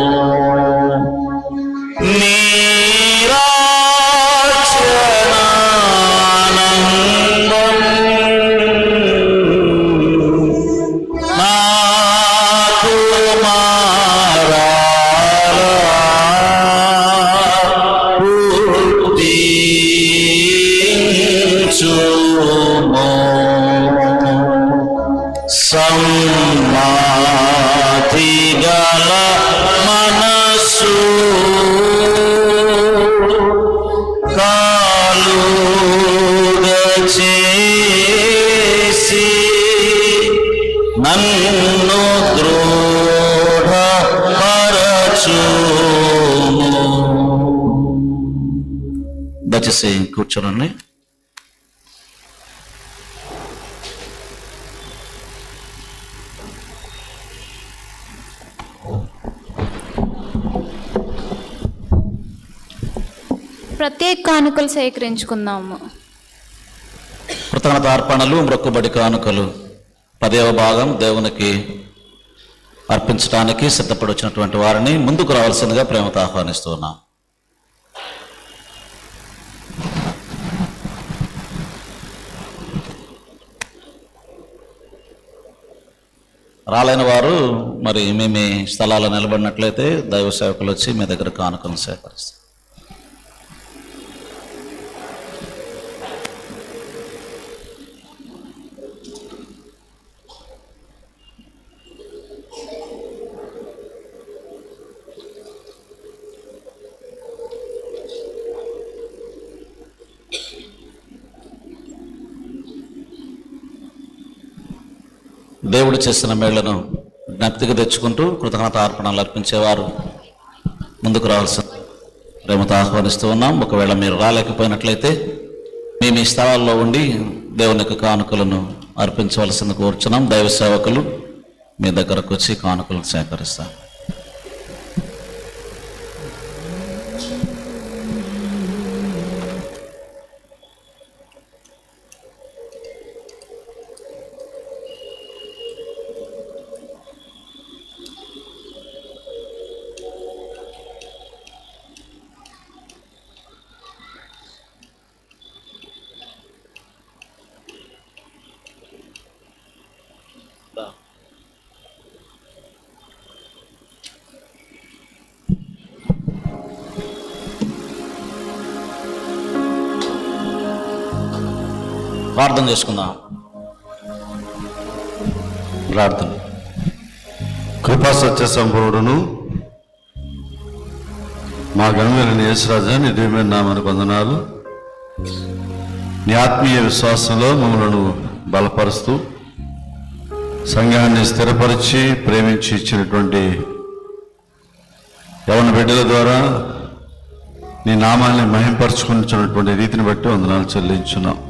నీరాజనానందం నాకు పుట్టించుము. సమ్మాతి గల మనసు కాలుగ చేసి నన్ను ద్రోఢ దయచేసి కూర్చోనండి ప్రత్యేక కానుకలు సేకరించుకుందాము కృతజ్ఞత అర్పణలు మ్రొక్కుబడి కానుకలు పదేవ భాగం దేవునికి అర్పించడానికి సిద్ధపడి వచ్చినటువంటి వారిని ముందుకు రావాల్సిందిగా ప్రేమతో ఆహ్వానిస్తూ ఉన్నాం రాలేని వారు మరి మీ మీ స్థలాల్లో నిలబడినట్లయితే దైవ సేవకులు వచ్చి మీ దగ్గర కానుకలను సేకరిస్తారు దేవుడు చేసిన మేళ్లను జ్ఞప్తికి తెచ్చుకుంటూ కృతజ్ఞత అర్పణలు అర్పించేవారు ముందుకు రావాల్సిన ప్రేమతో ఆహ్వానిస్తూ ఉన్నాం ఒకవేళ మీరు రాలేకపోయినట్లయితే మీ మీ స్థలాల్లో ఉండి దేవుని యొక్క కానుకలను అర్పించవలసింది కోరుచున్నాం దైవ సేవకులు మీ దగ్గరకు వచ్చి కానుకలను సేకరిస్తారు ప్రార్థన చేసుకుందాం ప్రార్థన కృపా సత్య సంపూర్ణుడును మా గణమైన యేసురాజా నీ దివ్యమైన నామానికి వందనాలు నీ ఆత్మీయ విశ్వాసంలో మమ్మలను బలపరుస్తూ సంఘాన్ని స్థిరపరిచి ప్రేమించి ఇచ్చినటువంటి యవన బిడ్డల ద్వారా నీ నామాన్ని మహింపరచుకుంటున్నటువంటి రీతిని బట్టి వందనాలు చెల్లించున్నాం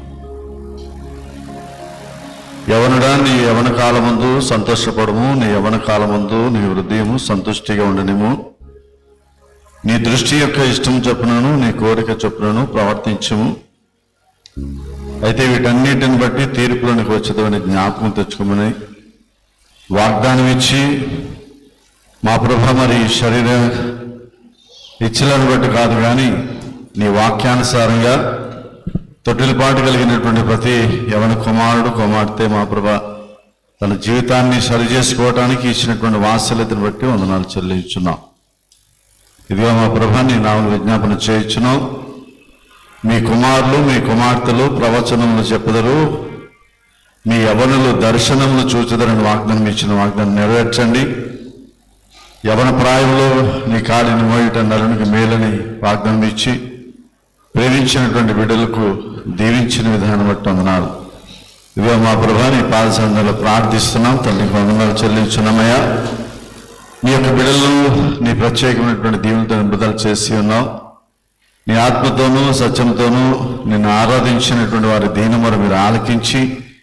యవనుడా నీ యవన కాలమందు సంతోషపడము నీ యవన కాలమందు నీ హృదయము సంతుష్టిగా ఉండనిము నీ దృష్టి యొక్క ఇష్టం చొప్పునను నీ కోరిక చొప్పునను ప్రవర్తించము అయితే వీటన్నిటిని బట్టి తీర్పులోనికి వచ్చేదని జ్ఞాపకం తెచ్చుకోమని వాగ్దానం ఇచ్చి మా ప్రభ మరి శరీర ఇచ్చలను బట్టి కాదు కానీ నీ వాక్యానుసారంగా తొట్టిలపాటు కలిగినటువంటి ప్రతి యవన కుమారుడు కుమార్తె మా ప్రభ తన జీవితాన్ని సరి చేసుకోవటానికి ఇచ్చినటువంటి వాత్సల్యతను బట్టి వందనాలు చెల్లించున్నాం ఇదిగో మా ప్రభ నీ నామం విజ్ఞాపన చేయించున్నాం మీ కుమారులు మీ కుమార్తెలు ప్రవచనములు చెప్పుదరు మీ యవనులు దర్శనములు చూచుదరని వాగ్దానం ఇచ్చిన వాగ్దానం నెరవేర్చండి యవన ప్రాయంలో నీ కాలిని మోయటం నరునికి మేలని వాగ్దానం ఇచ్చి ప్రేమించినటువంటి బిడ్డలకు దీవించిన విధానం బట్టి వందనాలు ఇదిగో మా ప్రభా నీ పాదసంలో ప్రార్థిస్తున్నాం తల్లికి వందనాలు చెల్లించున్నామయ్యా నీ యొక్క బిడ్డలను నీ ప్రత్యేకమైనటువంటి దీవులతో నింపుదల చేసి ఉన్నావు నీ ఆత్మతోనూ సత్యంతోనూ నిన్ను ఆరాధించినటువంటి వారి దీనమర మీరు ఆలకించి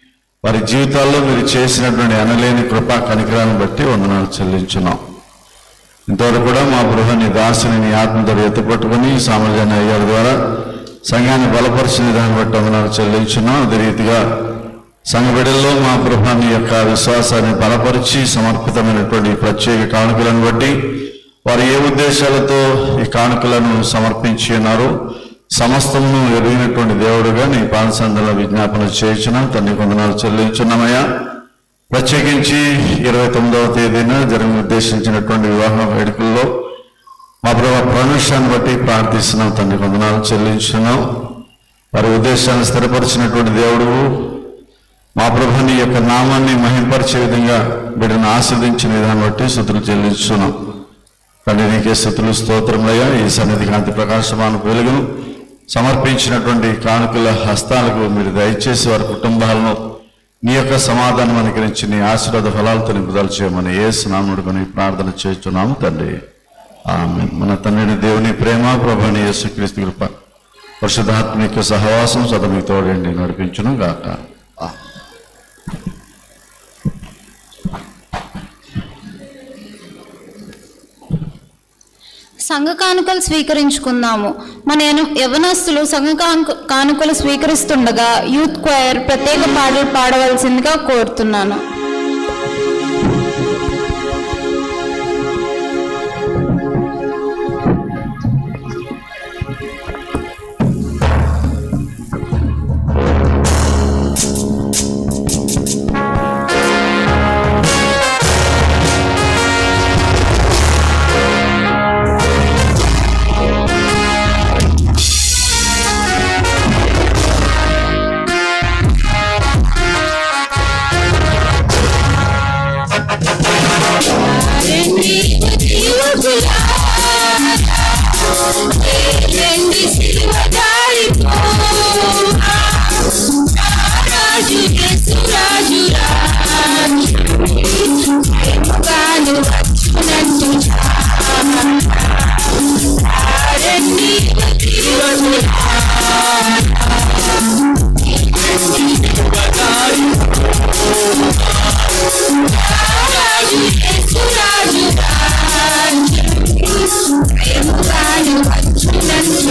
వారి జీవితాల్లో మీరు చేసినటువంటి అనలేని కృపా కనికరాన్ని బట్టి వందనాలు చెల్లించున్నాం ఇంతవరకు కూడా మా గృహ నీ దాసుని నీ ఆత్మధర ఎత్తుపట్టుకుని సామర్థ్యాన్ని అయ్యారు ద్వారా సంఘాన్ని బలపరిచిన దాన్ని బట్టి వందనాలు చెల్లించున్నాం అదే రీతిగా సంఘ బిడ్డల్లో మా గృహాన్ని యొక్క విశ్వాసాన్ని బలపరిచి సమర్పితమైనటువంటి ఈ ప్రత్యేక కానుకలను బట్టి వారు ఏ ఉద్దేశాలతో ఈ కానుకలను సమర్పించి ఉన్నారు సమస్తమును ఎరిగినటువంటి దేవుడుగా నీ పాదసందల విజ్ఞాపన చేయించిన తండ్రి కొందనాలు చెల్లించున్నామయ్యా ప్రత్యేకించి ఇరవై తొమ్మిదవ తేదీన జరగ ఉద్దేశించినటువంటి వివాహ వేడుకల్లో మా ప్రభావ ప్రనుషాన్ని బట్టి ప్రార్థిస్తున్నాం తండ్రి కొందనాలు చెల్లించున్నాం వారి ఉద్దేశాన్ని స్థిరపరిచినటువంటి దేవుడు మా ప్రభుని యొక్క నామాన్ని మహింపరిచే విధంగా బిడ్డను ఆస్వాదించిన విధానం బట్టి స్థుతులు చెల్లించున్నాం తండ్రి నీకే స్థుతులు స్తోత్రములయ్యా ఈ సన్నిధి కాంతి ప్రకాశమాన వెలుగును సమర్పించినటువంటి కానుకల హస్తాలకు మీరు దయచేసి వారి కుటుంబాలను నీ యొక్క సమాధానం అనుకరించి నీ ఆశీర్వాద ఫలాలతో నింపుదల చేయమని ఏ స్నాముడుకొని ప్రార్థన చేస్తున్నాము తండ్రి ఆమె మన తండ్రిని దేవుని ప్రేమ ప్రభుని యేసుక్రీస్తు కృప పరిశుద్ధాత్మిక సహవాసం సదా మీకు తోడండి నడిపించును గాక ఆ. సంఘ కానుకలు స్వీకరించుకుందాము మన యన- యవనస్తులు సంఘ కానుక- కానుకలు స్వీకరిస్తుండగా యూత్ క్వైర్ ప్రత్యేక పాటలు పాడవలసిందిగా కోరుతున్నాను రాజు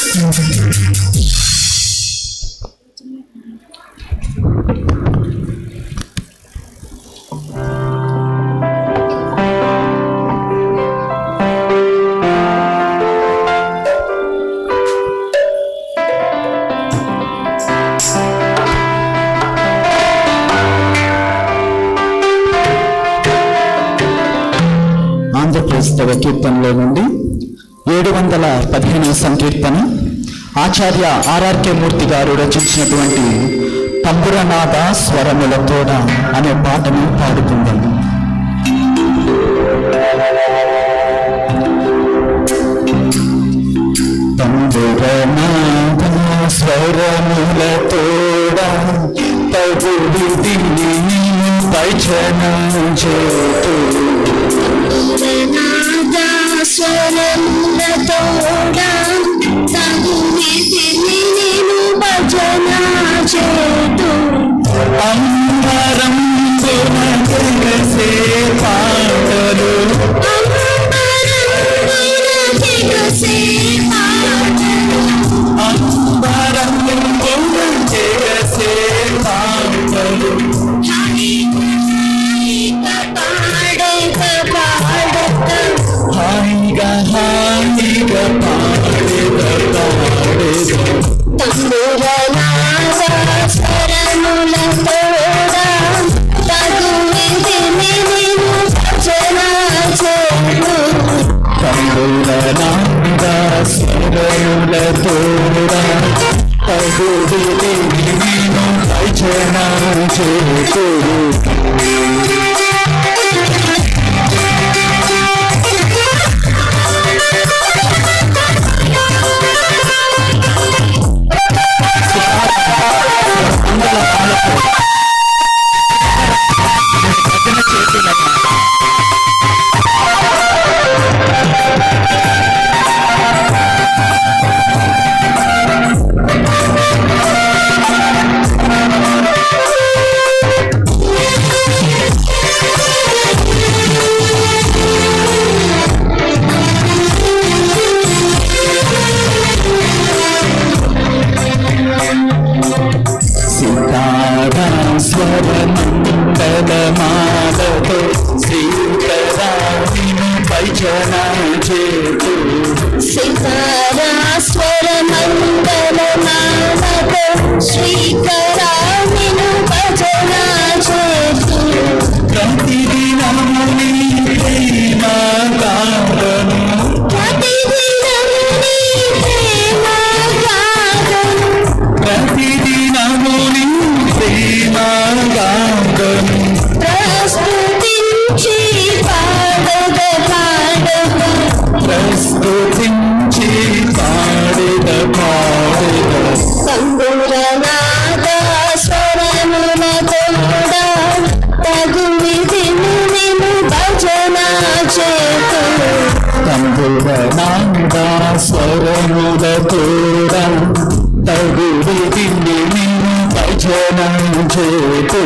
ఆంధ్రప్రదేశ్ కీర్తనలో నుండి ఏడు వందల పదిహేనవ సంకీర్తన ఆచార్య ఆర్ఆర్కే మూర్తి గారు రచించినటువంటి తంబురనాద స్వరములతోడ అనే పాటను పాడుకుందాం తంబురనాద స్వరములతోడ తగుడిది భజన చేతు స్వరములతోడా తగుమితిని నేను భజన చేతు అంబరం గుణగసే పాటలు అంబరం గుణగసే పాటలు హాయిగా హాయిగా పాడేద పాడేద స్వరములతోడా తగుమితిని నేను భజన చేతు తంబురనాద స్వరములతోడ తగుడిది నేను భజన చేతు సీతారా స్వరమండలమాలతో శ్రీకరావిను భజన చేతు సితారా స్వరమండలమాలతో శ్రీకరామిను భజన చేతు ప్రతిదినము నీ ప్రేమ గానము ప్రతిదినము నీ ప్రేమ గానము ప్రతిదినము నీ ప్రేమ గానము ప్రస్తుతించి పాడగ పాడగ ప్రస్తుతించి పాడిద పాడిద సంగురనాద స్వరములతోడా తగుమితిను నిన్ను భజన చేతు తంబురనాద స్వరములతోడ తగుడిది నిన్ను భజన చేతు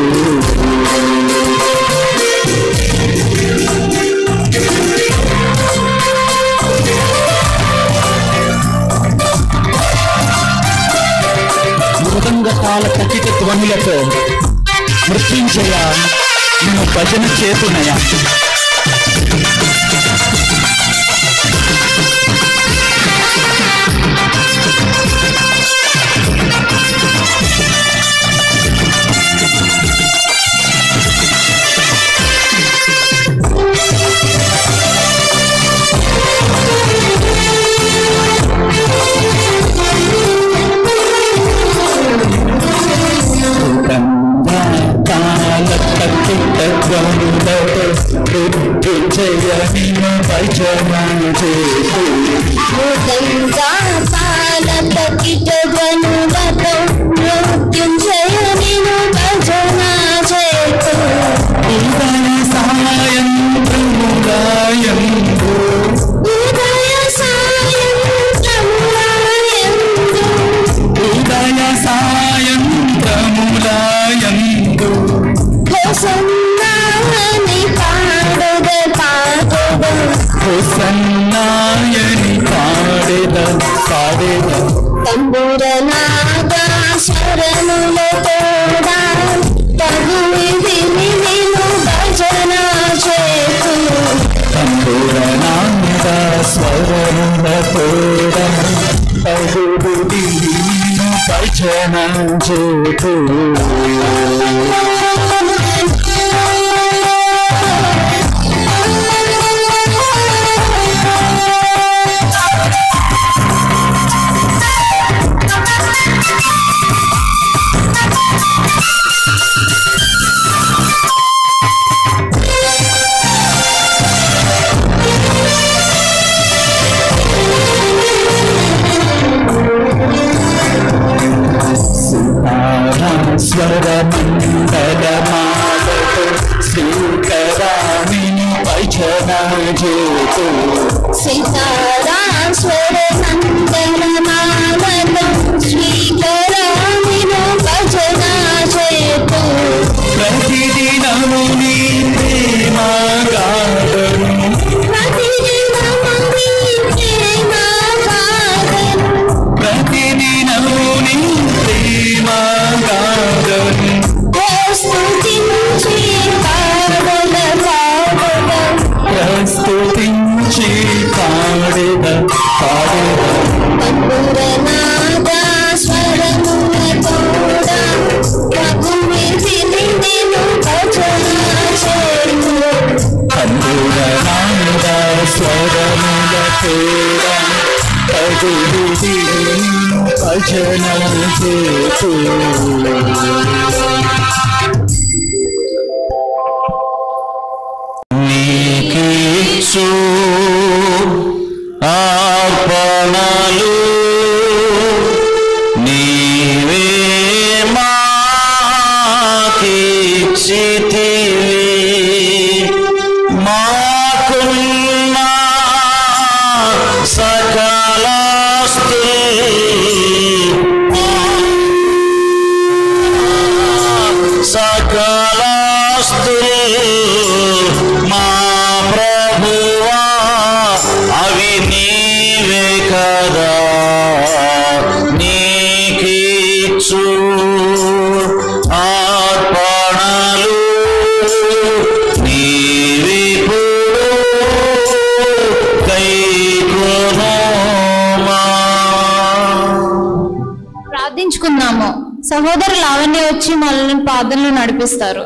మృదంగ తాళ కటిక ధ్వనులతో మృత్యుంజయ నిన్ను భజన చేతునయా కాల కట్టిట ధ్వనులతో తగుడి నిన్ను భజన చేతు స్వర మండల మాలతో శ్రీకరామిని భజన చేతు సీతారాం స్వర మంగళమాలతో శ్రీకరామిను భజన చేతు ప్రతిదినము నీ ప్రేమ గాథను ప్రతిదినము నీ ప్రేమ గాథను ప్రతిదినము నీ ప్రేమ గాథను స్తుతించి పాడుల పాడుల ప్రస్తుతించి పాడెద పాడెద తంబురనాద స్వరముల తోడ ప్రభువే నిన్ను భజన చేతు అందురనాద స్వరముల తోడ తగుడి నిన్ను భజన చేతు నీకీచు అర్పణలు నీవే మాకిచ్చితివి మాకున్న సకలాస్తు మా ప్రభువా అవి నీవే కదా నీకిచ్చు అర్పణలు నీవిప్పుడు కైకొనుమా ప్రార్థించుకుందాము సహోదరు లావణ్య వచ్చి మనల్ని ప్రార్థనలు నడిపిస్తారు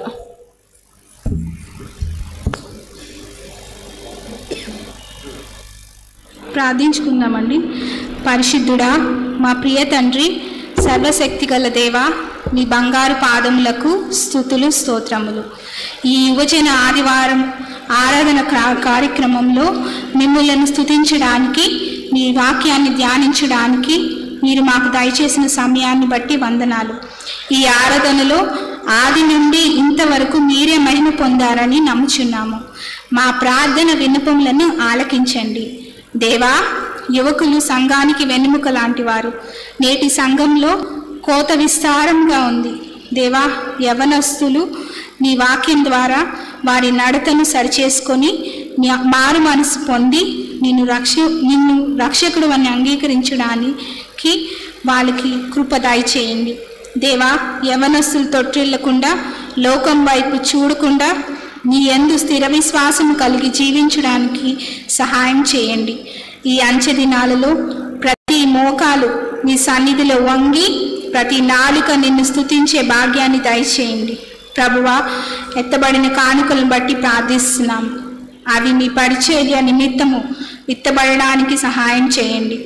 ప్రార్థించుకుందామండి పరిశుద్ధుడా మా ప్రియ తండ్రి సర్వశక్తి గల దేవ మీ బంగారు పాదములకు స్థుతులు స్తోత్రములు ఈ యువజన ఆదివారం ఆరాధన కా- కార్యక్రమంలో మిమ్మల్ని స్థుతించడానికి మీ వాక్యాన్ని ధ్యానించడానికి మీరు మాకు దయచేసిన సమయాన్ని బట్టి వందనాలు ఈ ఆరాధనలో ఆది నుండి ఇంతవరకు మీరే మహిమ పొందారని నమ్ముచున్నాము మా ప్రార్థన విన్నపములను ఆలకించండి దేవా యువకులు సంఘానికి వెన్నెముక లాంటి వారు నేటి సంఘంలో కోత విస్తారంగా ఉంది దేవా యవనస్తులు నీ వాక్యం ద్వారా వారి నడతను సరిచేసుకొని నీ మారు మనసు పొంది నిన్ను రక్ష నిన్ను రక్షకుడు అని అంగీకరించడానికి వాళ్ళకి కృప దయచేయండి దేవా యవనస్తులు తొట్టిల్లకుండా లోకం వైపు చూడకుండా నీ ఎందు స్థిర విశ్వాసం కలిగి జీవించడానికి సహాయం చేయండి ఈ అంచె దినాలలో ప్రతి మోకాలు నీ సన్నిధిలో వంగి ప్రతి నాలుక నిన్ను స్తుతించే భాగ్యాన్ని దయచేయండి ప్రభువా ఎత్తబడిన కానుకలను బట్టి ప్రార్థిస్తున్నాం అవి మీ పరిచర్య నిమిత్తము విత్తబడడానికి సహాయం చేయండి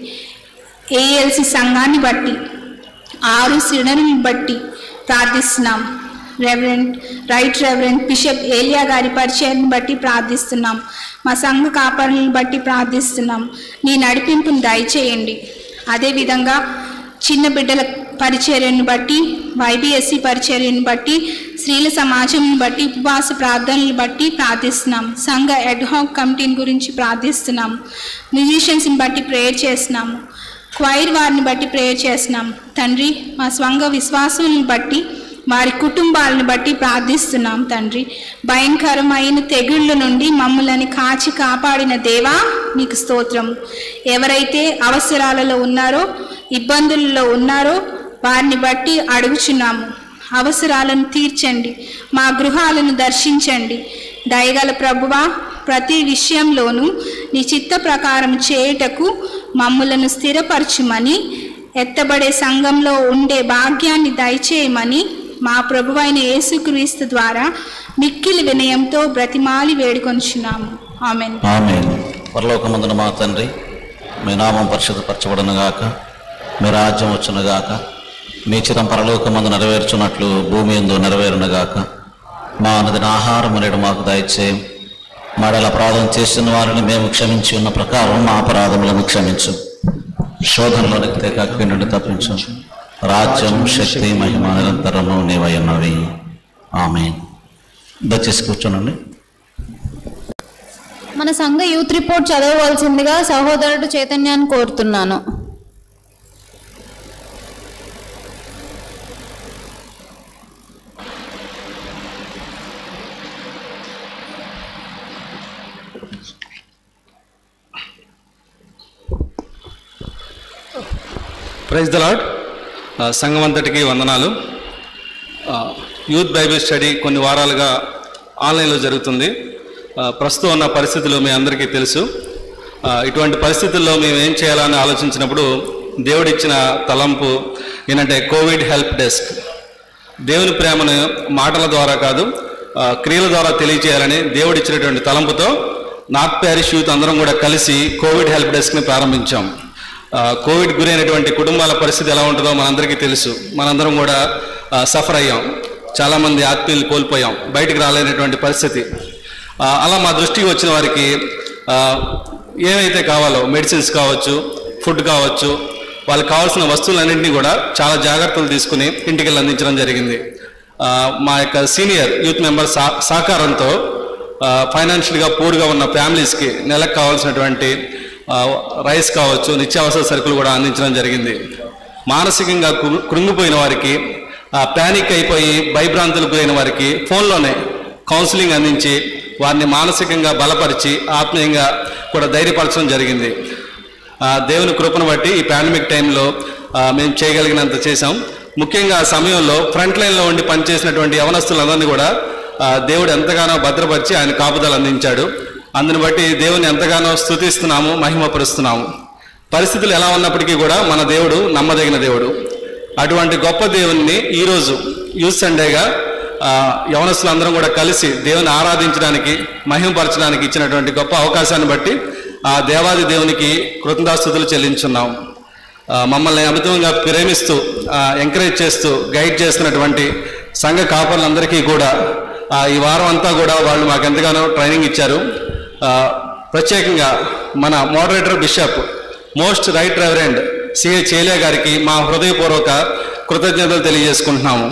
ఏఎల్సి సంఘాన్ని బట్టి ఆరు సిడలను బట్టి ప్రార్థిస్తున్నాం రెవరెంట్ రైట్ రెవరెంట్ బిషప్ ఏలియా గారి పరిచయాన్ని బట్టి ప్రార్థిస్తున్నాం మా సంఘ కాపరులను బట్టి ప్రార్థిస్తున్నాం నీ నడిపింపును దయచేయండి అదేవిధంగా చిన్న బిడ్డల పరిచర్యను బట్టి వైబిఎస్సి పరిచర్యను బట్టి స్త్రీల సమాజంను బట్టి ఉపవాస ప్రార్థనలు బట్టి ప్రార్థిస్తున్నాం సంఘ ఎడ్హాక్ కమిటీని గురించి ప్రార్థిస్తున్నాం మ్యూజిషియన్స్ని బట్టి ప్రేయర్ చేస్తున్నాము క్వైర్ వారిని బట్టి ప్రేయర్ చేస్తున్నాం తండ్రి మా స్వంగ విశ్వాసాలను బట్టి వారి కుటుంబాలను బట్టి ప్రార్థిస్తున్నాం తండ్రి భయంకరమైన తెగుళ్ళ నుండి మమ్మల్ని కాచి కాపాడిన దేవా నీకు స్తోత్రం ఎవరైతే అవసరాలలో ఉన్నారో ఇబ్బందులలో ఉన్నారో వారిని బట్టి అడుగుచున్నాము అవసరాలను తీర్చండి మా గృహాలను దర్శించండి దయగల ప్రభువా ప్రతి విషయంలోనూ నీ చిత్త ప్రకారం చేయుటకు మమ్ములను స్థిరపరచుమని ఎత్తబడే సంఘంలో ఉండే భాగ్యాన్ని దయచేయమని మా ప్రభువైన యేసుక్రీస్తు ద్వారా మిక్కిలి వినయంతో బ్రతిమాలి వేడుకొంచున్నాము ఆమెన్ ఆమె పరలోకమందున మా తండ్రి మీ నామం పరిశుద్ధపరచబడునుగాక మీ రాజ్యం వచ్చునుగాక మీ చిత్తం పరలోకమందు నెరవేర్చున్నట్లు భూమి ఎందు నెరవేరునుగాక మా నదిన ఆహారం నేడు మాకు దయచేయం మాడల అపరాధం చేసిన వారిని మేము క్షమించి ఉన్న ప్రకారం మా అపరాధములను క్షమించు శోధనలోనికి తెగక్కి నుండి తప్పించు రాజ్యం శక్తి మహిమ నిరంతరము నీవయ్యున్నవి ఆమె దయచేసి కూర్చోనండి మన సంఘ యూత్ రిపోర్ట్ చదవవలసిందిగా సహోదరుడు చైతన్యాన్ని కోరుతున్నాను ప్రైజ్ ద లాడ్ సంఘం అంతటికి వందనాలు ఆ, యూత్ బైబిల్ స్టడీ కొన్ని వారాలుగా ఆన్లైన్లో జరుగుతుంది ఆ, ప్రస్తుతం ఉన్న పరిస్థితులు మీ అందరికీ తెలుసు ఆ, ఇటువంటి పరిస్థితుల్లో మేము ఏం చేయాలని ఆలోచించినప్పుడు దేవుడిచ్చిన తలంపు ఏంటంటే కోవిడ్ హెల్ప్ డెస్క్ దేవుని ప్రేమను మాటల ద్వారా కాదు ఆ, క్రియల ద్వారా తెలియజేయాలని దేవుడిచ్చినటువంటి తలంపుతో నార్త్ ప్యారిష్ యూత్ అందరం కూడా కలిసి కోవిడ్ హెల్ప్ డెస్క్ని ప్రారంభించాం ఆ, కోవిడ్ గురైనటువంటి కుటుంబాల పరిస్థితి ఎలా ఉంటుందో మనందరికీ తెలుసు మనందరం కూడా ఆ, సఫర్ అయ్యాం చాలామంది ఆత్మీయులు కోల్పోయాం బయటికి రాలేనటువంటి పరిస్థితి ఆ, అలా మా దృష్టికి వచ్చిన వారికి ఆ, ఏమైతే కావాలో మెడిసిన్స్ కావచ్చు ఫుడ్ కావచ్చు వాళ్ళకి కావాల్సిన వస్తువులన్నింటినీ కూడా చాలా జాగ్రత్తలు తీసుకుని ఇంటికి వెళ్ళి అందించడం జరిగింది ఆ, మా యొక్క సీనియర్ యూత్ మెంబర్ సా సహకారంతో ఫైనాన్షియల్గా పూర్గా ఉన్న ఫ్యామిలీస్కి నెలకు కావాల్సినటువంటి ఆ, రైస్ కావచ్చు నిత్యావసర సరుకులు కూడా అందించడం జరిగింది మానసికంగా కృ- కృంగిపోయిన వారికి ప్యానిక్ అయిపోయి భయభ్రాంతులకు గురైన వారికి ఫోన్లోనే కౌన్సిలింగ్ అందించి వారిని మానసికంగా బలపరిచి ఆత్మీయంగా కూడా ధైర్యపరచడం జరిగింది ఆ, దేవుని కృపను బట్టి ఈ పాండమిక్ టైంలో ఆ, మేము చేయగలిగినంత చేశాం ముఖ్యంగా ఆ సమయంలో ఫ్రంట్ లైన్లో ఉండి పనిచేసినటువంటి యవనస్తులందరినీ కూడా ఆ, దేవుడు ఎంతగానో భద్రపరిచి ఆయన కాపుదలు అందించాడు అందుని బట్టి దేవుని ఎంతగానో స్తుతిస్తున్నాము మహిమపరుస్తున్నాము పరిస్థితులు ఎలా ఉన్నప్పటికీ కూడా మన దేవుడు నమ్మదగిన దేవుడు అటువంటి గొప్ప దేవుణ్ణి ఈరోజు యూత్ సండేగా ఆ, యవనస్తులందరం కూడా కలిసి దేవుని ఆరాధించడానికి మహిమపరచడానికి ఇచ్చినటువంటి గొప్ప అవకాశాన్ని బట్టి ఆ దేవాది దేవునికి కృతజ్ఞతాస్థుతులు చెల్లించున్నాం ఆ, మమ్మల్ని అమితంగా ప్రేమిస్తూ ఎంకరేజ్ చేస్తూ గైడ్ చేస్తున్నటువంటి సంఘ కాపర్లందరికీ కూడా ఆ, ఈ వారం అంతా కూడా వాళ్ళు మాకు ఎంతగానో ట్రైనింగ్ ఇచ్చారు ఆ, ప్రత్యేకంగా మన moderator bishop most right reverend C A Chelliah గారికి మా హృదయపూర్వక కృతజ్ఞతలు తెలియజేసుకుంటున్నాము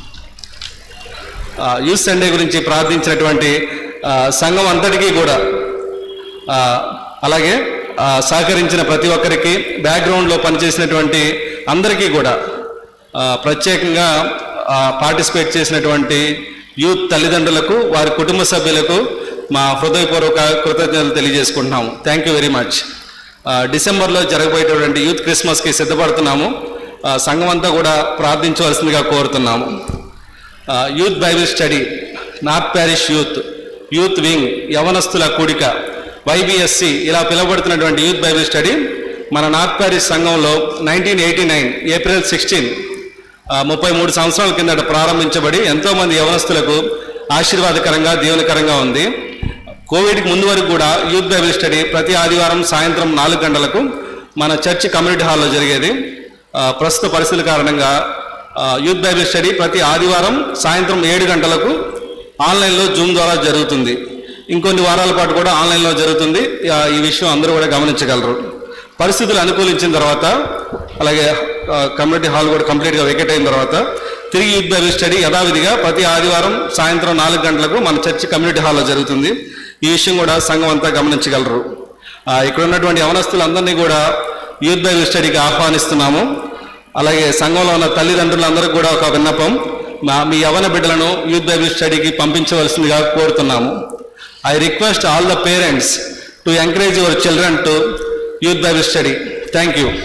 ఆ, యూత్ సండే గురించి ప్రార్థించినటువంటి ఆ, సంఘం అంతటికీ కూడా ఆ, అలాగే ఆ, సహకరించిన ప్రతి ఒక్కరికి బ్యాక్గ్రౌండ్లో పనిచేసినటువంటి అందరికీ కూడా ఆ, ప్రత్యేకంగా పార్టిసిపేట్ చేసినటువంటి యూత్ తల్లిదండ్రులకు వారి కుటుంబ సభ్యులకు మా హృదయపూర్వక కృతజ్ఞతలు తెలియజేసుకుంటున్నాము థ్యాంక్ యూ వెరీ మచ్ ఆ, డిసెంబర్లో జరగబోయేటటువంటి యూత్ క్రిస్మస్కి సిద్ధపడుతున్నాము ఆ, సంఘం అంతా కూడా ప్రార్థించవలసిందిగా కోరుతున్నాము ఆ, youth Bible study North parish youth youth wing యవనస్తుల కూడిక వైబిఎస్సి ఇలా పిలువబడుతున్నటువంటి యూత్ బైబిల్ స్టడీ మన నార్త్ ప్యారిష్ సంఘంలో nineteen eighty nine April sixteen ముప్పై మూడు సంవత్సరాల కిందట ప్రారంభించబడి ఎంతోమంది యవనస్తులకు ఆశీర్వాదకరంగా దీవెనకరంగా ఉంది కోవిడ్కి ముందు వరకు కూడా యూత్ బైబిల్ స్టడీ ప్రతి ఆదివారం సాయంత్రం నాలుగు గంటలకు మన చర్చ్ కమ్యూనిటీ హాల్లో జరిగేది ఆ, ప్రస్తుత పరిస్థితుల కారణంగా ఆ, యూత్ బైబిల్ స్టడీ ప్రతి ఆదివారం సాయంత్రం ఏడు గంటలకు ఆన్లైన్లో జూమ్ ద్వారా జరుగుతుంది ఇంకొన్ని వారాల పాటు కూడా ఆన్లైన్లో జరుగుతుంది ఆ, ఈ విషయం అందరూ కూడా గమనించగలరు పరిస్థితులు అనుకూలించిన తర్వాత అలాగే ఆ, కమ్యూనిటీ హాల్ కూడా కంప్లీట్గా వెకెట్ అయిన తర్వాత తిరిగి యూత్ బైబిల్ స్టడీ యథావిధిగా ప్రతి ఆదివారం సాయంత్రం నాలుగు గంటలకు మన చర్చి కమ్యూనిటీ హాల్లో జరుగుతుంది ఈ విషయం కూడా సంఘం అంతా గమనించగలరు ఆ, ఇక్కడ ఉన్నటువంటి యవనస్తులందరినీ కూడా యూత్ బైబిల్ స్టడీకి ఆహ్వానిస్తున్నాము అలాగే సంఘంలో ఉన్న తల్లిదండ్రులందరికీ కూడా ఒక విన్నపం మా మీ యవన బిడ్డలను యూత్ బైబిల్ స్టడీకి పంపించవలసిందిగా కోరుతున్నాము I request all the parents to encourage your children to youth Bible study thank you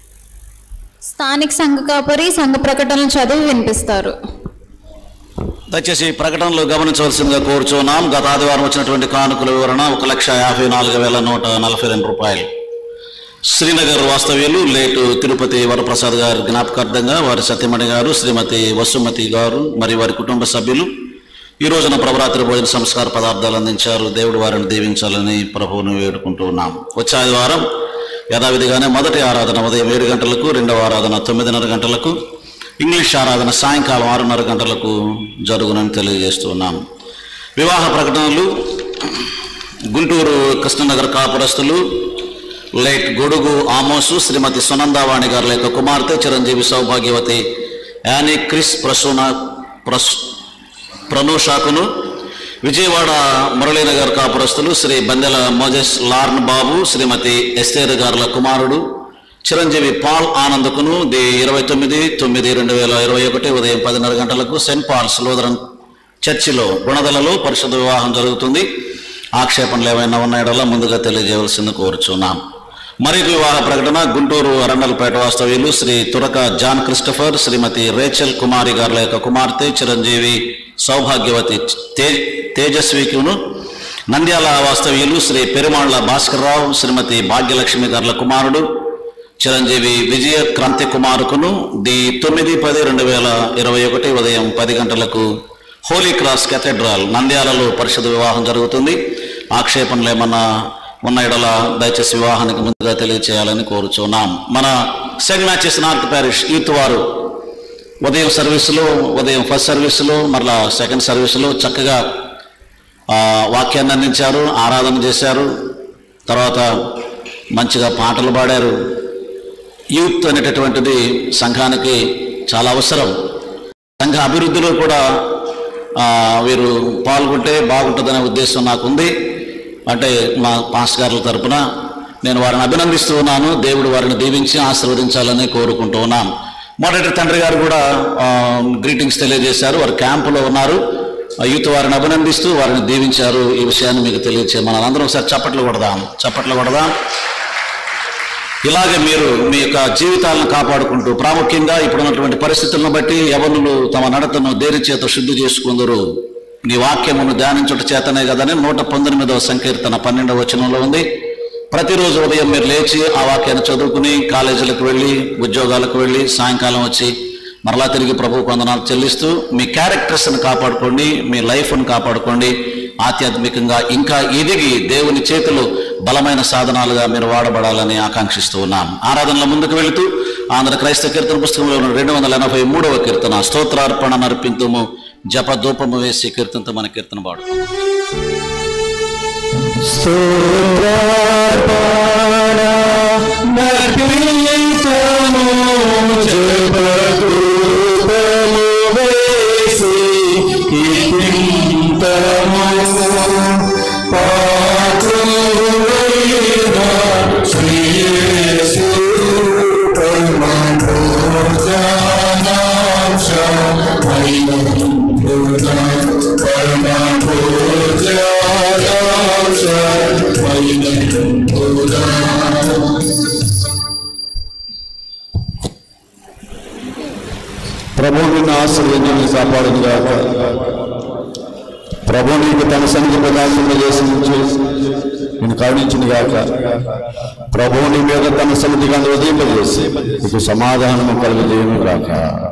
స్థానిక సంఘ కాపరి సంఘ ప్రకటనలు చదివి వినిపిస్తారు దయచేసి ప్రకటనలు గమనించవలసిందిగా కోరుచున్నాం గత ఆదివారం వచ్చినటువంటి కానుకల వివరణ ఒక లక్ష యాభై నాలుగు వేల నూట నలభై రెండు రూపాయలు శ్రీనగర్ వాస్తవ్యులు లేటు తిరుపతి వరప్రసాద్ గారి జ్ఞాపకార్థంగా వారి సత్యమణి గారు శ్రీమతి వసుమతి గారు మరియు వారి కుటుంబ సభ్యులు ఈ రోజున ప్రభరాత్రి భోజన సంస్కార పదార్థాలు అందించారు దేవుడు వారిని దీవించాలని ప్రభువును వేడుకుంటూ ఉన్నాం వచ్చే ఆదివారం యథావిధిగానే మొదటి ఆరాధన ఉదయం ఏడు గంటలకు రెండవ ఆరాధన తొమ్మిదిన్నర గంటలకు ఇంగ్లీష్ ఆరాధన సాయంకాలం ఆరున్నర గంటలకు జరుగునని తెలియజేస్తున్నాం వివాహ ప్రకటనలు గుంటూరు కృష్ణనగర్ కాపురస్తులు లేట్ గొడుగు ఆమోసు శ్రీమతి సునందావాణి గారి యొక్క కుమార్తె చిరంజీవి సౌభాగ్యవతి యానీ క్రిస్ ప్రసూన ప్రస్ ప్రనూషాకును విజయవాడ మురళీనగర్ కాపురస్తులు శ్రీ బందెల మోజెస్ లార్న్ బాబు శ్రీమతి ఎస్తేర్ గారుల కుమారుడు చిరంజీవి పాల్ ఆనందకును ది ఇరవై తొమ్మిది తొమ్మిది రెండు వేల ఇరవై ఒకటి ఉదయం పదిన్నర గంటలకు సెయింట్ పాల్స్ లూథరన్ చర్చిలో గుణదలలో పరిశుద్ధ వివాహం జరుగుతుంది ఆక్షేపణలు ఏమైనా ఉన్నాయడలా ముందుగా తెలియజేయవలసింది కోరుచున్నాం మరొక వివాహ ప్రకటన గుంటూరు అరండలపేట వాస్తవ్యులు Shri Turaka John Christopher Shrimati Rachel Kumari గారుల యొక్క కుమార్తె చిరంజీవి సౌభాగ్యవతి తే తేజస్వికును నంద్యాల వాస్తవ్యులు శ్రీ పెరుమాళ్ల భాస్కర్రావు శ్రీమతి భాగ్యలక్ష్మి గారుల కుమారుడు చిరంజీవి విజయ క్రాంతి కుమారుకును ది తొమ్మిది పది రెండు వేల ఇరవై ఒకటి ఉదయం పది గంటలకు హోలీ క్రాస్ కెథెడ్రాల్ నంద్యాలలో పరిషత్ వివాహం జరుగుతుంది ఆక్షేపణలు ఏమన్నా ఉన్న ఎడల దయచేసి వివాహానికి ముందుగా తెలియచేయాలని కోరుచున్నాం మన St Matthew's North parish youth వారు ఉదయం సర్వీసులో ఉదయం ఫస్ట్ సర్వీసులో మరలా సెకండ్ సర్వీసులో చక్కగా ఆ, వాక్యాన్ని అందించారు ఆరాధన చేశారు తర్వాత మంచిగా పాటలు పాడారు యూత్ అనేటటువంటిది సంఘానికి చాలా అవసరం సంఘ అభివృద్ధిలో కూడా ఆ, వీరు పాల్గొంటే బాగుంటుందనే ఉద్దేశం నాకుంది అంటే మా పాస్ గారుల తరపున నేను వారిని అభినందిస్తూ ఉన్నాను దేవుడు వారిని దీవించి ఆశీర్వదించాలని కోరుకుంటూ ఉన్నాం మొదటి తండ్రి గారు కూడా గ్రీటింగ్స్ తెలియజేశారు వారు క్యాంపులో ఉన్నారు ఆ యూత్ వారిని అభినందిస్తూ వారిని దీవించారు ఈ విషయాన్ని మీకు తెలియచేయమని అందరం ఒకసారి చప్పట్లు కొడదాం చప్పట్లు కొడదాం ఇలాగే మీరు మీ యొక్క జీవితాలను కాపాడుకుంటూ ప్రాముఖ్యంగా ఇప్పుడున్నటువంటి పరిస్థితులను బట్టి యవనులు తమ నడతను దేని చేత శుద్ధి చేసుకుందరు నీ వాక్యమును ధ్యానించుట చేతనే కదని నూట పంతొమ్మిదవ సంకీర్తన పన్నెండవ వచనంలో ఉంది ప్రతిరోజు ఉదయం మీరు లేచి ఆ వాక్యాన్ని చదువుకుని కాలేజీలకు వెళ్ళి ఉద్యోగాలకు వెళ్ళి సాయంకాలం వచ్చి మరలా తిరిగి ప్రభు కొందనాలు చెల్లిస్తూ మీ క్యారెక్టర్స్ని కాపాడుకోండి మీ లైఫ్ను కాపాడుకోండి ఆధ్యాత్మికంగా ఇంకా ఎదిగి దేవుని చేతులు బలమైన సాధనాలుగా మీరు వాడబడాలని ఆకాంక్షిస్తూ ఉన్నాం ఆరాధనలో ముందుకు వెళుతూ ఆంధ్ర క్రైస్తవ కీర్తన పుస్తకంలో ఉన్న రెండు వందల ఎనభై మూడవ కీర్తన స్తోత్రార్పణ నర్పింతుము జప ధూపము వేసి కీర్తనతో మన కీర్తన పాడు ప్రభు నిన్ను ఆశీర్వదించి కాపాడును గాక ప్రభు నీకు తన సన్నిధి ప్రకాశం చేసి నేను కరుణించిన గాక ప్రభు నీ మీద తన సన్నిధిగా ఉదయింపజేసి నీకు సమాధానము కలుగజేయను గాక